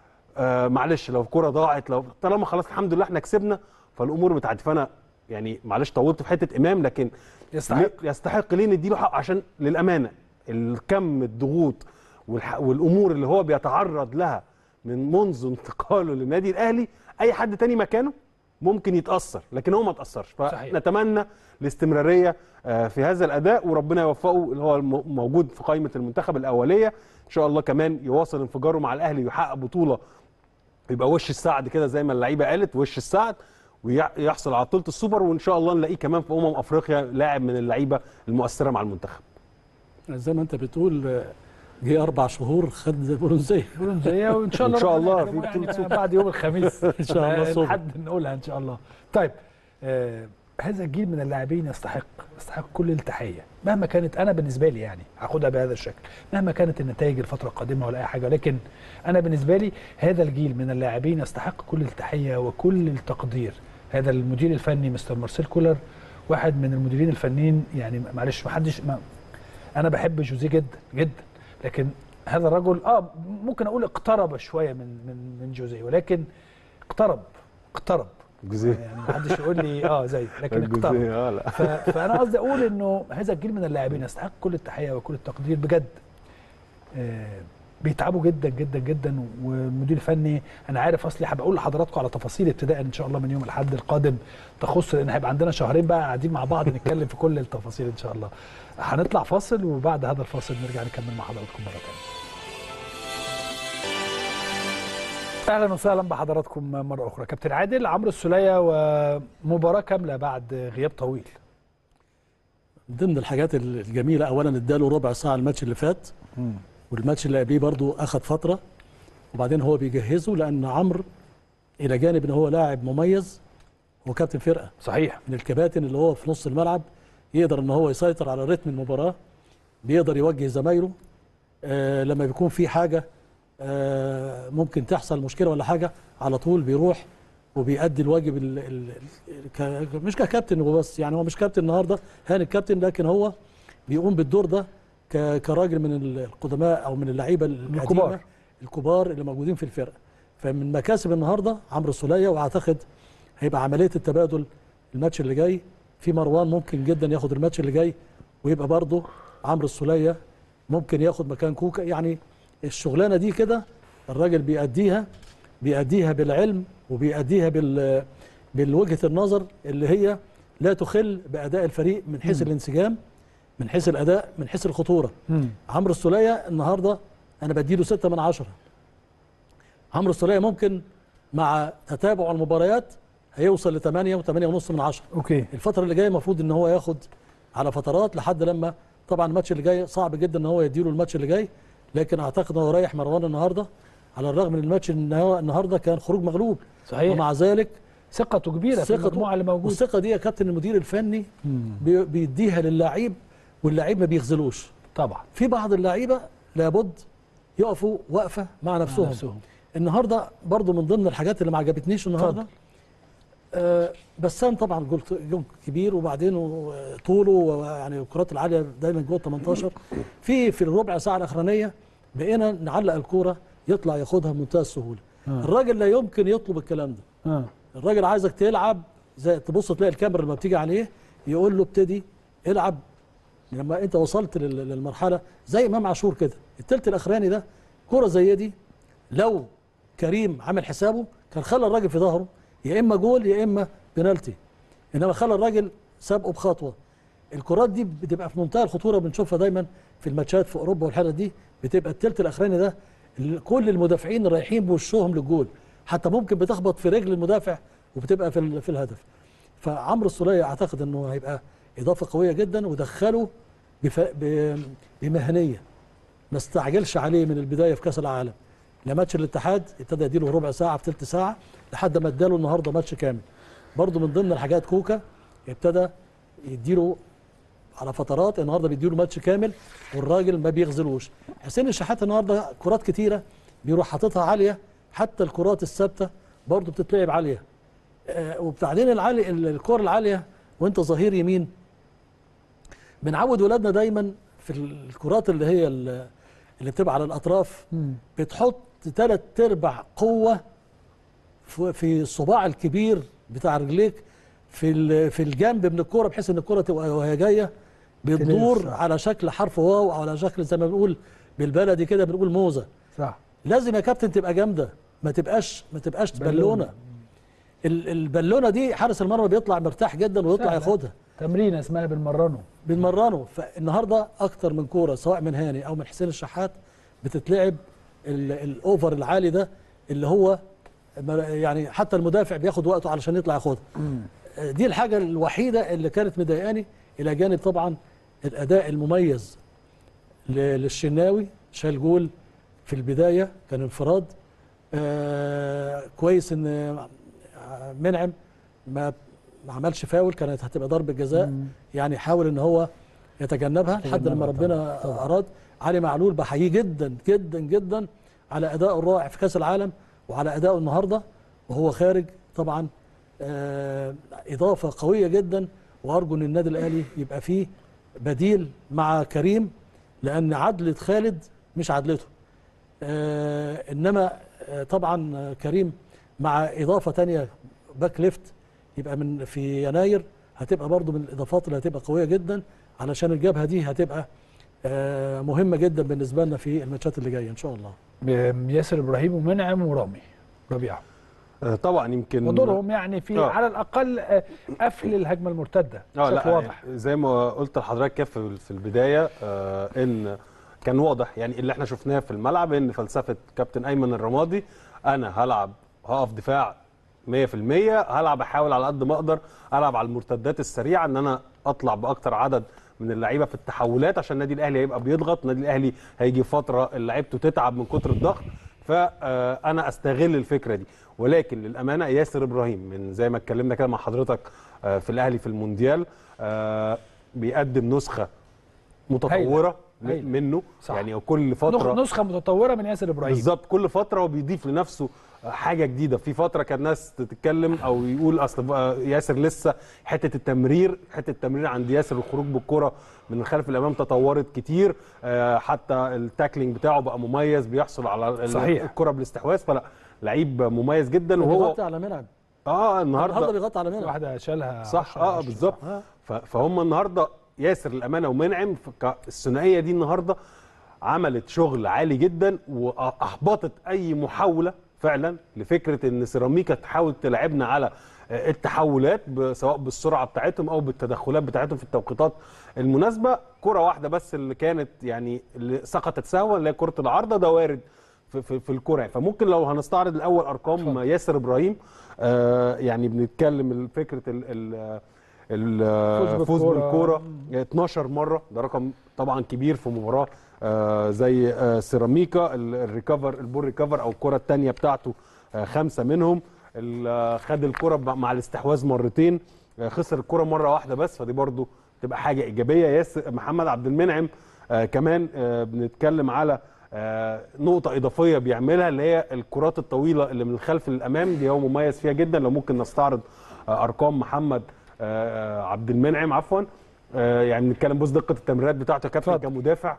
آه معلش لو الكره ضاعت لو طالما خلاص الحمد لله احنا كسبنا فالامور بتعدي فانا يعني معلش طولت في حته امام لكن يستحق. يستحق ليه نديله حق عشان للامانه الكم الضغوط والح... والامور اللي هو بيتعرض لها من منذ انتقاله للنادي الاهلي اي حد تاني مكانه ممكن يتاثر لكن هو ما تاثرش صحيح. فنتمنى الاستمراريه آه، في هذا الاداء وربنا يوفقه اللي هو الم- موجود في قائمه المنتخب الاوليه ان شاء الله كمان يواصل انفجاره مع الاهلي ويحقق بطوله يبقى وش السعد كده زي ما اللعيبه قالت وش السعد ويحصل على بطوله السوبر وان شاء الله نلاقيه كمان في امم افريقيا لاعب من اللعيبه المؤثره مع المنتخب زي ما انت بتقول آه، جه اربع شهور خد برونزيه برونزيه وان شاء الله إن شاء ربنا الله يكرمه في يعني بطولة سوبر. بعد يوم الخميس إن شاء الله آه، سوبر. لحد نقولها ان شاء الله طيب آه هذا الجيل من اللاعبين يستحق يستحق كل التحيه مهما كانت انا بالنسبه لي يعني هاخدها بهذا الشكل مهما كانت النتائج الفتره القادمه ولا اي حاجه لكن انا بالنسبه لي هذا الجيل من اللاعبين يستحق كل التحيه وكل التقدير هذا المدير الفني مستر مارسيل كولر واحد من المديرين الفنيين يعني معلش ما حدش ما انا بحب جوزيه جدا جدا لكن هذا الرجل اه ممكن اقول اقترب شويه من من من جوزيه ولكن اقترب اقترب جزيه يعني ما حدش يقول لي اه زي لكن اقترب الجزيه اه لا ف- فانا قصدي اقول انه هذا الجيل من اللاعبين يستحق كل التحيه وكل التقدير بجد آه، بيتعبوا جدا جدا جدا والمدير الفني انا عارف اصلي هبقى اقول لحضراتكم على تفاصيل ابتداء ان شاء الله من يوم الاحد القادم تخص لان هيبقى عندنا شهرين بقى قاعدين مع بعض نتكلم في كل التفاصيل ان شاء الله هنطلع فاصل وبعد هذا الفاصل نرجع نكمل مع حضراتكم مره ثانيه اهلا وسهلا بحضراتكم مره اخرى كابتن عادل عمرو السوليه ومباراه كامله بعد غياب طويل من ضمن الحاجات الجميله اولا اداله ربع ساعه الماتش اللي فات والماتش اللي قبليه برضه اخذ فتره وبعدين هو بيجهزه لان عمرو الى جانب ان هو لاعب مميز هو كابتن فرقه صحيح من الكباتن اللي هو في نص الملعب يقدر ان هو يسيطر على رتم المباراه بيقدر يوجه زمايله آه لما بيكون في حاجه آه ممكن تحصل مشكله ولا حاجه على طول بيروح وبيأدي الواجب ال ال ال ك- مش ككابتن وبس يعني هو مش كابتن النهارده هاني الكابتن لكن هو بيقوم بالدور ده ك- كراجل من القدماء او من اللعيبه القديمه الكبار. الكبار اللي موجودين في الفرقه فمن مكاسب النهارده عمرو السوليه واعتقد هيبقى عمليه التبادل الماتش اللي جاي في مروان ممكن جدا ياخد الماتش اللي جاي ويبقى برضه عمرو السوليه ممكن ياخد مكان كوكا يعني الشغلانه دي كده الراجل بيأديها بيأديها بالعلم وبيأديها بال بالوجهه النظر اللي هي لا تخل بأداء الفريق من حيث الانسجام من حيث الأداء من حيث الخطورة عمرو السولية النهاردة أنا بديله ستة من عشرة عمرو السولية ممكن مع تتابع المباريات هيوصل لثمانية وثمانية ونص من عشرة اوكي الفترة اللي جاية المفروض ان هو ياخد على فترات لحد لما طبعا الماتش اللي جاي صعب جدا ان هو يديله الماتش اللي جاي لكن اعتقد ان هو رايح مروان النهارده على الرغم من الماتش ان هو النهارده كان خروج مغلوب صحيح ومع ذلك ثقته كبيره في ثقته- المجموعه اللي موجوده والثقه دي يا كابتن المدير الفني بي- بيديها للاعيب واللاعب ما بيخذلوش طبعا في بعض اللعيبه لابد يقفوا وقفه مع نفسهم, نفسهم. النهارده برضو من ضمن الحاجات اللي ما عجبتنيش النهارده آه، بسام طبعا جول جول كبير وبعدين و- طوله يعني الكرات العاليه دايما جوه ال 18 في في الربع ساعه الاخرانيه بقينا نعلق الكوره يطلع ياخدها بمنتهى السهوله آه. الراجل لا يمكن يطلب الكلام ده اه الراجل عايزك تلعب زي تبص تلاقي الكاميرا لما بتيجي عليه يقول له ابتدي العب لما انت وصلت لل- للمرحله زي امام عاشور كده التلت الاخراني ده كوره زي دي لو كريم عامل حسابه كان خلى الراجل في ظهره يا اما جول يا اما بنالتي انما خلى الراجل سابقه بخطوه الكرات دي بتبقى في منتهى الخطوره بنشوفها دايما في الماتشات في اوروبا والحاله دي بتبقى التلت الاخراني ده ال- كل المدافعين رايحين بوشهم للجول حتى ممكن بتخبط في رجل المدافع وبتبقى في ال- في الهدف فعمرو السوليه اعتقد انه هيبقى اضافه قويه جدا ودخله بف... ب... بمهنيه ما استعجلش عليه من البدايه في كاس العالم لماتش الاتحاد ابتدى يديله ربع ساعه في ثلث ساعه لحد ما اداله النهارده ماتش كامل برضه من ضمن الحاجات كوكا ابتدى يديله على فترات النهارده بيديله ماتش كامل والراجل ما بيغزلوش حسين الشحات النهارده كرات كتيره بيروح حاططها عاليه حتى الكرات الثابته برضه بتتلعب عاليه آه وبعدين العالي ال- الكور العاليه وانت ظهير يمين بنعود ولادنا دايما في الكرات اللي هي ال- اللي بتبقى على الاطراف بتحط ثلاث ارباع قوه في- في الصباع الكبير بتاع رجليك في ال- في الجنب من الكوره بحيث ان الكوره تبقى وهي جايه بتدور تلف. على شكل حرف واو او على شكل زي ما بنقول بالبلدي كده بنقول موزه صح لازم يا كابتن تبقى جامده ما تبقاش ما تبقاش بالونة. بالونه ال- البالونه دي حارس المرمى بيطلع مرتاح جدا ويطلع سهلة. ياخدها تمرين اسمها بنمرنه بنمرنه فالنهارده اكتر من كوره سواء من هاني او من حسين الشحات بتتلعب ال- الاوفر العالي ده اللي هو ما- يعني حتى المدافع بياخد وقته علشان يطلع ياخدها دي الحاجه الوحيده اللي كانت مضايقاني الى جانب طبعا الاداء المميز ل- للشناوي شال جول في البدايه كان انفراد آه كويس ان آه، منعم ما ما عملش فاول كانت هتبقى ضربه جزاء يعني حاول ان هو يتجنبها لحد لما ربنا اراد علي معلول بحييه جدا جدا جدا على ادائه الرائع في كاس العالم وعلى ادائه النهارده وهو خارج طبعا آه اضافه قويه جدا وارجو ان النادي الاهلي يبقى فيه بديل مع كريم لان عدله خالد مش عدلته آه انما آه طبعا آه، كريم مع اضافه تانية باك ليفت يبقى من في يناير هتبقى برضو من الاضافات اللي هتبقى قويه جدا علشان الجبهه دي هتبقى آه مهمه جدا بالنسبه لنا في الماتشات اللي جايه ان شاء الله ياسر ابراهيم ومنعم ورامي ربيعه آه، طبعا يمكن ودورهم يعني في آه. على الاقل آه، قفل الهجمه المرتده اه بشكل لا واضح زي ما قلت لحضرتك كده في في البدايه آه ان كان واضح يعني اللي احنا شفناه في الملعب ان فلسفه كابتن ايمن الرمادي انا هلعب هقف دفاع 100% هلعب احاول على قد ما اقدر العب على المرتدات السريعه ان انا اطلع باكتر عدد من اللعيبه في التحولات عشان النادي الاهلي هيبقى بيضغط النادي الاهلي هيجي فتره لعيبته تتعب من كتر الضغط فانا استغل الفكره دي ولكن للامانه ياسر ابراهيم من زي ما اتكلمنا كده مع حضرتك آه، في الاهلي في المونديال آه، بيقدم نسخه متطوره هايلة. منه صح. يعني كل فتره نخ- نسخه متطوره من ياسر ابراهيم بالظبط كل فتره هو بيضيف لنفسه حاجه جديده في فتره كان الناس تتكلم او يقول اصل بقى ياسر لسه حته التمرير حته التمرير عند ياسر الخروج بالكره من الخلف الامام تطورت كتير آه، حتى التاكلينج بتاعه بقى مميز بيحصل على ال- صحيح. الكره بالاستحواذ فلا لعيب مميز جدا وهو بيغطي على منعم اه النهارده النهارده بيغطي على منعم واحده شالها صح 10 اه 10. بالظبط آه. ف- فهم النهارده ياسر الامانه ومنعم ف- الثنائيه دي النهارده عملت شغل عالي جدا واحبطت اي محاوله فعلا لفكره ان سيراميكا تحاول تلعبنا على آه، التحولات ب- سواء بالسرعه بتاعتهم او بالتدخلات بتاعتهم في التوقيتات المناسبه كره واحده بس اللي كانت يعني اللي سقطت سهوا اللي هي كره العارضه ده وارد في, في, في الكره فممكن لو هنستعرض الاول ارقام ياسر ابراهيم آه يعني بنتكلم فكره ال ال فوز الفوز بالكرة. بالكوره 12 مره ده رقم طبعا كبير في مباراه آه زي آه سيراميكا ال- الريكفر البول ريكفر او الكره الثانيه بتاعته آه خمسه منهم ال- آه، خد الكره ب- مع الاستحواذ مرتين آه خسر الكره مره واحده بس فدي برضو تبقى حاجه ايجابيه ياسر محمد عبد المنعم آه كمان آه بنتكلم على آه نقطة إضافية بيعملها اللي هي الكرات الطويلة اللي من الخلف للأمام دي هو مميز فيها جدا لو ممكن نستعرض آه، ارقام محمد آه، عبد المنعم عفوا آه، يعني بنتكلم بص دقه التمريرات بتاعته يا كابتن اتفضل. كمدافع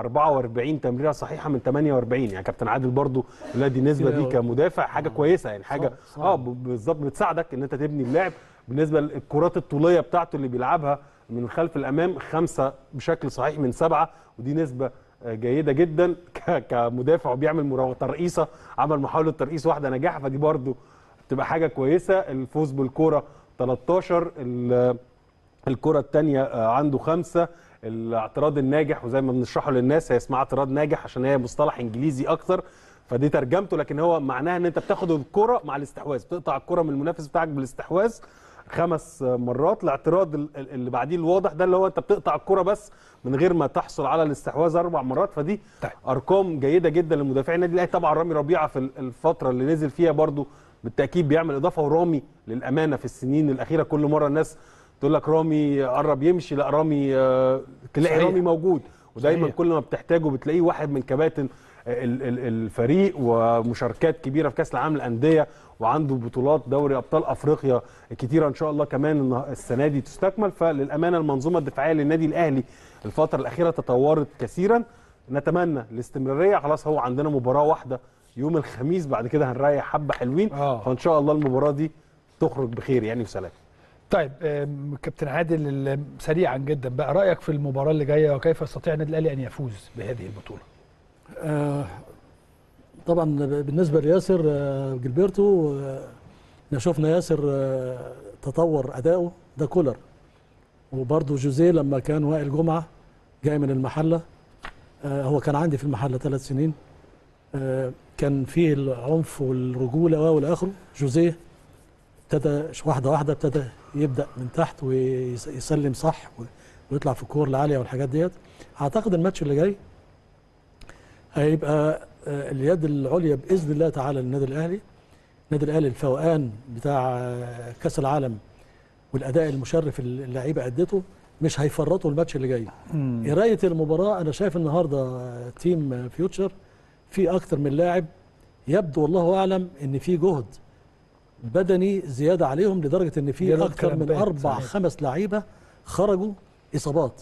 44 تمريره صحيحه من 48 يعني كابتن عادل برضو لا دي نسبه كتير دي أوي. كمدافع حاجه كويسه يعني حاجه صعب- صعب. اه ب- بالظبط بتساعدك ان انت تبني اللعب بالنسبه للكرات الطوليه بتاعته اللي بيلعبها من خلف الامام خمسه بشكل صحيح من سبعه ودي نسبه آه، جيده جدا ك- كمدافع وبيعمل مراوغه ترقيصه عمل محاوله ترقيص واحده نجاح فدي برضو بتبقى حاجه كويسه الفوز بالكره 13 ال- الكره الثانيه عنده خمسه الاعتراض الناجح وزي ما بنشرحه للناس هي اسمها اعتراض ناجح عشان هي مصطلح انجليزي اكتر فدي ترجمته لكن هو معناها ان انت بتاخد الكره مع الاستحواذ بتقطع الكره من المنافس بتاعك بالاستحواذ خمس مرات الاعتراض ال- ال- اللي بعديه الواضح ده اللي هو انت بتقطع الكره بس من غير ما تحصل على الاستحواذ اربع مرات فدي طيب. ارقام جيده جدا لمدافعين النادي الاهلي طبعا رامي ربيعه في ال- الفتره اللي نزل فيها برضو بالتاكيد بيعمل اضافه ورامي للامانه في السنين الاخيره كل مره الناس تقول لك رامي قرب يمشي لا رامي آه، تلاقي صحيح. رامي موجود ودايما صحيح. كل ما بتحتاجه بتلاقيه واحد من كباتن ال- ال- الفريق ومشاركات كبيره في كاس العالم للانديه وعنده بطولات دوري ابطال افريقيا كتيره ان شاء الله كمان النه- السنه دي تستكمل فللامانه المنظومه الدفاعيه للنادي الاهلي الفتره الاخيره تطورت كثيرا نتمنى الاستمراريه خلاص هو عندنا مباراه واحده يوم الخميس بعد كده هنريح حبه حلوين آه. فان شاء الله المباراه دي تخرج بخير يعني وسلام طيب آم، كابتن عادل ال- سريعا جدا بقى رايك في المباراه اللي جايه وكيف يستطيع النادي الاهلي ان يفوز بهذه البطوله آه، طبعا بالنسبه لياسر آه، جilberto آه، احنا شفنا ياسر آه، تطور اداؤه ده كولر وبرضه جوزيه لما كان وائل جمعه جاي من المحله آه، هو كان عندي في المحله ثلاث سنين آه، كان فيه العنف والرجوله والى اخره جوزيه ابتدى واحده واحده ابتدى يبدا من تحت ويسلم صح ويطلع في الكور العاليه والحاجات ديت اعتقد الماتش اللي جاي هيبقى آه، اليد العليا باذن الله تعالى للنادي الاهلي النادي الاهلي الفوقان بتاع آه، كاس العالم والاداء المشرف اللي اللعيبه ادته مش هيفرطوا الماتش اللي جاي قرايه المباراه انا شايف النهارده آه، تيم آه، فيوتشر في اكتر من لاعب يبدو والله اعلم ان في جهد بدني زياده عليهم لدرجه ان في جاله اكتر من كرامبات، اربع صحيح. خمس لعيبه خرجوا اصابات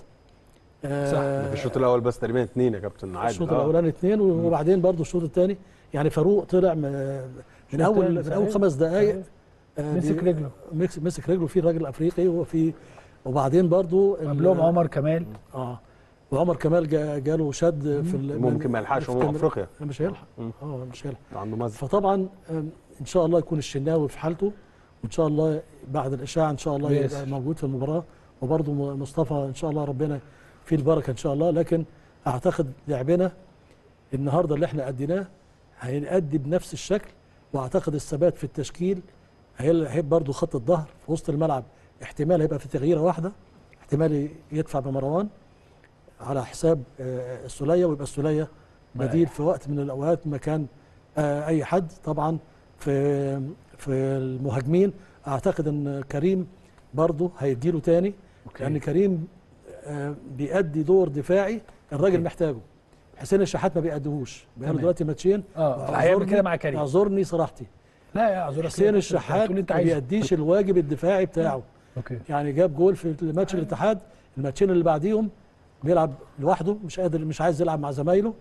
آه، في الشوط الاول بس تقريبا اثنين يا كابتن عادل الشوط آه. الاولاني اثنين وبعدين برضو الشوط الثاني يعني فاروق طلع م- من الشوط اول التاني من اول صحيح. خمس دقائق صحيح. آه، مسك بي- رجله. مسك مسك رجله في راجل افريقي وفي وبعدين برضو ال- قبلهم عمر كمال اه وعمر كمال جا- جاله شد في ال- ممكن ما من- يلحقش في أمم التمرين. أفريقيا. مش هيلحق مم. اه مش هيلحق عنده مزق فطبعا آم، ان شاء الله يكون الشناوي في حالته وان شاء الله بعد الاشاعه ان شاء الله يبقى ياسر. موجود في المباراه وبرضه م- مصطفى ان شاء الله ربنا فيه البركه ان شاء الله لكن اعتقد لعبنا النهارده اللي احنا اديناه هنأدي بنفس الشكل واعتقد الثبات في التشكيل هي- هيبقى برضه خط الظهر في وسط الملعب احتمال هيبقى في تغييره واحده احتمال يدفع بمروان على حساب آه، السوليه ويبقى السوليه بديل في وقت من الاوقات مكان آه، اي حد طبعا في في المهاجمين اعتقد ان كريم برضه هيديله تاني أوكي. لان كريم آه، بيأدي دور دفاعي الراجل محتاجه حسين الشحات ما بيأديهوش بقاله تمام. دلوقتي ماتشين اه هيعمل كده مع كريم اعذرني صراحتي لا يا اعذرك حسين الشحات تقول انت ما عايزه بيأديش الواجب الدفاعي بتاعه اوكي يعني جاب جول في الماتش الاتحاد الماتشين اللي بعديهم بيلعب لوحده مش قادر مش عايز يلعب مع زمايله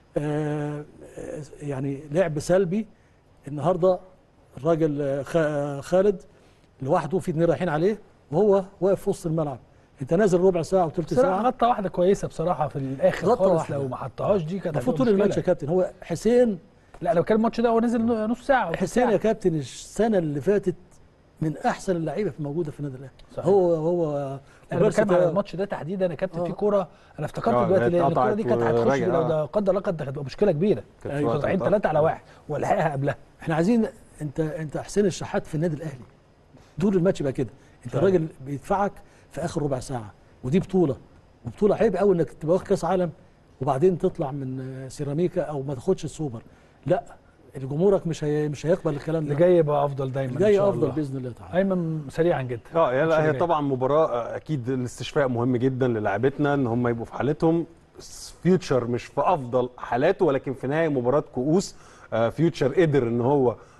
آه آه، يعني لعب سلبي النهارده الراجل آه، خ- آه، خالد لوحده في اتنين رايحين عليه وهو واقف في وسط الملعب انت نازل ربع ساعه وثلث بصراحه ساعه غطى واحده كويسه بصراحه في الاخر غطى خالص واحدة. لو ما حطهاش دي كانت المفروض هتبقى طول الماتش يا مشكلة. كابتن هو حسين لا لو كان الماتش ده هو نزل نص ساعه أو حسين ساعة. يا كابتن السنه اللي فاتت من احسن اللعيبه في موجوده في النادي الاهلي صحيح. هو هو انا بتكلم وبس على ده- الماتش ده تحديدا يا كابتن آه. في كوره انا افتكرت آه، دلوقتي لان اتقطعت الكوره دي كانت هتخش وراجع، لو آه. ده قدر الله كانت هتبقى مشكله كبيره كانت أيوة. وقت طالعين الضغط. ثلاثه على واحد ولحقها قبلها احنا عايزين انت انت حسين الشحات في النادي الاهلي دور الماتش يبقى كده انت فعلا. راجل بيدفعك في اخر ربع ساعه ودي بطوله وبطوله عيب قوي انك تبقى واخد كاس عالم وبعدين تطلع من آه، سيراميكا او ما تاخدش السوبر لا جمهورك مش هي مش هيقبل الكلام اللي ده جاي يبقى افضل دايما اللي إن جاي شاء افضل الله. باذن الله تعالى ايمن سريعا جدا اه يا الماتش لا اللي هي جاي. طبعا مباراه آه، اكيد الاستشفاء مهم جدا للاعبتنا ان هم يبقوا في حالتهم فيوتشر مش في افضل حالاته ولكن في نهايه مباراه كؤوس آه، فيوتشر قدر ان هو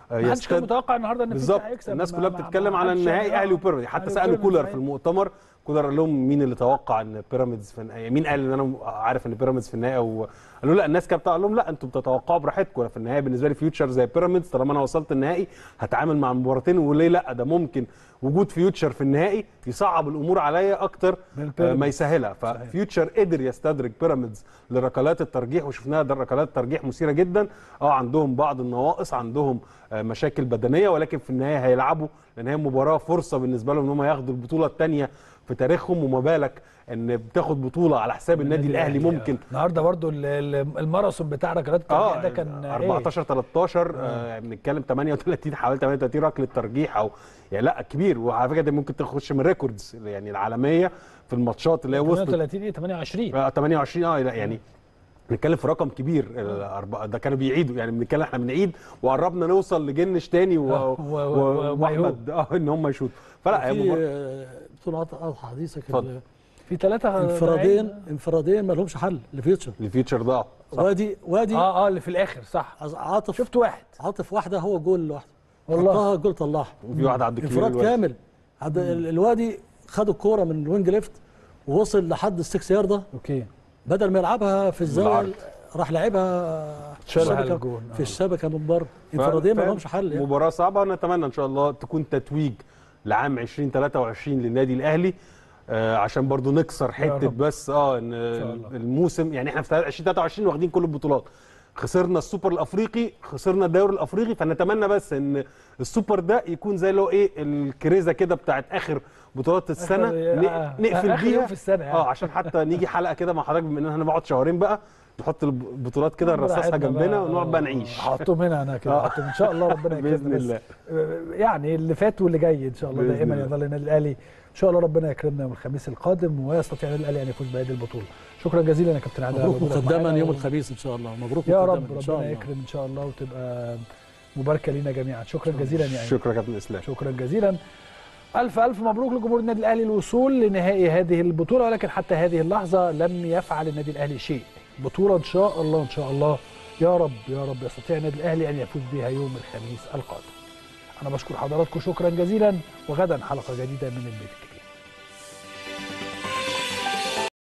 آه، ما حدش كان يستد- متوقع النهارده ان بالظبط فيوتشر هيكسب الناس ما- كلها ما- بتتكلم ما على حدش النهائي يعني- اهلي آه. وبيراميدز حتى أهلي سالوا وبيراميدز كولر في صحيح. المؤتمر كولر قال لهم مين اللي توقع ان بيراميدز في النهائي مين قال ان انا عارف ان بيراميدز في النهائي او قالوا لا الناس كانت قال لهم لا انتوا بتتوقعوا براحتكم أنا في النهائي بالنسبه لي فيوتشر زي بيراميدز طالما انا وصلت النهائي هتعامل مع المباراتين وليه لا ده ممكن وجود فيوتشر في النهائي يصعب الامور عليا اكتر من آه، بيراميدز. ما يسهلها ففيوتشر قدر يستدرك بيراميدز لركلات الترجيح وشفناها ده ركلات ترجيح مثيره جدا اه عندهم بعض النواقص عندهم آه، مشاكل بدنيه ولكن في النهايه هيلعبوا لان هي مباراه فرصه بالنسبه لهم ان هم ياخدوا البطوله الثانيه في تاريخهم وما بالك ان بتاخد بطوله على حساب النادي الاهلي ممكن النهارده برضو ال- ال- الماراثون بتاع ركلات الترجيح ده كان إيه؟ 14 13 آه، بنتكلم 38 حوالي 38 ركله ترجيح او يعني لا كبير وعلى فكره دي ممكن تخش من ريكوردز يعني العالميه في الماتشات اللي هي وصلت 38 ايه 28 آه، 28 اه لا يعني بنتكلم في رقم كبير الأربعة ده كانوا بيعيدوا يعني بنتكلم احنا بنعيد وقربنا نوصل لجنش تاني و... آه، و- و- و... واحمد اه ان هم يشوطوا فلا هي في مباراة آه، بطولة قطع حديثك اتفضل. ال- في ثلاثة انفرادين انفرادين ما لهمش حل لفيوتشر الفيوتشر ضاع صح. وادي وادي اه اه اللي في الاخر صح عاطف شفت واحد عاطف واحده هو جول لوحده والله. حطها جول طلعها وفي واحد عند الكبير انفراد الواد. كامل عند ال- الوادي خد الكوره من الوينج ليفت ووصل لحد السكس يارده اوكي بدل ما يلعبها في الزاويه بالعرض. راح لعبها في شالها الشبكه الجون، آه. في الشبكه من بره انفرادين ما لهمش حل يعني. مباراه صعبه ونتمنى ان شاء الله تكون تتويج لعام 2023 للنادي الاهلي آه عشان برضو نكسر حته رب. بس اه ان شاء الله. الموسم يعني احنا في 2023 واخدين كل البطولات خسرنا السوبر الافريقي خسرنا الدوري الافريقي فنتمنى بس ان السوبر ده يكون زي اللي هو ايه الكريزه كده بتاعت اخر بطولات السنه آخر- ن- آه، نقفل آخر يوم بيها في السنة يعني. اه عشان حتى نيجي حلقه كده مع حضرتك بما ان احنا بنقعد شهرين بقى نحط البطولات كده نرصصها براحتنا جنبنا بقى. ونقعد بقى نعيش هحطهم هنا انا كده آه. هحطهم ان شاء الله ربنا يكرمنا بإذن بس الله. آه، يعني اللي فات واللي جاي ان شاء الله بإذن دائما الله. يظل النادي الاهلي ان شاء الله ربنا يكرمنا يوم الخميس القادم ويستطيع النادي الاهلي ان يفوز بهذه البطوله شكرا جزيلا يا كابتن عادل على مبروك وجودك مقدما معانا يوم و- الخميس ان شاء الله مبروك يا مقدماً رب إن شاء ربنا الله. يكرم ان شاء الله وتبقى مباركه لينا جميعا شكرا جزيلا يا أيمن. شكرا يا كابتن اسلام شكرا جزيلا ألف ألف مبروك لجمهور النادي الأهلي الوصول لنهائي هذه البطولة ولكن حتى هذه اللحظة لم يفعل النادي الأهلي شيء بطولة إن شاء الله إن شاء الله يا رب يا رب يستطيع النادي الأهلي أن يفوز بها يوم الخميس القادم أنا بشكر حضراتكم شكرا جزيلا وغدا حلقة جديدة من البيت